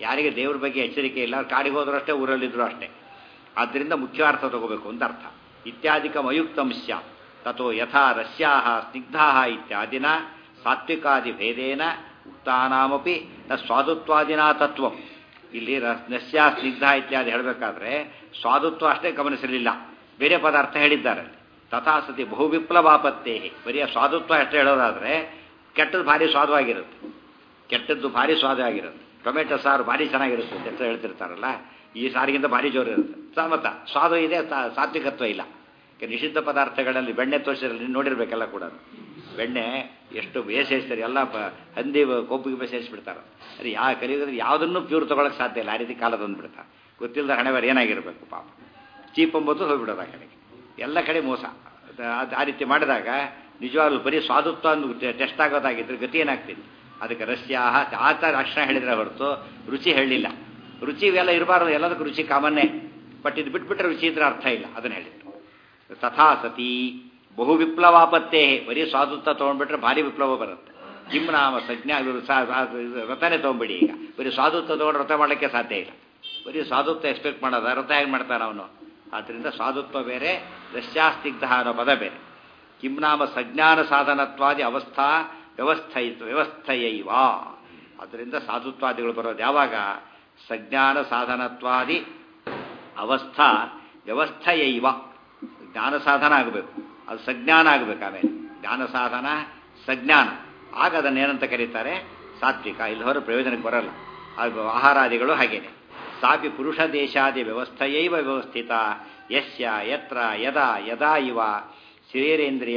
ಯಾರಿಗೆ ದೇವ್ರ ಬಗ್ಗೆ ಎಚ್ಚರಿಕೆ ಇಲ್ಲ ಅವ್ರು ಕಾಡಿಗೆ ಹೋದ್ರು ಅಷ್ಟೇ ಊರಲ್ಲಿದ್ರು ಅಷ್ಟೇ ಆದ್ದರಿಂದ ಮುಖ್ಯಾರ್ಥ ತಗೋಬೇಕು ಅಂತ ಅರ್ಥ ಇತ್ಯಾದಿಕಂ ಅಯುಕ್ತಂ ಸ್ಯಾತ್ ತಥೋ ಯಥಾ ರಸ್ಯಾಹ ಸ್ನಿಗ್ಧಾಹ ಇತ್ಯಾದಿನ ಸಾತ್ವಿಕಾದಿ ಭೇದೇನ ಉಕ್ತಾನಾಮಪಿ ನ ಸ್ವಾದುತ್ವಾದಿನ ತತ್ವಂ ಇಲ್ಲಿ ರಸ್ ನಸ್ಯ ಸ್ನಿಗ್ಧ ಇತ್ಯಾದಿ ಹೇಳಬೇಕಾದ್ರೆ ಸ್ವಾದುತ್ವ ಅಷ್ಟೇ ಗಮನಿಸಲಿಲ್ಲ ಬೇರೆ ಪದಾರ್ಥ ಹೇಳಿದ್ದಾರೆ ತಥಾ ಸತಿ ಬಹು ವಿಪ್ಲವಾಪತ್ತೇ ಬರೀ ಸ್ವಾದುತ್ವ ಅಷ್ಟೇ ಹೇಳೋದಾದ್ರೆ ಕೆಟ್ಟದ್ದು ಭಾರಿ ಸ್ವಾದವಾಗಿರುತ್ತೆ ಕೆಟ್ಟದ್ದು ಭಾರಿ ಸ್ವಾದ ಆಗಿರುತ್ತೆ ಟೊಮೆಟೊ ಸಾರು ಭಾರಿ ಚೆನ್ನಾಗಿರುತ್ತೆ ಅಂತ ಹೇಳ್ತಿರ್ತಾರಲ್ಲ ಈ ಸಾರಿಗಿಂತ ಭಾರಿ ಜೋರು ಇರುತ್ತೆ ಸಮತ ಸ್ವಾದ ಇದೆ ಸಾತ್ವಿಕತ್ವ ಇಲ್ಲ ನಿಷಿದ್ಧ ಪದಾರ್ಥಗಳಲ್ಲಿ ಬೆಣ್ಣೆ ತೋರಿಸಿದ್ರೆ ನೋಡಿರ್ಬೇಕೆಲ್ಲ ಕೂಡ ಬೆಣ್ಣೆ ಎಷ್ಟು ಬೇಸೇರಿಸ್ತಾರೆ ಎಲ್ಲ ಹಂದಿ ಕೊಬ್ಬಿಗೆ ಸೇರಿಸ್ಬಿಡ್ತಾರೆ ಅದು ಯಾ ಕಲಿಯೋದ್ರೆ ಯಾವುದನ್ನು ಪ್ಯೂರ್ ತೊಗೊಳಕ್ಕೆ ಸಾಧ್ಯ ಇಲ್ಲ ಆ ರೀತಿ ಕಾಲ ತಂದುಬಿಡ್ತಾರೆ ಗೊತ್ತಿಲ್ಲದ ಹಣೆಬಾರ ಏನಾಗಿರಬೇಕು ಪಾಪ ಚೀಪ್ ಅಂಬೋದು ಹೋಗ್ಬಿಡೋದು ಆ ಕಡೆಗೆ ಎಲ್ಲ ಕಡೆ ಮೋಸ ಅದು ಆ ರೀತಿ ಮಾಡಿದಾಗ ನಿಜವಾಗ್ಲೂ ಬರೀ ಸ್ವಾದುತ್ವ ಒಂದು ಟೆಸ್ಟ್ ಆಗೋದಾಗಿದ್ರೆ ಗತಿ ಏನಾಗ್ತಿತ್ತು ಅದಕ್ಕೆ ರಸ್ಯಾಹ ಆ ಥರ ಅಕ್ಷರ ಹೇಳಿದ್ರೆ ಹೊರತು ರುಚಿ ಹೇಳಲಿಲ್ಲ ರುಚಿ ಇವೆಲ್ಲ ಇರಬಾರ್ದು ಎಲ್ಲದಕ್ಕೂ ರುಚಿ ಕಾಮನ್ನೇ ಬಟ್ ಇದು ಬಿಟ್ಬಿಟ್ರೆ ರುಚಿ ಇದ್ರೆ ಅರ್ಥ ಇಲ್ಲ ಅದನ್ನ ಹೇಳಿದ್ರು ತಥಾ ಸತಿ ಬಹು ವಿಪ್ಲವಾಪತ್ತೇ ಬರೀ ಸ್ವಾತಂತ್ರ್ಯ ತೊಗೊಂಡ್ಬಿಟ್ರೆ ಭಾರಿ ವಿಪ್ಲವ ಬರುತ್ತೆ ಕಿಮ್ ನಾಮ ಸಂಜ್ಞಾ ವ್ರತನೇ ತೊಗೊಂಬಿಡಿ ಈಗ ಬರೀ ಸ್ವಾತಂತ್ರ್ಯ ತೊಗೊಂಡು ವ್ರತ ಮಾಡಲಿಕ್ಕೆ ಸಾಧ್ಯ ಇಲ್ಲ ಬರೀ ಸ್ವಾತಂತ್ರ್ಯ ಎಕ್ಸ್ಪೆಕ್ಟ್ ಮಾಡೋದ ವ್ರತ ಹೇಗೆ ಮಾಡ್ತಾನೆ ಅವನು ಆದ್ದರಿಂದ ಸ್ವಾತಂತ್ವ ಬೇರೆ ರಶ್ಯಾಸ್ತಿಗ್ಧ ಅನ್ನೋ ಪದ ಬೇರೆ ಕಿಂ ನಾಮ ಸಜ್ಞಾನ ಸಾಧನತ್ವಾದಿ ಅವಸ್ಥಾ ವ್ಯವಸ್ಥಯಿತ ವ್ಯವಸ್ಥೆಯೈವ ಅದರಿಂದ ಸಾಧುತ್ವಾದಿಗಳು ಬರೋದು ಯಾವಾಗ ಸಜ್ಞಾನ ಸಾಧನತ್ವಾದಿ ಅವಸ್ಥಾ ವ್ಯವಸ್ಥೆಯೈವ ಜ್ಞಾನ ಸಾಧನ ಆಗಬೇಕು ಅದು ಸಜ್ಞಾನ ಆಗಬೇಕು ಆಮೇಲೆ ಜ್ಞಾನ ಸಾಧನ ಸಜ್ಞಾನ ಆಗ ಅದನ್ನೇನಂತ ಕರೀತಾರೆ ಸಾತ್ವಿಕ ಇಲ್ಲಿ ಹೊರ ಪ್ರಯೋಜನಕ್ಕೆ ಬರಲ್ಲ ಅದು ಆಹಾರಾದಿಗಳು ಹಾಗೇನೆ ಸಾಪಿ ಪುರುಷ ದೇಶಾದಿ ವ್ಯವಸ್ಥೆಯೈವ ವ್ಯವಸ್ಥಿತ ಯಸ್ಯ ಯತ್ರ ಯದಾ ಯದಾ ಇವ ಶರೀರೇಂದ್ರಿಯ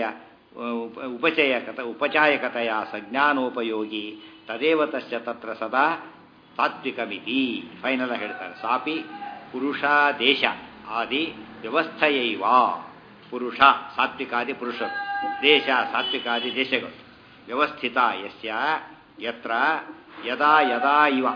ಉಪಚಯಕತ ಉಪಚಾಯಕತೆಯ ಸಜ್ಞಾನೋಪಯೋಗಿ ತದೇವ ತಸ್ಯ ತತ್ರ ಸದಾ ಸಾತ್ವಿಕಮಿತಿ ಫೈನಲ್ ಹೇಳ್ತಾರೆ ಸಾಪಿ ಪುರುಷ ದೇಶ ಆದಿ ವ್ಯವಸ್ಥೆಯೈವ ಪುರುಷ ಸಾತ್ವಿಕಾದಿ ಪುರುಷರು ದೇಶ ಸಾತ್ವಿಕಾದಿ ದೇಶಗಳು ವ್ಯವಸ್ಥಿತ ಯಸ್ಯ ಯತ್ರ ಯದಾ ಯದಾ ಇವ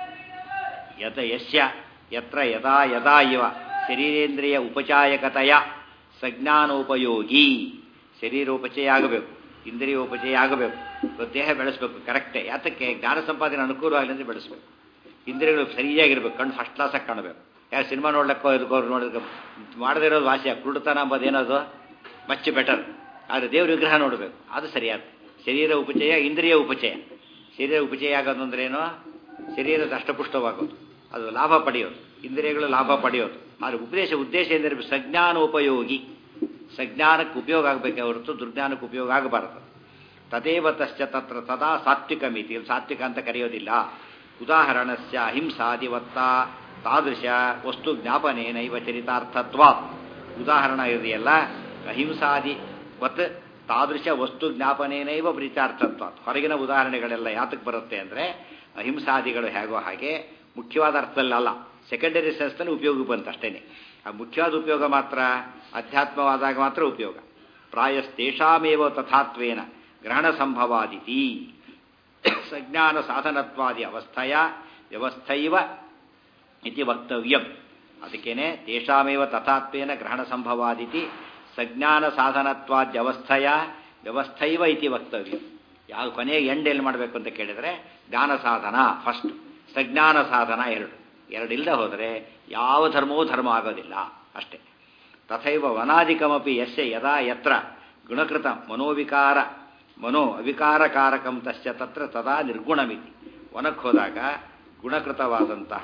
ಯದ ಯಸ್ಯ ಯತ್ರ ಯದಾ ಯದಾ ಇವ ಶರೀರೇಂದ್ರಿಯ ಉಪಚಾಯಕತೆಯ ಸಜ್ಞಾನೋಪಯೋಗಿ ಶರೀರೋಪಚಯ ಆಗಬೇಕು ಇಂದ್ರಿಯೋಪಚಯ ಆಗಬೇಕು ದೇಹ ಬೆಳೆಸಬೇಕು ಕರೆಕ್ಟೇ ಯಾತಕ್ಕೆ ಜ್ಞಾನ ಸಂಪಾದನೆ ಅನುಕೂಲವಾಗಲಿ ಅಂದರೆ ಬೆಳೆಸಬೇಕು ಇಂದ್ರಿಯಗಳು ಸರಿಯಾಗಿರ್ಬೇಕು ಕಣ್ಣು ಫಸ್ಟ್ ಕ್ಲಾಸಾಗಿ ಕಾಣಬೇಕು ಯಾರು ಸಿನಿಮಾ ನೋಡ್ಲಿಕ್ಕೆ ಇದಕ್ಕೆ ನೋಡೋದಕ್ಕೆ ಮಾಡದೇ ಇರೋದು ವಾಸಿಯ ಕುರುಡುತನ ಅಂಬೋದು ಏನದು ಮಚ್ ಬೆಟರ್ ಆದರೆ ದೇವ್ರ ವಿಗ್ರಹ ನೋಡಬೇಕು ಅದು ಸರಿಯಾದ ಶರೀರ ಉಪಚಯ ಇಂದ್ರಿಯ ಉಪಚಯ ಶರೀರ ಉಪಚಯ ಆಗೋದು ಅಂದ್ರೆ ಏನು ಶರೀರ ದಷ್ಟಪುಷ್ಟವಾಗೋದು ಅದು ಲಾಭ ಪಡೆಯೋದು ಇಂದ್ರಿಯಗಳು ಲಾಭ ಪಡೆಯೋದು ಆದರೆ ಉಪದೇಶ ಉದ್ದೇಶ ಎಂದರೆ ಸಜ್ಞಾನೋಪಯೋಗಿ ಸಜ್ಞಾನಕ್ಕೆ ಉಪಯೋಗ ಆಗಬೇಕೆ ಹೊರತು ದುರ್ಜ್ಞಾನಕ್ಕೆ ಉಪಯೋಗ ಆಗಬಾರದು ತದೇವ ತಶ್ಚ ತತ್ರ ತದಾ ಸಾತ್ವಿಕ ಮಿತಿ ಸಾತ್ವಿಕ ಅಂತ ಕರೆಯೋದಿಲ್ಲ ಉದಾಹರಣಸ್ಯ ಅಹಿಂಸಾದಿವತ್ತ ತಾದೃಶ ವಸ್ತು ಜ್ಞಾಪನೇನೈವ ಚರಿತಾರ್ಥತ್ವ ಉದಾಹರಣ ಇದೆಯಲ್ಲ ಅಹಿಂಸಾದಿ ವತ್ ತಾದೃಶ ವಸ್ತು ಜ್ಞಾಪನೇನೈವ ಪ್ರೀತಾರ್ಥತ್ವ ಹೊರಗಿನ ಉದಾಹರಣೆಗಳೆಲ್ಲ ಯಾತಕ್ಕೆ ಬರುತ್ತೆ ಅಂದರೆ ಅಹಿಂಸಾದಿಗಳು ಹೇಗೋ ಹಾಗೆ ಮುಖ್ಯವಾದ ಅರ್ಥದಲ್ಲಿ ಅಲ್ಲ ಸೆಕೆಂಡರಿ ಸೆನ್ಸ್ನಲ್ಲಿ ಉಪಯೋಗ ಬಂತು ಅಷ್ಟೇನೆ ಆ ಮುಖ್ಯವಾದ ಉಪಯೋಗ ಮಾತ್ರ ಅಧ್ಯಾತ್ಮವಾದಾಗ ಮಾತ್ರ ಉಪಯೋಗ ಪ್ರಾಯಸ್ತೇಷಾಮೇವ ತಥಾತ್ವೇನ ಗ್ರಹಣ ಸಂಭವಾದಿತಿ ಸಜ್ಞಾನ ಸಾಧನತ್ವಾದಿ ಅವಸ್ಥೆಯ ವ್ಯವಸ್ಥೈವ ಇತಿ ವಕ್ತವ್ಯಂ ಅದಕ್ಕೇನೆ ತೇಷಾಮೇವ ತಥಾತ್ವೇನ ಗ್ರಹಣ ಸಂಭವಾದಿತಿ ಸಜ್ಞಾನ ಸಾಧನತ್ವಾದ್ಯವಸ್ಥೆಯ ವ್ಯವಸ್ಥೈವ ಇತಿ ವಕ್ತವ್ಯಂ ಯಾವ ಕೊನೆಗೆ ಎಂಡ್ ಎಲ್ಲಿ ಮಾಡಬೇಕು ಅಂತ ಕೇಳಿದರೆ ಜ್ಞಾನ ಸಾಧನ ಫಸ್ಟ್ ಸಜ್ಞಾನ ಸಾಧನ ಎರಡು ಎರಡಿಲ್ಲದೆ ಹೋದರೆ ಯಾವ ಧರ್ಮವೂ ಧರ್ಮ ಆಗೋದಿಲ್ಲ ಅಷ್ಟೇ ತಥೈವ ವನಾದಿಕಮಪಿ ಯಸ್ಯ ಯದಾ ಯತ್ರ ಗುಣಕೃತ ಮನೋವಿಕಾರ ಮನೋ ಅವಿಕಾರಕಾರಕಂ ತಸ್ಯ ತತ್ರ ತದಾ ನಿರ್ಗುಣಮಿತಿ ವನಕ್ಕೆ ಹೋದಾಗ ಗುಣಕೃತವಾದಂತಹ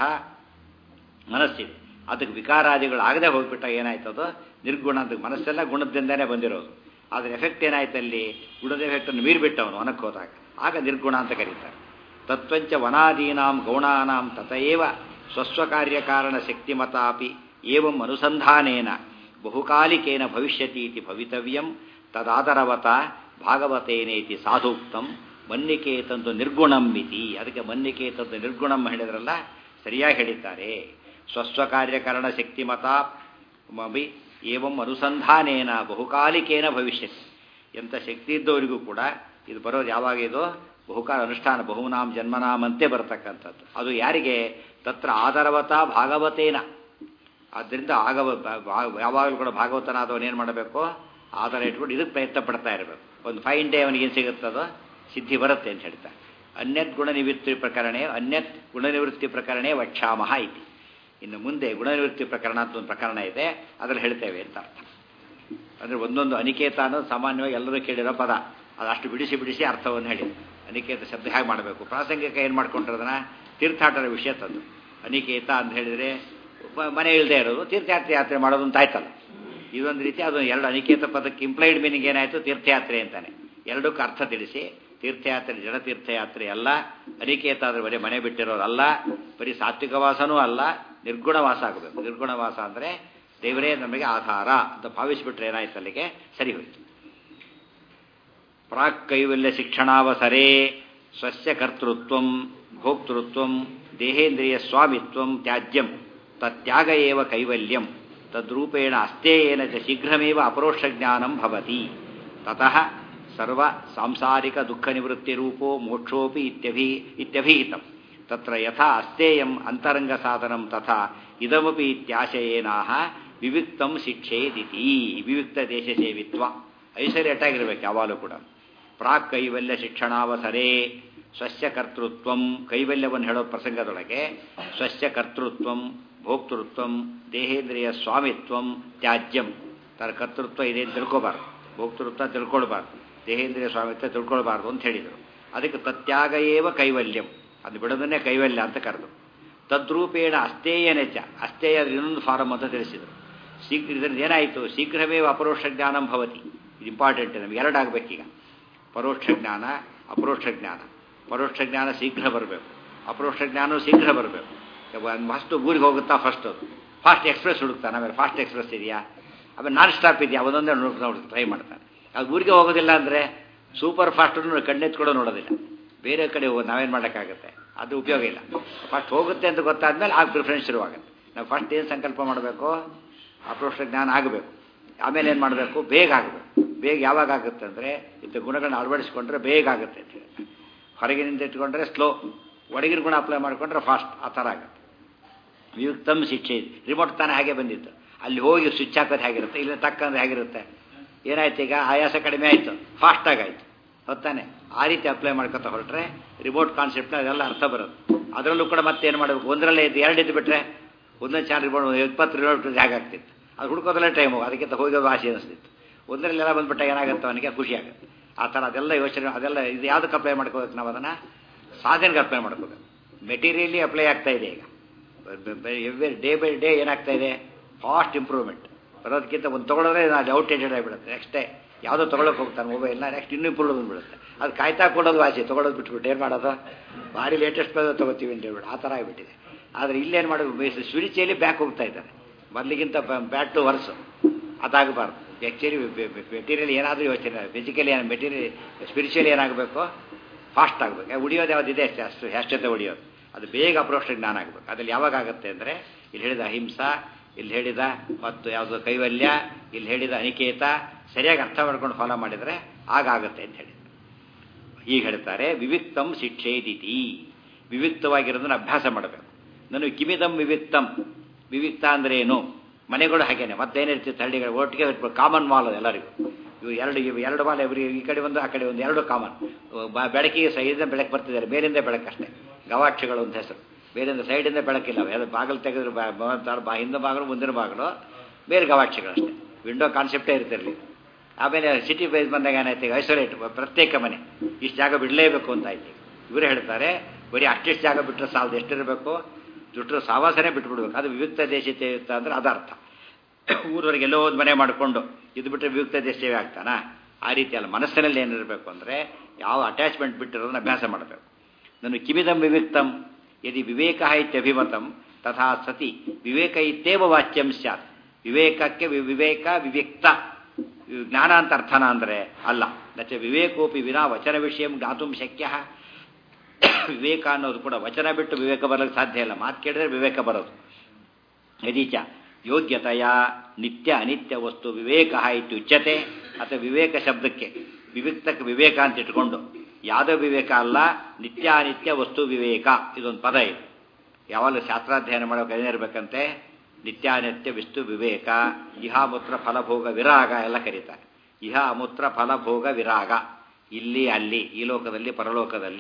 ಮನಸ್ಸಿದೆ ಅದಕ್ಕೆ ವಿಕಾರಾದಿಗಳು ಆಗದೆ ಹೋಗ್ಬಿಟ್ಟಾಗ ಏನಾಯ್ತದು ನಿರ್ಗುಣ ಅಂತ ಮನಸ್ಸೆಲ್ಲ ಗುಣದಿಂದನೇ ಬಂದಿರೋದು ಅದರ ಎಫೆಕ್ಟ್ ಏನಾಯ್ತಲ್ಲಿ ಗುಣದ ಎಫೆಕ್ಟನ್ನು ಮೀರಿಬಿಟ್ಟವನು ವನಕ್ಕೆ ಹೋದಾಗ ಆಗ ನಿರ್ಗುಣ ಅಂತ ಕರೀತಾರೆ ತತ್ವಂಚ ವನಾದೀನಾಂ ಗೌಣಾನಾಂ ತಥೈವ ಸ್ವಸ್ವಕಾರ್ಯಕಾರಣ ಶಕ್ತಿಮತಾಪಿ ಏವಂ ಅನುಸಂಧಾನೇನ ಬಹುಕಾಲಿಕೇನ ಭವಿಷ್ಯತಿ ಇತಿ ಭವಿತವ್ಯಂ ತದಾದರವತ ಭಾಗವತೇನೇತಿ ಸಾಧೂಕ್ತಂ ಮನ್ನಿಕೇತಂದು ನಿರ್ಗುಣಂ ಇತಿ ಅದಕ್ಕೆ ಮನ್ನಿಕೇತಂದು ನಿರ್ಗುಣಂ ಹೇಳಿದ್ರಲ್ಲ ಸರಿಯಾಗಿ ಹೇಳಿದ್ದಾರೆ ಸ್ವಸ್ವಕಾರ್ಯಕರಣ ಶಕ್ತಿಮತ ಮಬಿ ಏವಂ ಅನುಸಂಧಾನೇನ ಬಹುಕಾಲಿಕೇನ ಭವಿಷ್ಯತಿ ಎಂಥ ಶಕ್ತಿ ಇದ್ದವರಿಗೂ ಕೂಡ ಇದು ಬರೋದು ಯಾವಾಗ ಇದು ಬಹುಕಾಲ ಅನುಷ್ಠಾನ ಬಹುನಾಮ್ ಜನ್ಮನಾಮ್ ಅಂತೆ ಬರತಕ್ಕಂಥದ್ದು ಅದು ಯಾರಿಗೆ ತತ್ರ ಆದರವತ ಭಾಗವತೇನ ಆದ್ದರಿಂದ ಆಗವ ಯಾವಾಗಲೂ ಕೂಡ ಭಾಗವತನಾದವನು ಏನು ಮಾಡಬೇಕು ಆಧಾರ ಇಟ್ಕೊಂಡು ಇದಕ್ಕೆ ಪ್ರಯತ್ನ ಪಡ್ತಾ ಇರಬೇಕು ಒಂದು ಫೈನ್ ಡೇ ಅವನಿಗೇನು ಸಿಗುತ್ತದೋ ಸಿದ್ಧಿ ಬರುತ್ತೆ ಅಂತ ಹೇಳ್ತಾರೆ ಅನ್ಯತ್ ಗುಣನಿವೃತ್ತಿ ಪ್ರಕರಣೆ ಅನ್ಯತ್ ಗುಣನಿವೃತ್ತಿ ಪ್ರಕರಣೆ ವಕ್ಷಾಮಹ ಇತಿ ಇನ್ನು ಮುಂದೆ ಗುಣನಿವೃತ್ತಿ ಪ್ರಕರಣ ಅಂತ ಒಂದು ಪ್ರಕರಣ ಇದೆ ಅದರಲ್ಲಿ ಹೇಳ್ತೇವೆ ಅಂತ ಅರ್ಥ ಅಂದರೆ ಒಂದೊಂದು ಅನಿಕೇತ ಅನ್ನೋದು ಸಾಮಾನ್ಯವಾಗಿ ಎಲ್ಲರೂ ಕೇಳಿರೋ ಪದ ಅದು ಅಷ್ಟು ಬಿಡಿಸಿ ಬಿಡಿಸಿ ಅರ್ಥವನ್ನು ಹೇಳಿ ಅನಿಕೇತ ಶಬ್ದ ಹೇಗೆ ಮಾಡಬೇಕು ಪ್ರಾಸಂಗಿಕ ಏನು ಮಾಡ್ಕೊಂಡಿರೋದನ್ನ ತೀರ್ಥಾಟದ ವಿಷಯ ತಂದು ಅನಿಕೇತ ಅಂತ ಹೇಳಿದರೆ ಮನೆ ಇಲ್ಲದೆ ಇರೋದು ತೀರ್ಥಯಾತ್ರೆ ಯಾತ್ರೆ ಮಾಡೋದು ಅಂತ ಆಯ್ತಲ್ಲ ಇದೊಂದು ರೀತಿ ಅದು ಎರಡು ಅನಿಕೇತ ಪದಕ್ಕೆ ಇಂಪ್ಲೈಡ್ ಮೀನಿಂಗ್ ಏನಾಯಿತು ತೀರ್ಥಯಾತ್ರೆ ಅಂತಾನೆ ಎರಡಕ್ಕೂ ಅರ್ಥ ತಿಳಿಸಿ ತೀರ್ಥಯಾತ್ರೆ ಜಡತೀರ್ಥಯಾತ್ರೆ ಅಲ್ಲ ಅನಿಕೇತ ಆದರೆ ಬರೀ ಮನೆ ಬಿಟ್ಟಿರೋದಲ್ಲ ಬರೀ ಸಾತ್ವಿಕ ವಾಸನೂ ಅಲ್ಲ ನಿರ್ಗುಣ ವಾಸ ಆಗಬೇಕು ನಿರ್ಗುಣ ವಾಸ ಅಂದರೆ ದೇವರೇ ನಮಗೆ ಆಧಾರ ಅಂತ ಭಾವಿಸಿಬಿಟ್ರೆ ಏನಾಯ್ತು ಅಲ್ಲಿಗೆ ಸರಿ ಹೋಯಿತು ಪ್ರಾಕ್ ಕೈವಲ್ಯ ಶಿಕ್ಷಣಾವಸರೇ ಸ್ವಸ್ಯ ಕರ್ತೃತ್ವ ಭೋಕ್ತೃತ್ವ ದೇಹೇಂದ್ರಿಯ ಸ್ವಾಮಿತ್ವ ತ್ಯಾಜ್ಯಂ ತತ್ಯಾಗ ಏವ ಕೈವಲ್ಯಂ ತದ್ರೂಪೇಣ ಅಸ್ತೇಯೇನ ಚ ಶೀಘ್ರಮೇವ ಅಪರೋಕ್ಷಜ್ಞಾನಂ ಭವತಿ ತತಃ ಸರ್ವ ಸಾಂಸಾರಿಕ ದುಃಖ ನಿವೃತ್ತಿ ರೂಪೋ ಮೋಕ್ಷೋಪಿ ಇತ್ಯಭಿ ಇತ್ಯಭಿಹಿತಂ ತತ್ರ ಯಥಾ ಅಸ್ತೇಯಂ ಅಂತರಂಗ ಸಾಧನಂ ತಥಾ ಇದಮಪಿ ಇತ್ಯಾಶಯೇನಾಹ ವಿವಿಕ್ತಂ ಶಿಕ್ಷೇದಿತಿ ವಿವಿಕ್ತ ದೇಶ ಸೇವಿತ್ವ ಐಸೋಲೇಟ್ ಆಗಿರ್ಬೇಕು ಯಾವಾಗಲೂ ಕೂಡ ಪ್ರಾಕ್ ಕೈವಲ್ಯ ಶಿಕ್ಷಣಾವಸರೇ ಸ್ವಸ್ಯ ಕರ್ತೃತ್ವಂ ಕೈವಲ್ಯವನ್ನು ಹೇಳೋ ಪ್ರಸಂಗದೊಳಗೆ ಸ್ವಸ್ಯ ಕರ್ತೃತ್ವಂ ಭೋಕ್ತೃತ್ವಂ ದೇಹೇಂದ್ರಿಯ ಸ್ವಾಮಿತ್ವಂ ತ್ಯಾಜ್ಯಂ ತನ್ನ ಕರ್ತೃತ್ವ ಇದೆ ಅಂತ ತಿಳ್ಕೊಬಾರ್ದು ಭೋಕ್ತೃತ್ವ ತಿಳ್ಕೊಳ್ಬಾರ್ದು ದೇಹೇಂದ್ರಿಯ ಸ್ವಾಮಿತ್ವ ತಿಳ್ಕೊಳ್ಬಾರ್ದು ಅಂತ ಹೇಳಿದರು ಅದಕ್ಕೆ ತತ್ಯಾಗ ಏವ ಕೈವಲ್ಯಂ ಅದು ಬಿಡೋದನ್ನೇ ಕೈವಲ್ಯ ಅಂತ ಕರೆದು ತದ್ರೂಪೇಣ ಅಸ್ತೇಯನೆಚ ಅಸ್ತೇಯ ಇನ್ನೊಂದು ಫಾರಂ ಅಂತ ತಿಳಿಸಿದರು ಶೀಘ್ರ ಇದರಿಂದ ಏನಾಯಿತು ಶೀಘ್ರವೇ ಅಪರೋಕ್ಷ ಜ್ಞಾನಂ ಭವತಿ ಇದು ಇಂಪಾರ್ಟೆಂಟ್ ನಮಗೆ ಎರಡಾಗಬೇಕೀಗ ಪರೋಕ್ಷ ಜ್ಞಾನ ಅಪರೋಕ್ಷ ಜ್ಞಾನ ಪರೋಕ್ಷ ಜ್ಞಾನ ಶೀಘ್ರ ಬರಬೇಕು ಅಪರೋಕ್ಷ ಜ್ಞಾನವೂ ಶೀಘ್ರ ಬರಬೇಕು ಫಸ್ಟು ಊರಿಗೆ ಹೋಗುತ್ತಾ ಫಸ್ಟ್ ಅದು ಫಾಸ್ಟ್ ಎಕ್ಸ್ಪ್ರೆಸ್ ಹುಡುಕ್ತಾನೆ ಆಮೇಲೆ ಫಾಸ್ಟ್ ಎಕ್ಸ್ಪ್ರೆಸ್ ಇದೆಯಾ ಆಮೇಲೆ ನಾನ್ ಸ್ಟಾಪ್ ಇದೆಯಾ ಒಂದೊಂದೇ ನೋಡಿ ಟ್ರೈ ಮಾಡ್ತಾನೆ ಅದು ಊರಿಗೆ ಹೋಗೋದಿಲ್ಲ ಅಂದರೆ ಸೂಪರ್ ಫಾಸ್ಟನ್ನು ಕಣ್ಣೆತ್ಕೊಡೋ ನೋಡೋದಿಲ್ಲ ಬೇರೆ ಕಡೆ ಹೋಗೋದು ನಾವೇನು ಮಾಡೋಕ್ಕಾಗುತ್ತೆ ಅದು ಉಪಯೋಗ ಇಲ್ಲ ಫಸ್ಟ್ ಹೋಗುತ್ತೆ ಅಂತ ಗೊತ್ತಾದ್ಮೇಲೆ ಆಗ ಪ್ರಿಫರೆನ್ಸ್ ಶುರುವಾಗುತ್ತೆ ನಾವು ಫಸ್ಟ್ ಏನು ಸಂಕಲ್ಪ ಮಾಡಬೇಕು ಅಪರೋಕ್ಷ ಜ್ಞಾನ ಆಗಬೇಕು ಆಮೇಲೆ ಏನು ಮಾಡಬೇಕು ಬೇಗ ಆಗಬೇಕು ಬೇಗ ಯಾವಾಗ ಆಗುತ್ತೆ ಅಂದರೆ ಇಂಥ ಗುಣಗಳನ್ನ ಅಳವಡಿಸ್ಕೊಂಡ್ರೆ ಬೇಗ ಆಗುತ್ತೆ ಅಂತ ಹೇಳಿ ಹೊರಗಿನಿಂದ ಇಟ್ಕೊಂಡ್ರೆ ಸ್ಲೋ ಒಳಗಿನ ಗುಣ ಅಪ್ಲೈ ಮಾಡಿಕೊಂಡ್ರೆ ಫಾಸ್ಟ್ ಆ ಥರ ಆಗುತ್ತೆ ವಿಯುಕ್ತಮ್ ಶಿಕ್ಷೆ ರಿಮೋಟ್ ತಾನೇ ಹಾಗೆ ಬಂದಿತ್ತು ಅಲ್ಲಿ ಹೋಗಿ ಸ್ವಿಚ್ ಹಾಕೋದು ಹೇಗಿರುತ್ತೆ ಇಲ್ಲಿ ತಕ್ಕಂದ್ರೆ ಹೇಗಿರುತ್ತೆ ಏನಾಯ್ತು ಈಗ ಆಯಾಸ ಕಡಿಮೆ ಆಯಿತು ಫಾಸ್ಟಾಗಿ ಆಯಿತು ಹೊತ್ತಾನೆ ಆ ರೀತಿ ಅಪ್ಲೈ ಮಾಡ್ಕೊತ ಹೊರಟ್ರೆ ರಿಮೋಟ್ ಕಾನ್ಸೆಪ್ಟ್ನ ಅದೆಲ್ಲ ಅರ್ಥ ಬರುತ್ತೆ ಅದರಲ್ಲೂ ಕೂಡ ಮತ್ತೆ ಏನು ಮಾಡಬೇಕು ಒಂದರಲ್ಲೇ ಇದ್ದು ಎರಡು ಇದ್ದು ಬಿಟ್ರೆ ಒಂದೊಂದು ಚಾರ್ಜ್ ರಿಮೋಟ್ ಇಪ್ಪತ್ತು ರಿಮೋಟ್ ಹೇಗಾಗ್ತಿತ್ತು ಅದು ಹುಡ್ಕೋದಲ್ಲೇ ಟೈಮ್ ಹೋಗಿ ಅದಕ್ಕಿಂತ ಹೋಗೋದು ಆಸೆ ಅನಿಸ್ತಿತ್ತು ಒಂದರಲ್ಲೆಲ್ಲ ಬಂದ್ಬಿಟ್ಟ ಏನಾಗುತ್ತೆ ಅವನಿಗೆ ಖುಷಿ ಆಗುತ್ತೆ ಆ ಥರ ಅದೆಲ್ಲ ಯೋಚನೆ ಅದೆಲ್ಲ ಇದು ಯಾವುದಕ್ಕೆ ಅಪ್ಲೈ ಮಾಡ್ಕೋಬೇಕು ನಾವು ಅದನ್ನು ಸಾಧನೆಗೆ ಅಪ್ಲೈ ಮಾಡ್ಕೋಬೇಕು ಮೆಟೀರಿಯಲಿ ಅಪ್ಲೈ ಆಗ್ತಾ ಇದೆ ಈಗ ಎವ್ರಿ ಡೇ ಬೈ ಡೇ ಏನಾಗ್ತಾ ಇದೆ ಫಾಸ್ಟ್ ಇಂಪ್ರೂವ್ಮೆಂಟ್ ಬರೋದಕ್ಕಿಂತ ಒಂದು ತೊಗೊಳೋದ್ರೆ ಅದು ಔಟ್ಡೇಟೆಡ್ ಆಗಿಬಿಡುತ್ತೆ ನೆಕ್ಸ್ಟ್ ಡೇ ಯಾವುದೋ ತೊಗೊಳಕ್ಕೆ ಹೋಗ್ತಾನೆ ಮೊಬೈಲ್ನ ನೆಕ್ಸ್ಟ್ ಇನ್ನೂ ಇಂಪ್ರೂವ್ ಬಂದುಬಿಡುತ್ತೆ ಅದು ಕಾಯ್ತಾ ಕೊಡೋದು ಆಸೆ ತೊಗೊಳೋದು ಬಿಟ್ಬಿಟ್ಟು ಏನು ಮಾಡೋದು ಭಾರಿ ಲೇಟೆಸ್ಟ್ ಬಂದು ತೊಗೋತೀವಿ ಅಂತ ಹೇಳ್ಬಿಟ್ಟು ಆ ಥರ ಆಗಿಬಿಟ್ಟಿದೆ ಆದರೆ ಇಲ್ಲೇನು ಮಾಡೋದು ಸ್ಪಿರಿಚುಯಲಿ ಬ್ಯಾಕ್ ಹೋಗ್ತಾ ಇದ್ದಾರೆ ಮೊದಲಿಗಿಂತ ಬ್ಯಾಕ್ ಟು ವರ್ಸ್ ಅದಾಗಬಾರ್ದು ಆ್ಯಕ್ಚುಲಿ ಮೆಟೀರಿಯಲ್ ಏನಾದರೂ ಯೋಚನೆ ಫಿಸಿಕಲಿ ಏನು ಮೆಟೀರಿಯಲ್ ಸ್ಪಿರಿಚುವಲಿ ಏನಾಗಬೇಕು ಫಾಸ್ಟ್ ಆಗಬೇಕು ಉಳಿಯೋದು ಯಾವುದಿದೆ ಅಷ್ಟೇ ಅಷ್ಟು ಅಷ್ಟತೆ ಉಳಿಯೋದು ಅದು ಬೇಗ ಅಪ್ರೋಕ್ಷ ಜ್ಞಾನ ಆಗಬೇಕು ಅದ್ರಲ್ಲಿ ಯಾವಾಗ ಆಗುತ್ತೆ ಅಂದರೆ ಇಲ್ಲಿ ಹೇಳಿದ ಅಹಿಂಸಾ ಇಲ್ಲಿ ಹೇಳಿದ ಮತ್ತು ಯಾವುದು ಕೈವಲ್ಯ ಇಲ್ಲಿ ಹೇಳಿದ ಅನಿಕೇತ ಸರಿಯಾಗಿ ಅರ್ಥ ಮಾಡ್ಕೊಂಡು ಫಾಲೋ ಮಾಡಿದರೆ ಆಗುತ್ತೆ ಅಂತ ಹೇಳಿ ಈಗ ಹೇಳ್ತಾರೆ ವಿವಿಕ್ತಂ ಶಿಕ್ಷೇದಿತಿ ವಿವಿಕ್ತವಾಗಿರೋದನ್ನ ಅಭ್ಯಾಸ ಮಾಡಬೇಕು ನಾನು ಕಿಮಿದಂ ವಿವಿಕ್ತಂ ವಿವಿಕ್ತ ಅಂದ್ರೆ ಏನು ಮನೆಗಳು ಹಾಗೇನೆ ಮತ್ತೇನಿರ್ತಿತ್ತು ಹಳ್ಳಿಗಳು ಒಟ್ಟಿಗೆ ಕಾಮನ್ ಮಾಲ್ ಎಲ್ಲರಿಗೂ ಇವು ಎರಡು ಇವು ಎರಡು ಮಾಲ್ ಇವ್ರು ಈ ಕಡೆ ಒಂದು ಆ ಕಡೆ ಒಂದು ಎರಡು ಕಾಮನ್ ಬೆಳಕಿಗೆ ಸೈಡಿಂದ ಬೆಳಕು ಬರ್ತಿದ್ದಾರೆ ಮೇಲಿಂದ ಬೆಳಕಷ್ಟೇ ಗವಾಕ್ಷಗಳು ಅಂತ ಹೆಸರು ಬೇರಿಂದ ಸೈಡಿಂದ ಬೆಳಕಿಲ್ಲ ಎಲ್ಲ ಬಾಗಿಲು ತೆಗೆದ್ರೆ ಬಾ ಹಿಂದೆ ಬಾಗಿಲು ಮುಂದಿನ ಬಾಗಿಲು ಬೇರೆ ಗವಾಕ್ಷಗಳಷ್ಟೇ ವಿಂಡೋ ಕಾನ್ಸೆಪ್ಟೇ ಇರ್ತಿರಲಿ ಆಮೇಲೆ ಸಿಟಿ ಬೇಸ್ ಬಂದಾಗ ಏನಾಯ್ತು ಐಸೋಲೇಟ್ ಪ್ರತ್ಯೇಕ ಮನೆ ಇಷ್ಟು ಜಾಗ ಬಿಡಲೇಬೇಕು ಅಂತ ಆಯ್ತು ಇವರು ಹೇಳ್ತಾರೆ ಬರೀ ಅಷ್ಟಿಷ್ಟು ಜಾಗ ಬಿಟ್ಟರೆ ಸಾಲದು ಎಷ್ಟಿರಬೇಕು ದುಡ್ಡು ಸಾವಾಸನೆ ಬಿಟ್ಬಿಡ್ಬೇಕು ಅದು ವಿವಿಕ್ತ ದೇಶ ಇತ್ತ ಅಂದ್ರೆ ಅದರ್ಥ ಊರವರೆಗೆ ಎಲ್ಲೋ ಒಂದು ಮನೆ ಮಾಡಿಕೊಂಡು ಇದು ಬಿಟ್ಟರೆ ವಿವಿಕ್ತ ದೇಶ ಸೇವೆ ಆಗ್ತಾನಾ ಆ ರೀತಿ ಅಲ್ಲ ಮನಸ್ಸಿನಲ್ಲಿ ಏನಿರಬೇಕು ಅಂದರೆ ಯಾವ ಅಟ್ಯಾಚ್ಮೆಂಟ್ ಬಿಟ್ಟಿರೋದನ್ನ ಅಭ್ಯಾಸ ಮಾಡಬೇಕು ನಾನು ಕಿಮಿದಂ ವಿವಿಕ್ತಂ ಯದಿ ವಿವೇಕ ಇತ್ಯಭಿಮತಂ ತಥಾ ಸತಿ ವಿವೇಕ ಇತ್ತೇವ ವಾಚ್ಯಂ ಸ್ಯಾತ್ ವಿವೇಕಕ್ಕೆ ವಿವೇಕ ವಿವಿಕ್ತ ಜ್ಞಾನ ಅಂತ ಅರ್ಥನ ಅಂದರೆ ಅಲ್ಲ ನಚ ವಿವೇಕೋಪಿ ವಿನಾ ವಚನ ವಿಷಯ ಜ್ಞಾತು ಶಕ್ಯ ವಿವೇಕ ಅನ್ನೋದು ಕೂಡ ವಚನ ಬಿಟ್ಟು ವಿವೇಕ ಬರಲಿಕ್ಕೆ ಸಾಧ್ಯ ಇಲ್ಲ ಮಾತು ಕೇಳಿದ್ರೆ ವಿವೇಕ ಬರೋದು ಯದೀಚ ಯೋಗ್ಯತೆಯ ನಿತ್ಯ ಅನಿತ್ಯ ವಸ್ತು ವಿವೇಕ ಇತ್ಯುಚ್ಯತೆ ಅಥವಾ ವಿವೇಕ ಶಬ್ದಕ್ಕೆ ವಿವಿಕ್ತಕ್ಕೆ ವಿವೇಕ ಅಂತ ಇಟ್ಕೊಂಡು ಯಾವುದೋ ವಿವೇಕ ಅಲ್ಲ ನಿತ್ಯ ಅನಿತ್ಯ ವಸ್ತು ವಿವೇಕ ಇದೊಂದು ಪದ ಇದೆ ಯಾವಾಗಲೂ ಶಾಸ್ತ್ರಾಧ್ಯಯನ ಮಾಡೋಕೆ ಏನಿರಬೇಕಂತೆ ನಿತ್ಯಾನಿತ್ಯ ವಿಸ್ತು ವಿವೇಕ ಇಹಾಮೂತ್ರ ಫಲಭೋಗ ವಿರಾಗ ಎಲ್ಲ ಕರೀತಾರೆ ಇಹ ಅಮೂತ್ರ ಫಲಭೋಗ ವಿರಾಗ ಇಲ್ಲಿ ಅಲ್ಲಿ ಈ ಲೋಕದಲ್ಲಿ ಪರಲೋಕದಲ್ಲಿ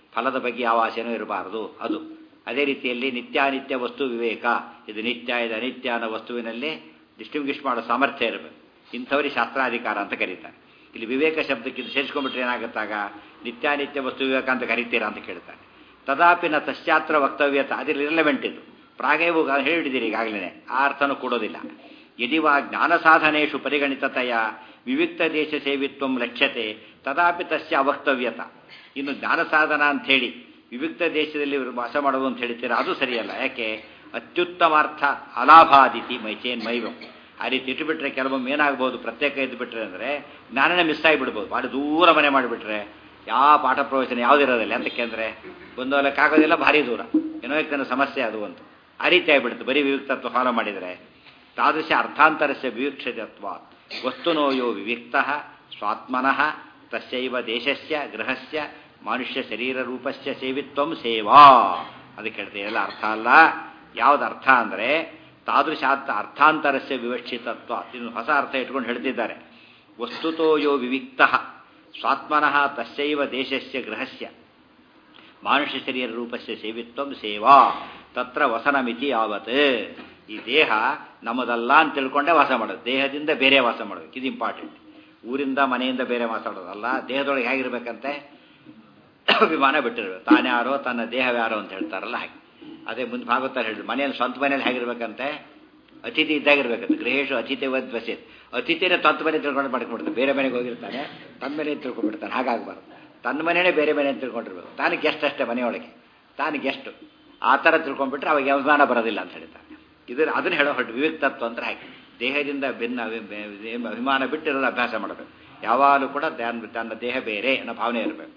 ಫಲದ ಬಗ್ಗೆ ಯಾವ ಆಸೆನೂ ಇರಬಾರದು ಅದು ಅದೇ ರೀತಿಯಲ್ಲಿ ನಿತ್ಯಾನಿತ್ಯ ವಸ್ತು ವಿವೇಕ ಇದು ನಿತ್ಯ ಇದು ಅನಿತ್ಯ ಅನ್ನೋ ವಸ್ತುವಿನಲ್ಲಿ ಡಿಸ್ಟಿಂಗ್ವಿಷ್ ಮಾಡೋ ಸಾಮರ್ಥ್ಯ ಇರಬೇಕು ಇಂಥವರಿಗೆ ಶಾಸ್ತ್ರಾಧಿಕಾರ ಅಂತ ಕರೀತಾರೆ ಇಲ್ಲಿ ವಿವೇಕ ಶಬ್ದಕ್ಕೆ ಇದು ಸೇರಿಸ್ಕೊಂಡ್ಬಿಟ್ರೆ ಏನಾಗುತ್ತಾಗ ನಿತ್ಯಾನಿತ್ಯ ವಸ್ತು ವಿವೇಕ ಅಂತ ಕರಿತೀರಾ ಅಂತ ಕೇಳ್ತಾರೆ ತದಾಪಿ ನ ತಶ್ಚಾತ್ರ ವಕ್ತವ್ಯತ ಅದಿಲ್ಲ ರಿಲೆವೆಂಟ್ ಇದು ಪ್ರಾಗೇವು ಹೇಳಿಡಿದ್ದೀರಿ ಈಗಾಗಲೇ ಆ ಅರ್ಥನೂ ಕೊಡೋದಿಲ್ಲ ಯದಿವಾ ಜ್ಞಾನ ಸಾಧನೇಶು ಪರಿಗಣಿತತೆಯ ವಿವಿಕ್ತ ದೇಶ ಸೇವಿತ್ವಂ ಲಕ್ಷ್ಯತೆ ತದಾಪಿ ತಸ್ಯ ಅವಕ್ತವ್ಯತ ಇನ್ನು ಜ್ಞಾನ ಸಾಧನ ಅಂಥೇಳಿ ವಿವಿಕ್ತ ದೇಶದಲ್ಲಿ ಇವರು ವಾಸ ಮಾಡೋದು ಅಂತ ಹೇಳ್ತೀರಾ ಅದು ಸರಿಯಲ್ಲ ಯಾಕೆ ಅತ್ಯುತ್ತಮಾರ್ಥ ಅಲಾಭಾದಿತಿ ಮೈಚೇನ್ ಮೈವಂ ಆ ರೀತಿ ಇಟ್ಟುಬಿಟ್ರೆ ಕೆಲವೊಮ್ಮೆ ಏನಾಗ್ಬೋದು ಪ್ರತ್ಯೇಕ ಇದ್ದುಬಿಟ್ರೆ ಅಂದರೆ ಜ್ಞಾನನೇ ಮಿಸ್ ಆಗಿಬಿಡ್ಬೋದು ಭಾಳ ದೂರ ಮನೆ ಮಾಡಿಬಿಟ್ರೆ ಯಾವ ಪಾಠ ಪ್ರವಚನ ಯಾವುದಿರೋದಿಲ್ಲ ಅಂತಕ್ಕೆ ಅಂದರೆ ಒಂದು ಲೆಕ್ಕಾಗೋದಿಲ್ಲ ಭಾರಿ ದೂರ ಏನೋ ನನ್ನ ಸಮಸ್ಯೆ ಅದು ಒಂದು ಆ ರೀತಿ ಆಗಿಬಿಡುತ್ತೆ ಬರೀ ವಿವಿಕ್ತತ್ವ ಫಾಲೋ ಮಾಡಿದರೆ ತಾದೃಶ ಅರ್ಥಾಂತರಸ್ಯ ವಿವಕ್ಷತತ್ವ ವಸ್ತುನೋ ಯೋ ವಿವಿಕ್ತ ಸ್ವಾತ್ಮನಃ ತಸ್ಯೈವ ದೇಶಸ್ಯ ಗೃಹಸ್ಯ ಮನುಷ್ಯ ಶರೀರ ರೂಪಸ್ಯ ಸೇವಿತ್ವಂ ಸೇವಾ ಅದಕ್ಕೆ ಹೇಳ್ತೀವಿ ಎಲ್ಲ ಅರ್ಥ ಅಲ್ಲ ಯಾವ್ದು ಅರ್ಥ ಅಂದರೆ ತಾದೃಶ ಅರ್ಥಾಂತರಸ್ಯ ವಿವಕ್ಷಿತತ್ವ ಇನ್ನು ಹೊಸ ಅರ್ಥ ಇಟ್ಕೊಂಡು ಹೇಳ್ತಿದ್ದಾರೆ ವಸ್ತುತೋ ಯೋ ವಿವಿಕ್ತ ಸ್ವಾತ್ಮನಃ ತಸ್ಯೈವ ದೇಶಸ್ಯ ಗೃಹಸ್ಯ ಮಾನುಷ್ಯ ಶರೀರ ರೂಪಸ್ಯ ಸೇವಿತ್ವಂ ಸೇವಾ ತತ್ರ ವಸನಮಿತಿ ಯಾವತ್ ಈ ದೇಹ ನಮ್ಮದಲ್ಲ ಅಂತ ತಿಳ್ಕೊಂಡೇ ವಾಸ ಮಾಡೋದು ದೇಹದಿಂದ ಬೇರೆ ವಾಸ ಮಾಡೋದು ಇದು ಇಂಪಾರ್ಟೆಂಟ್ ಊರಿಂದ ಮನೆಯಿಂದ ಬೇರೆ ವಾಸ ಮಾಡೋದಲ್ಲ ದೇಹದೊಳಗೆ ಹೇಗಿರ್ಬೇಕಂತೆ ಅಭಿಮಾನ ಬಿಟ್ಟಿರ್ಬೇಕು ತಾನ್ಯಾರೋ ತನ್ನ ದೇಹವ್ಯಾರೋ ಅಂತ ಹೇಳ್ತಾರಲ್ಲ ಹಾಗೆ ಅದೇ ಮುಂದೆ ಭಾಗವತ ಹೇಳಿದ್ರು ಮನೆಯಲ್ಲಿ ಸ್ವಂತ ಮನೇಲಿ ಹೇಗಿರ್ಬೇಕಂತೆ ಅತಿಥಿ ಇದ್ದಾಗಿರ್ಬೇಕಂತೆ ಗೃಹೇಶು ಅತಿಥಿ ವದ್ವಸೇತ್ ಅತಿಥಿನೇ ಸ್ವಂತ ಮನೆ ತಿಳ್ಕೊಂಡು ಮಾಡ್ಕೊಂಡ್ಬಿಡ್ತಾನೆ ಬೇರೆ ಮನೆಗೆ ಹೋಗಿರ್ತಾನೆ ತನ್ನ ಮನೆ ತಿಳ್ಕೊಂಡ್ಬಿಡ್ತಾನೆ ಹಾಗಾಗಬಾರ್ದು ತನ್ನ ಮನೆಯೇ ಬೇರೆ ಮನೆ ಅಂತ ತಿಳ್ಕೊಂಡಿರ್ಬೇಕು ತಾನು ಗೆಸ್ಟ್ ಅಷ್ಟೇ ಮನೆಯೊಳಗೆ ತಾನು ಗೆಸ್ಟು ಆ ಥರ ತಿಳ್ಕೊಂಡ್ಬಿಟ್ರೆ ಅವಾಗ ಅಭಿಮಾನ ಬರೋದಿಲ್ಲ ಅಂತ ಹೇಳ್ತಾನೆ ಇದನ್ನು ಅದನ್ನು ಹೇಳೋ ಹೊರಟು ವಿವಿಕ್ತತ್ವ ಅಂದ್ರೆ ಹಾಗೆ ದೇಹದಿಂದ ಭಿನ್ನ ಅಭಿಮಾನ ಬಿಟ್ಟಿರೋದು ಅಭ್ಯಾಸ ಮಾಡಬೇಕು ಯಾವಾಗಲೂ ಕೂಡ ತನ್ನ ದೇಹ ಬೇರೆ ಅನ್ನೋ ಭಾವನೆ ಇರಬೇಕು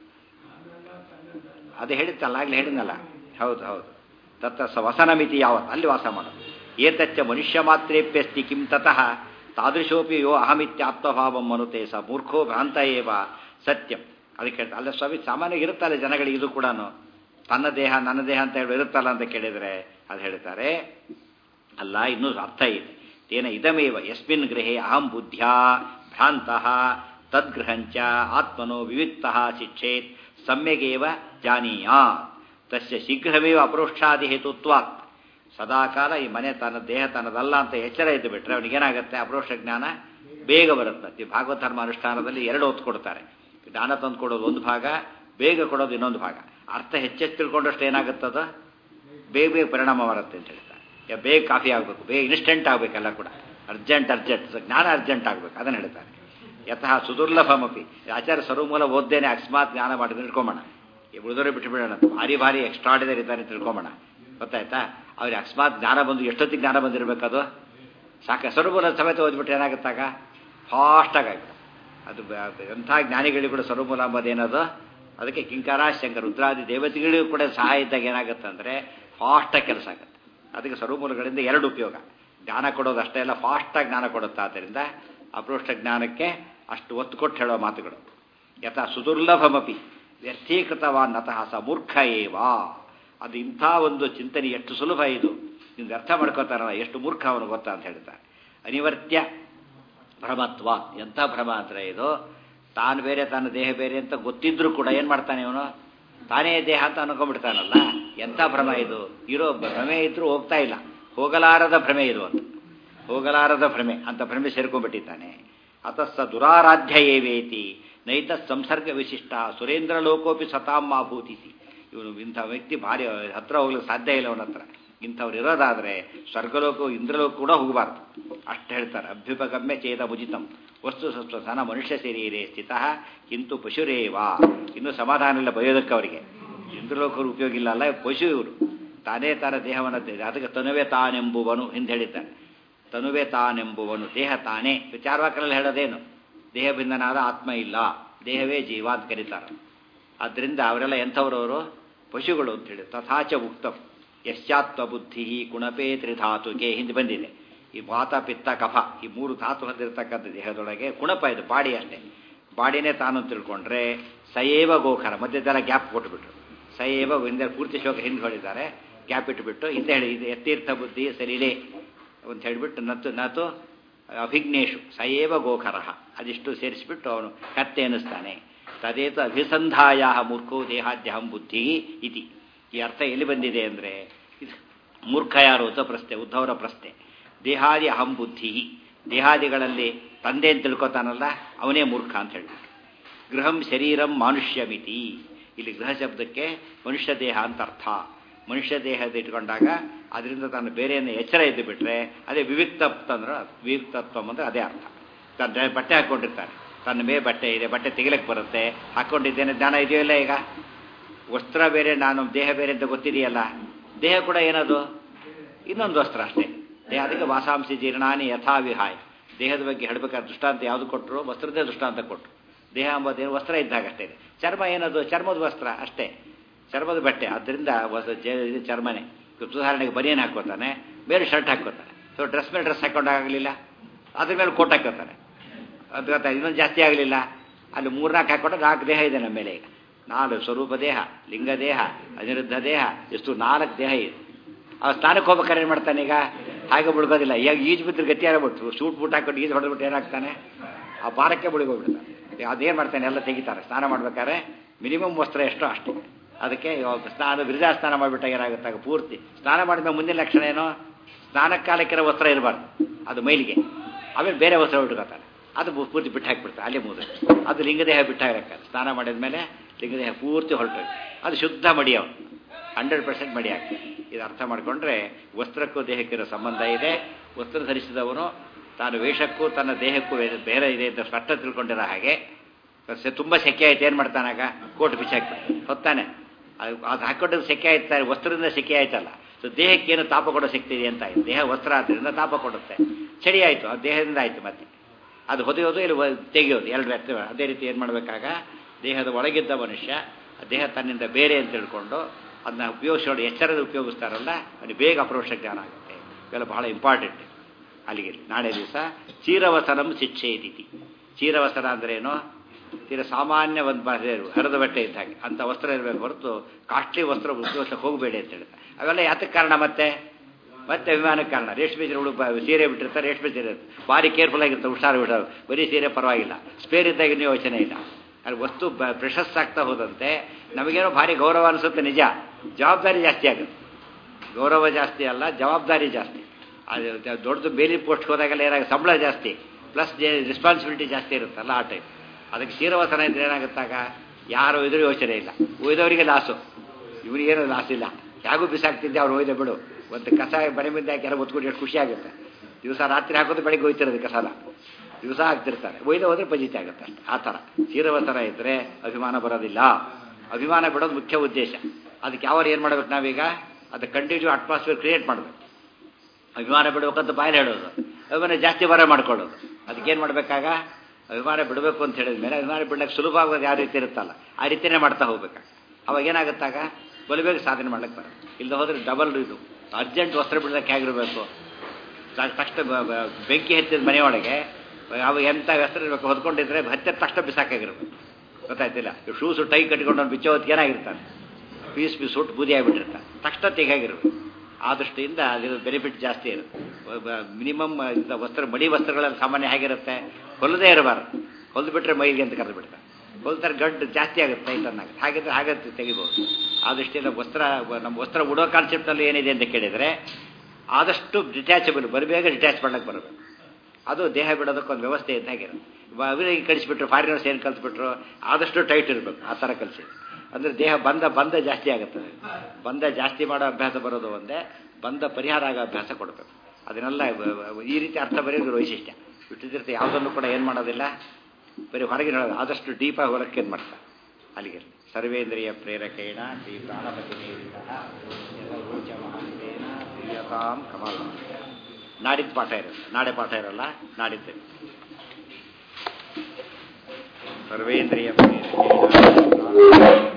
ಅದು ಹೇಳಿತ್ತಲ್ಲ ಆಗಲೇ ಹೇಳಿದ್ನಲ್ಲ ಹೌದು ಹೌದು ತತ್ತ ಸ ವಸನ ಮಿತಿ ಯಾವತ್ತು ಅಲ್ಲಿ ವಾಸ ಮಾಡೋದು ಏತಚ್ಚ ಮನುಷ್ಯ ಮಾತ್ರೇಪ್ಯಸ್ತಿ ಕಿಂ ತತಃ ತಾದೃಶೋಪಿ ಯೋ ಅಹಮಿತ್ಯಾತ್ಮಭಾವಂ ಮನುತೆ ಸ ಮೂರ್ಖೋ ಭ್ರಾಂತ ಏವ ಸತ್ಯಂ ಅದಕ್ಕೆ ಹೇಳ್ತಾರೆ ಅಲ್ಲ ಸ್ವಾಮಿ ಸಾಮಾನ್ಯ ಇರುತ್ತಲ್ಲ ಜನಗಳಿಗೆ ಇದು ಕೂಡ ತನ್ನ ದೇಹ ನನ್ನ ದೇಹ ಅಂತ ಹೇಳಿ ಇರುತ್ತಲ್ಲ ಅಂತ ಕೇಳಿದರೆ ಅದು ಹೇಳ್ತಾರೆ ಅಲ್ಲ ಇನ್ನೂ ಅರ್ಥ ಇದೆ ತೇನ ಇದಮೇವ ಯಸ್ಮಿನ್ ಗೃಹೇ ಅಹಂ ಬುದ್ಧ್ಯಾ ಭ್ರಾಂತಃ ತದ್ಗೃಹಂಚ ಆತ್ಮನೋ ವಿವಿಕ್ತ ಶಿಕ್ಷೇತ್ ಸಮ್ಯಗೇವ ಜಾನೀಯಾತ್ ತಸ್ಯ ಶೀಘ್ರಮೇವ ಅಪರೋಕ್ಷಾದಿ ಹೇತುತ್ವಾತ್ ಸದಾಕಾಲ ಈ ಮನೆ ತನ್ನ ದೇಹ ತನ್ನದಲ್ಲ ಅಂತ ಎಚ್ಚರ ಇದ್ದು ಬಿಟ್ರೆ ಅವನಿಗೇನಾಗುತ್ತೆ ಅಪರೋಕ್ಷ ಜ್ಞಾನ ಬೇಗ ಬರುತ್ತೆ ಭಾಗವತ ಧರ್ಮ ಅನುಷ್ಠಾನದಲ್ಲಿ ಎರಡು ಹೊತ್ತು ಕೊಡ್ತಾರೆ ಜ್ಞಾನ ತಂದು ಕೊಡೋದು ಒಂದು ಭಾಗ ಬೇಗ ಕೊಡೋದು ಇನ್ನೊಂದು ಭಾಗ ಅರ್ಥ ಹೆಚ್ಚೆಚ್ಚು ತಿಳ್ಕೊಂಡಷ್ಟು ಏನಾಗುತ್ತದ ಬೇಗ ಬೇಗ ಪರಿಣಾಮ ಬರುತ್ತೆ ಅಂತ ಹೇಳ್ತಾರೆ ಬೇಗ ಕಾಫಿ ಆಗಬೇಕು ಬೇಗ ಇನ್ಸ್ಟೆಂಟ್ ಆಗಬೇಕೆಲ್ಲ ಕೂಡ ಅರ್ಜೆಂಟ್ ಅರ್ಜೆಂಟ್ ಜ್ಞಾನ ಅರ್ಜೆಂಟ್ ಆಗಬೇಕು ಅದನ್ನು ಹೇಳ್ತಾರೆ ಯತಃ ಸುದುರ್ಲಭಮಪಿ ಆಚಾರ್ಯ ಸರ್ವಮೂಲ ಓದ್ದೇನೆ ಅಕಸ್ಮಾತ್ ಜ್ಞಾನ ಮಾಡಿದ್ರೆ ತಿಳ್ಕೊಂಬೋಣ ಉಳಿದವರೇ ಬಿಟ್ಟುಬಿಡೋಣ ಭಾರಿ ಭಾರಿ ಎಕ್ಸ್ಟ್ರಾಡಿನರಿ ಇದ್ದಾನೆ ತಿಳ್ಕೊಂಬೋಣ ಗೊತ್ತಾಯ್ತಾ ಅವ್ರಿಗೆ ಅಕಸ್ಮಾತ್ ಜ್ಞಾನ ಬಂದು ಎಷ್ಟೊತ್ತಿಗೆ ಜ್ಞಾನ ಬಂದಿರಬೇಕದು ಸಾಕ ಸರ್ವಮೂಲ ಸಮೇತ ಓದ್ಬಿಟ್ರೆ ಏನಾಗುತ್ತಾಗ ಫಾಸ್ಟಾಗಿ ಅದು ಎಂಥ ಜ್ಞಾನಿಗಳಿಗೂ ಕೂಡ ಸರ್ವಮೂಲ ಅಂಬೋದೇನದು ಅದಕ್ಕೆ ಕಿಂಕಾರ ಶಂಕರ ರುದ್ರಾದಿ ದೇವತೆಗಳಿಗೂ ಕೂಡ ಸಹಾಯ ಇದ್ದಾಗ ಏನಾಗುತ್ತೆ ಅಂದರೆ ಫಾಸ್ಟಾಗಿ ಕೆಲಸ ಆಗುತ್ತೆ ಅದಕ್ಕೆ ಸರ್ವಮೂಲಗಳಿಂದ ಎರಡು ಉಪಯೋಗ ಜ್ಞಾನ ಕೊಡೋದು ಅಷ್ಟೇ ಎಲ್ಲ ಫಾಸ್ಟಾಗಿ ಜ್ಞಾನ ಕೊಡುತ್ತೆ ಆದ್ದರಿಂದ ಅಪೃಷ್ಟ ಜ್ಞಾನಕ್ಕೆ ಅಷ್ಟು ಒತ್ತು ಕೊಟ್ಟು ಹೇಳೋ ಮಾತುಗಳು ಯಥ ಸುದುರ್ಲಭಮಪಿ ವ್ಯರ್ಥೀಕೃತವಾನ್ ನತಃ ಸ ಮೂರ್ಖ ಏವ ಅದು ಇಂಥ ಒಂದು ಚಿಂತನೆ ಎಷ್ಟು ಸುಲಭ ಇದು ನಿಮ್ಗೆ ಅರ್ಥ ಮಾಡ್ಕೋತಾರಲ್ಲ ಎಷ್ಟು ಮೂರ್ಖ ಅವನು ಗೊತ್ತಾ ಅಂತ ಹೇಳ್ತಾರೆ ಅನಿವರ್ತ್ಯ ಭ್ರಮತ್ವ ಎಂಥ ಭ್ರಮ ಅಂದರೆ ಇದು ತಾನು ಬೇರೆ ತನ್ನ ದೇಹ ಬೇರೆ ಅಂತ ಗೊತ್ತಿದ್ರೂ ಕೂಡ ಏನು ಮಾಡ್ತಾನೆ ಇವನು ತಾನೇ ದೇಹ ಅಂತ ಅನ್ಕೊಂಡ್ಬಿಡ್ತಾನಲ್ಲ ಎಂಥ ಭ್ರಮ ಇದು ಇರೋ ಭ್ರಮೆ ಇದ್ರೂ ಹೋಗ್ತಾ ಇಲ್ಲ ಹೋಗಲಾರದ ಭ್ರಮೆ ಇದು ಅಂತ ಹೋಗಲಾರದ ಭ್ರಮೆ ಅಂತ ಭ್ರಮೆ ಸೇರ್ಕೊಂಡ್ಬಿಟ್ಟಿದ್ದಾನೆ ಅತಸ್ಸ ದುರಾರಾಧ್ಯ ಏವೇತಿ ನೈತ ಸಂಸರ್ಗ ವಿಶಿಷ್ಟ ಸುರೇಂದ್ರ ಲೋಕೋಪಿ ಸತಾಂ ಮಾಭೂತಿಸಿ ಇವನು ಇಂಥ ವ್ಯಕ್ತಿ ಭಾರಿ ಹತ್ರ ಹೋಗ್ಲಿಕ್ಕೆ ಸಾಧ್ಯ ಇಲ್ಲ ಅವನ ಹತ್ರ ಇಂಥವ್ರು ಇರೋದಾದರೆ ಸ್ವರ್ಗಲೋಕ ಇಂದ್ರಲೋಕ ಕೂಡ ಹೋಗಬಾರ್ದು ಅಷ್ಟು ಹೇಳ್ತಾರೆ ಅಭ್ಯುಪಗಮ್ಯ ಚೇತ ಮುಜಿತಂ ವಸ್ತು ಸನ ಮನುಷ್ಯ ಶರೀರೇ ಸ್ಥಿತ ಕಿಂತು ಪಶುರೇವಾ ಇನ್ನು ಸಮಾಧಾನ ಇಲ್ಲ ಬಯೋದಕ್ಕೆ ಅವರಿಗೆ ಇಂದ್ರಲೋಕರು ಉಪಯೋಗ ಇಲ್ಲ ಅಲ್ಲ ಪಶು ಇವರು ತಾನೇ ತಾನ ದೇಹವನ್ನು ಅದಕ್ಕೆ ತನುವೆ ತಾನೆಂಬುವನು ಎಂದು ಹೇಳಿದ್ದಾರೆ ತನುವೆ ತಾನೆಂಬುವನು ದೇಹ ತಾನೇ ವಿಚಾರವಾಕರಲ್ಲಿ ಹೇಳೋದೇನು ದೇಹ ಭಿನ್ನನಾದ ಆತ್ಮ ಇಲ್ಲ ದೇಹವೇ ಜೀವ ಅಂತ ಕರೀತಾರೆ ಆದ್ದರಿಂದ ಅವರೆಲ್ಲ ಎಂಥವ್ರವರು ಪಶುಗಳು ಅಂತೇಳಿ ತಥಾಚ ಉಕ್ತಂ ಯಶ್ಚಾತ್ವ ಬುದ್ಧಿ ಗುಣಪೇ ತ್ರಿಧಾತುಗೆ ಹಿಂದೆ ಬಂದಿದೆ ಈ ವಾತ ಪಿತ್ತ ಕಫ ಈ ಮೂರು ಧಾತು ಹೊಂದಿರತಕ್ಕಂಥ ದೇಹದೊಳಗೆ ಗುಣಪ ಇದು ಬಾಡಿ ಅಷ್ಟೇ ಬಾಡಿನೇ ತಾನು ತಿಳ್ಕೊಂಡ್ರೆ ಸಯೇವ ಗೋಖರ ಮಧ್ಯದೆಲ್ಲ ಗ್ಯಾಪ್ ಕೊಟ್ಬಿಟ್ರು ಸಯೇವ ಹಿಂದೆ ಪೂರ್ತಿ ಶ್ಲೋಕ ಹಿಂದೆ ಹೇಳಿದ್ದಾರೆ ಗ್ಯಾಪ್ ಇಟ್ಟುಬಿಟ್ಟು ಹಿಂದೆ ಹೇಳಿ ಇದು ಎತ್ತೀರ್ಥ ಬುದ್ಧಿ ಸರಿಲೇ ಅಂತ ಹೇಳಿಬಿಟ್ಟು ನತ್ತು ನತು ಅಭಿಜ್ಞೇಶು ಸಯೇವ ಗೋಖರ ಅದಿಷ್ಟು ಸೇರಿಸಿಬಿಟ್ಟು ಅವನು ಕತ್ತೆ ಅನ್ನಿಸ್ತಾನೆ ತದೇತು ಅಭಿಸಂಧಾಯ ಮೂರ್ಖೋ ದೇಹಾದ್ಯಹಂ ಬುದ್ಧಿ ಇತಿ ಈ ಅರ್ಥ ಎಲ್ಲಿ ಬಂದಿದೆ ಅಂದರೆ ಇದು ಮೂರ್ಖ ಯಾರು ಅಂತ ಪ್ರಶ್ನೆ ಉದ್ಧವರ ಪ್ರಶ್ನೆ ದೇಹಾದಿ ಅಹಂ ಬುದ್ಧಿ ದೇಹಾದಿಗಳಲ್ಲಿ ತಂದೆ ಅಂತ ತಿಳ್ಕೊತಾನಲ್ಲ ಅವನೇ ಮೂರ್ಖ ಅಂತ ಹೇಳಿ ಗೃಹಂ ಶರೀರಂ ಮಾನುಷ್ಯಮಿತಿ ಇಲ್ಲಿ ಗೃಹ ಶಬ್ದಕ್ಕೆ ಮನುಷ್ಯ ದೇಹ ಅಂತ ಅರ್ಥ ಮನುಷ್ಯ ದೇಹದ ಇಟ್ಕೊಂಡಾಗ ಅದರಿಂದ ತಾನು ಬೇರೆಯನ್ನು ಎಚ್ಚರ ಇದ್ದು ಬಿಟ್ರೆ ಅದೇ ವಿವಿಕ್ತತ್ವ ಅಂದ್ರೆ ವಿವಿಕ್ತತ್ವ ಅಂದ್ರೆ ಅದೇ ಅರ್ಥ ತನ್ನ ಬಟ್ಟೆ ಹಾಕ್ಕೊಂಡಿರ್ತಾನೆ ತನ್ನ ಮೇ ಬಟ್ಟೆ ಇದೆ ಬಟ್ಟೆ ತೆಗಿಲಕ್ಕೆ ಬರುತ್ತೆ ಹಾಕ್ಕೊಂಡಿದ್ದೇನೆ ಜ್ಞಾನ ಇದೆಯೋ ಇಲ್ಲ ಈಗ ವಸ್ತ್ರ ಬೇರೆ ನಾನು ದೇಹ ಬೇರೆ ಅಂತ ಗೊತ್ತಿದೆಯಲ್ಲ ದೇಹ ಕೂಡ ಏನದು ಇನ್ನೊಂದು ವಸ್ತ್ರ ಅಷ್ಟೇ ದೇಹ ಅದಕ್ಕೆ ವಾಸಾಂಸಿ ಜೀರ್ಣಾನಿ ಯಥಾ ವಿಹಾಯ ದೇಹದ ಬಗ್ಗೆ ಹೇಳಬೇಕಾದ ದೃಷ್ಟಾಂತ ಯಾವುದು ಕೊಟ್ಟರು ವಸ್ತ್ರದೇ ದೃಷ್ಟಾಂತ ಕೊಟ್ಟರು ದೇಹ ಎಂಬುದೇನು ವಸ್ತ್ರ ಇದ್ದಾಗ ಅಷ್ಟೇ ಇದೆ ಚರ್ಮ ಏನದು ಚರ್ಮದ ವಸ್ತ್ರ ಅಷ್ಟೇ ಚರ್ಮದ ಬಟ್ಟೆ ಆದ್ದರಿಂದ ಹೊಸ ಇದು ಚರ್ಮನೆ ಉದಾಹರಣೆಗೆ ಬನಿಯನ್ ಹಾಕೋತಾನೆ ಬೇರೆ ಶರ್ಟ್ ಹಾಕೋತಾನೆ ಸೊ ಡ್ರೆಸ್ ಮೇಲೆ ಡ್ರೆಸ್ ಹಾಕೊಂಡಾಗಲಿಲ್ಲ ಅದ್ರ ಮೇಲೆ ಕೋಟ್ ಹಾಕೋತಾನೆ ಅದು ಗೊತ್ತಾ ಇನ್ನೊಂದು ಜಾಸ್ತಿ ಆಗಲಿಲ್ಲ ಅಲ್ಲಿ ಮೂರ್ನಾಲ್ಕು ಹಾಕೊಂಡ್ರೆ ನಾಲ್ಕು ದೇಹ ಇದೆ ನಮ್ಮ ಮೇಲೆ ಈಗ ನಾಲ್ಕು ಸ್ವರೂಪ ದೇಹ ಲಿಂಗ ದೇಹ ಅನಿರುದ್ಧ ದೇಹ ಎಷ್ಟು ನಾಲ್ಕು ದೇಹ ಇದೆ ಅವ ಸ್ನಾನಕ್ಕೆ ಹೋಗ್ಬೇಕಾದ್ರೆ ಏನು ಮಾಡ್ತಾನೆ ಈಗ ಹಾಗೆ ಮುಳುಗೋದಿಲ್ಲ ಈಗ ಈಜು ಬಿದ್ದರೆ ಗತಿ ಆಗ್ಬಿಟ್ರು ಸೂಟ್ ಬೂಟ್ ಹಾಕೊಂಡು ಈಜು ಹೊಡೆದ್ಬಿಟ್ಟು ಏನಾಗ್ತಾನೆ ಆ ಭಾರಕ್ಕೆ ಮುಳುಗೋಗ್ಬಿಡ್ತಾನೆ ಅದೇನು ಮಾಡ್ತಾನೆ ಎಲ್ಲ ತೆಗಿತಾರೆ ಸ್ನಾನ ಮಾಡ್ಬೇಕಾದ್ರೆ ಮಿನಿಮಮ್ ವಸ್ತ್ರ ಎಷ್ಟೋ ಅಷ್ಟೇ ಅದಕ್ಕೆ ಇವಾಗ ಸ್ನಾನ ಬಿರುದಾ ಸ್ನಾನ ಮಾಡಿಬಿಟ್ಟಾಗ ಏನಾಗುತ್ತಾಗ ಪೂರ್ತಿ ಸ್ನಾನ ಮಾಡಿದ ಮುಂದಿನ ಲಕ್ಷಣ ಏನು ಸ್ನಾನಕ್ಕೆ ಕಾಲಕ್ಕಿರೋ ವಸ್ತ್ರ ಇರಬಾರ್ದು ಅದು ಮೈಲಿಗೆ ಆಮೇಲೆ ಬೇರೆ ವಸ್ತ್ರ ಉಟ್ಕೋತಾರೆ ಅದು ಪೂರ್ತಿ ಬಿಟ್ಟು ಹಾಕಿಬಿಡ್ತಾರೆ ಅಲ್ಲೇ ಮುದು ಅದು ಲಿಂಗದೇಹ ಬಿಟ್ಟು ಹಾಕಿರ್ತಾರೆ ಸ್ನಾನ ಮಾಡಿದ ಮೇಲೆ ಲಿಂಗದೇಹ ಪೂರ್ತಿ ಹೊರಟು ಅದು ಶುದ್ಧ ಮಡಿ ಅವನು ಹಂಡ್ರೆಡ್ ಪರ್ಸೆಂಟ್ ಮಡಿ ಆಗ್ತದೆ ಇದು ಅರ್ಥ ಮಾಡಿಕೊಂಡ್ರೆ ವಸ್ತ್ರಕ್ಕೂ ದೇಹಕ್ಕಿರೋ ಸಂಬಂಧ ಇದೆ ವಸ್ತ್ರ ಧರಿಸಿದವನು ತಾನು ವೇಷಕ್ಕೂ ತನ್ನ ದೇಹಕ್ಕೂ ಬೇರೆ ಇದೆ ಅಂತ ಸ್ಪಷ್ಟ ತಿಳ್ಕೊಂಡಿರೋ ಹಾಗೆ ತುಂಬ ಸೆಕೆ ಆಯ್ತು ಏನು ಮಾಡ್ತಾನಾಗ ಕೋಟ್ ಬಿಚ್ಚಾಕ್ಬಿಟ್ಟು ಹೊತ್ತಾನೆ ಅದು ಅದು ಹಾಕೊಂಡ್ರೆ ಸೆಕೆ ಆಯ್ತಾರೆ ವಸ್ತ್ರದಿಂದ ಸೆಕೆ ಆಯ್ತಲ್ಲ ಸೊ ದೇಹಕ್ಕೆ ಏನು ತಾಪ ಕೊಡೋ ಶಕ್ತಿ ಇದೆ ಅಂತ ಆಯ್ತು ದೇಹ ವಸ್ತ್ರ ಆದ್ದರಿಂದ ತಾಪ ಕೊಡುತ್ತೆ ಚಳಿ ಆಯಿತು ಅದು ದೇಹದಿಂದ ಆಯಿತು ಮತ್ತೆ ಅದು ಹೊದೆಯೋದು ಇಲ್ಲಿ ತೆಗೆಯೋದು ಎರಡು ವ್ಯಕ್ತಿ ಅದೇ ರೀತಿ ಏನು ಮಾಡಬೇಕಾಗ ದೇಹದ ಒಳಗಿದ್ದ ಮನುಷ್ಯ ದೇಹ ತನ್ನಿಂದ ಬೇರೆ ಅಂತ ತಿಳ್ಕೊಂಡು ಅದನ್ನ ಉಪಯೋಗಿಸೋದು ಎಚ್ಚರದ ಉಪಯೋಗಿಸ್ತಾರಲ್ಲ ಅದು ಬೇಗ ಅಪ್ರೋಷ ಜ್ಞಾನ ಆಗುತ್ತೆ ಇವೆಲ್ಲ ಬಹಳ ಇಂಪಾರ್ಟೆಂಟ್ ಅಲ್ಲಿಗೆ ನಾಳೆ ದಿವಸ ಚೀರವಸನಂ ಶಿಕ್ಷೆ ಇದ್ದೀತಿ ಚೀರವಸನ ಅಂದ್ರೇನು ತೀರ ಸಾಮಾನ್ಯ ಒಂದು ಹರಿದ ಬಟ್ಟೆ ಇದ್ದ ಹಾಗೆ ಅಂಥ ವಸ್ತ್ರ ಇರಬೇಕು ಹೊರತು ಕಾಸ್ಟ್ಲಿ ವಸ್ತ್ರ ಉಪಯೋಗಿಸಕ್ಕೆ ಹೋಗಬೇಡಿ ಅಂತ ಹೇಳ್ತಾರೆ ಅವೆಲ್ಲ ಯಾತಕ್ಕೆ ಕಾರಣ ಮತ್ತೆ ಮತ್ತೆ ಅಭಿಮಾನಕ್ಕೆ ಕಾರಣ ರೇಷ್ಮೆ ಸೀರೆ ಹುಡುಗ ಸೀರೆ ಬಿಟ್ಟಿರ್ತಾರೆ ರೇಷ್ಮೆ ಸೀರೆ ಭಾರಿ ಕೇರ್ಫುಲ್ ಆಗಿರ್ತಾರೆ ಹುಷಾರು ಬಿಡೋರು ಬರೀ ಸೀರೆ ಪರವಾಗಿಲ್ಲ ಸ್ಪೇರ್ ಇದ್ದಾಗ ಇನ್ನೂ ಯೋಚನೆ ಇಲ್ಲ ಅಲ್ಲಿ ವಸ್ತು ಪ್ರಶಸ್ತ ಆಗ್ತಾ ಹೋದಂತೆ ನಮಗೇನೋ ಭಾರಿ ಗೌರವ ಅನಿಸುತ್ತೆ ನಿಜ ಜವಾಬ್ದಾರಿ ಜಾಸ್ತಿ ಆಗುತ್ತೆ ಗೌರವ ಜಾಸ್ತಿ ಅಲ್ಲ ಜವಾಬ್ದಾರಿ ಜಾಸ್ತಿ ಅದು ದೊಡ್ಡದು ಬೇಲಿ ಪೋಸ್ಟ್ ಹೋದಾಗೆಲ್ಲ ಏನಾಗ ಸಂಬಳ ಜಾಸ್ತಿ ಪ್ಲಸ್ ರೆಸ್ಪಾನ್ಸಿಬಿಲಿಟಿ ಜಾಸ್ತಿ ಇರುತ್ತಲ್ಲ ಆ ಟೈಪ್ ಅದಕ್ಕೆ ಕ್ಷೀರವಸನ ಇದ್ರೆ ಏನಾಗುತ್ತಾಗ ಯಾರು ಇದ್ರೂ ಯೋಚನೆ ಇಲ್ಲ ಒಯ್ದವರಿಗೆ ಲಾಸು ಇವರಿಗೇನು ಲಾಸ್ ಇಲ್ಲ ಹೇಗೂ ಬಿಸಾಕ್ತಿದ್ದೆ ಅವ್ರು ಒಯ್ದ ಬಿಡು ಒಂದು ಕಸ ಮನೆ ಮುಂದೆ ಹಾಕಿ ಎಲ್ಲ ಒತ್ಕೊಂಡು ಎಷ್ಟು ಖುಷಿ ಆಗುತ್ತೆ ದಿವಸ ರಾತ್ರಿ ಹಾಕೋದು ಬೆಳಿಗ್ಗೆ ಹೋಯ್ತಿರೋದು ಕಸನ ದಿವಸ ಹಾಕ್ತಿರ್ತಾರೆ ಒಯ್ದ ಹೋದ್ರೆ ಪಜಿತಿ ಆಗುತ್ತೆ ಅಷ್ಟೆ ಆ ಥರ ಕ್ಷೀರವಸನ ಇದ್ದರೆ ಅಭಿಮಾನ ಬರೋದಿಲ್ಲ ಅಭಿಮಾನ ಬಿಡೋದು ಮುಖ್ಯ ಉದ್ದೇಶ ಅದಕ್ಕೆ ಯಾವ ಏನು ಮಾಡ್ಬೇಕು ನಾವೀಗ ಅದು ಕಂಟಿನ್ಯೂ ಅಟ್ಮಾಸ್ಫಿಯರ್ ಕ್ರಿಯೇಟ್ ಮಾಡಬೇಕು ಅಭಿಮಾನ ಬಿಡಬೇಕಂತ ಬಾಯಲ್ಲಿ ಹೇಳೋದು ಅಭಿಮಾನ ಜಾಸ್ತಿ ಬರ ಮಾಡ್ಕೊಳ್ಳೋದು ಅದಕ್ಕೇನು ಮಾಡಬೇಕಾಗ ಅಭಿಮಾನ ಬಿಡಬೇಕು ಅಂತ ಹೇಳಿದ ಮೇಲೆ ಅಭಿಮಾನ ಬಿಡಕ್ಕೆ ಸುಲಭ ಆಗೋದು ಯಾವ ರೀತಿ ಇರುತ್ತಲ್ಲ ಆ ರೀತಿಯೇ ಮಾಡ್ತಾ ಹೋಗ್ಬೇಕಾಗ ಅವಾಗ ಏನಾಗುತ್ತಾಗ ಬಲಬೇಗ ಸಾಧನೆ ಮಾಡ್ಲಿಕ್ಕೆ ಬರೋದು ಇಲ್ಲ ಹೋದ್ರೆ ಡಬಲ್ ಇದು ಅರ್ಜೆಂಟ್ ವಸ್ತ್ರ ಬಿಡೋದಕ್ಕೆ ಹೇಗಿರಬೇಕು ತಕ್ಷಣ ಬೆಂಕಿ ಹತ್ತಿದ ಮನೆಯೊಳಗೆ ಅವ ಎಂಥ ವಸ್ತ್ರ ಇರಬೇಕು ಹೊದ್ಕೊಂಡಿದ್ರೆ ಹತ್ತಿರ ತಕ್ಷಣ ಬಿಸಾಕಾಗಿರ್ಬೇಕು ಗೊತ್ತಾಯ್ತಿಲ್ಲ ಶೂಸು ಟೈ ಕಟ್ಕೊಂಡು ಅವ್ನು ಬಿಚ್ಚೋ ಹೊತ್ತಿಗೆ ಏನಾಗಿರ್ತಾನೆ ಪೀಸ್ ಪೀಸ್ ಸುಟ್ಟು ಬೂದಿ ಆಗಿಬಿಟ್ಟಿರ್ತಾನೆ ತಕ್ಷಣ ತೆಗಾಗಿರ್ಬೇಕು ಆ ದೃಷ್ಟಿಯಿಂದ ಅದ್ರ ಬೆನಿಫಿಟ್ ಜಾಸ್ತಿ ಇರುತ್ತೆ ಮಿನಿಮಮ್ ವಸ್ತ್ರ ಮಡಿ ವಸ್ತ್ರಗಳಲ್ಲಿ ಸಾಮಾನ್ಯ ಹೇಗಿರುತ್ತೆ ಹೊಲದೇ ಇರಬಾರ್ದು ಹೊಲ್ದು ಬಿಟ್ರೆ ಮೈಗೆ ಅಂತ ಕರೆದು ಬಿಡ್ತಾರೆ ಹೊಲ್ತಾರೆ ಗಂಟು ಜಾಸ್ತಿ ಆಗುತ್ತೆ ಟೈಟನ್ನಾಗುತ್ತೆ ಹಾಗಿದ್ರೆ ಹಾಗೆ ತೆಗಿಬೋದು ಆ ದೃಷ್ಟಿಯಿಂದ ವಸ್ತ್ರ ನಮ್ಮ ವಸ್ತ್ರ ಉಡೋ ಕಾನ್ಸೆಪ್ಟಲ್ಲಿ ಏನಿದೆ ಅಂತ ಕೇಳಿದರೆ ಆದಷ್ಟು ಡಿಟ್ಯಾಚಬಲ್ ಬರಬೇಗ ಡಿಟ್ಯಾಚ್ ಮಾಡಕ್ಕೆ ಬರಬೇಕು ಅದು ದೇಹ ಬಿಡೋದಕ್ಕೊಂದು ವ್ಯವಸ್ಥೆ ಇದ್ದಾಗಿರುತ್ತೆ ಅವರಿಗೆ ಕಳಿಸ್ಬಿಟ್ರು ಫಾರಿನರ್ಸ್ ಏನು ಕಲಿಸ್ಬಿಟ್ರು ಆದಷ್ಟು ಟೈಟ್ ಇರಬೇಕು ಆ ಥರ ಕಲಿಸಿ ಅಂದರೆ ದೇಹ ಬಂದ ಬಂದ ಜಾಸ್ತಿ ಆಗುತ್ತದೆ ಬಂದ ಜಾಸ್ತಿ ಮಾಡೋ ಅಭ್ಯಾಸ ಬರೋದು ಒಂದೇ ಬಂದ ಪರಿಹಾರ ಆಗೋ ಅಭ್ಯಾಸ ಕೊಡಬೇಕು ಅದನ್ನೆಲ್ಲ ಈ ರೀತಿ ಅರ್ಥ ಬರೆಯೋದು ವೈಶಿಷ್ಟ್ಯ ಬಿಟ್ಟಿದ್ದಿರ್ತೆ ಯಾವುದನ್ನು ಕೂಡ ಏನು ಮಾಡೋದಿಲ್ಲ ಬರೀ ಹೊರಗೆ ಹೇಳೋದು ಆದಷ್ಟು ಡೀಪಾಗಿ ಹೊರಕ್ಕೆ ಏನು ಮಾಡ್ತಾರೆ ಅಲ್ಲಿಗೆ ಸರ್ವೇಂದ್ರಿಯ ಪ್ರೇರಕೇಣ ಶ್ರೀ ಪ್ರಾಣಪತಿ ಪ್ರಿಯತಾಂ ಕಮಲ ನಾಡಿದ್ದು ಪಾಠ ಇರುತ್ತೆ ನಾಳೆ ಪಾಠ ಇರಲ್ಲ ನಾಡಿದ್ದು ಸರ್ವೇಂದ್ರಿಯ ಪ್ರೇರಕೇಣ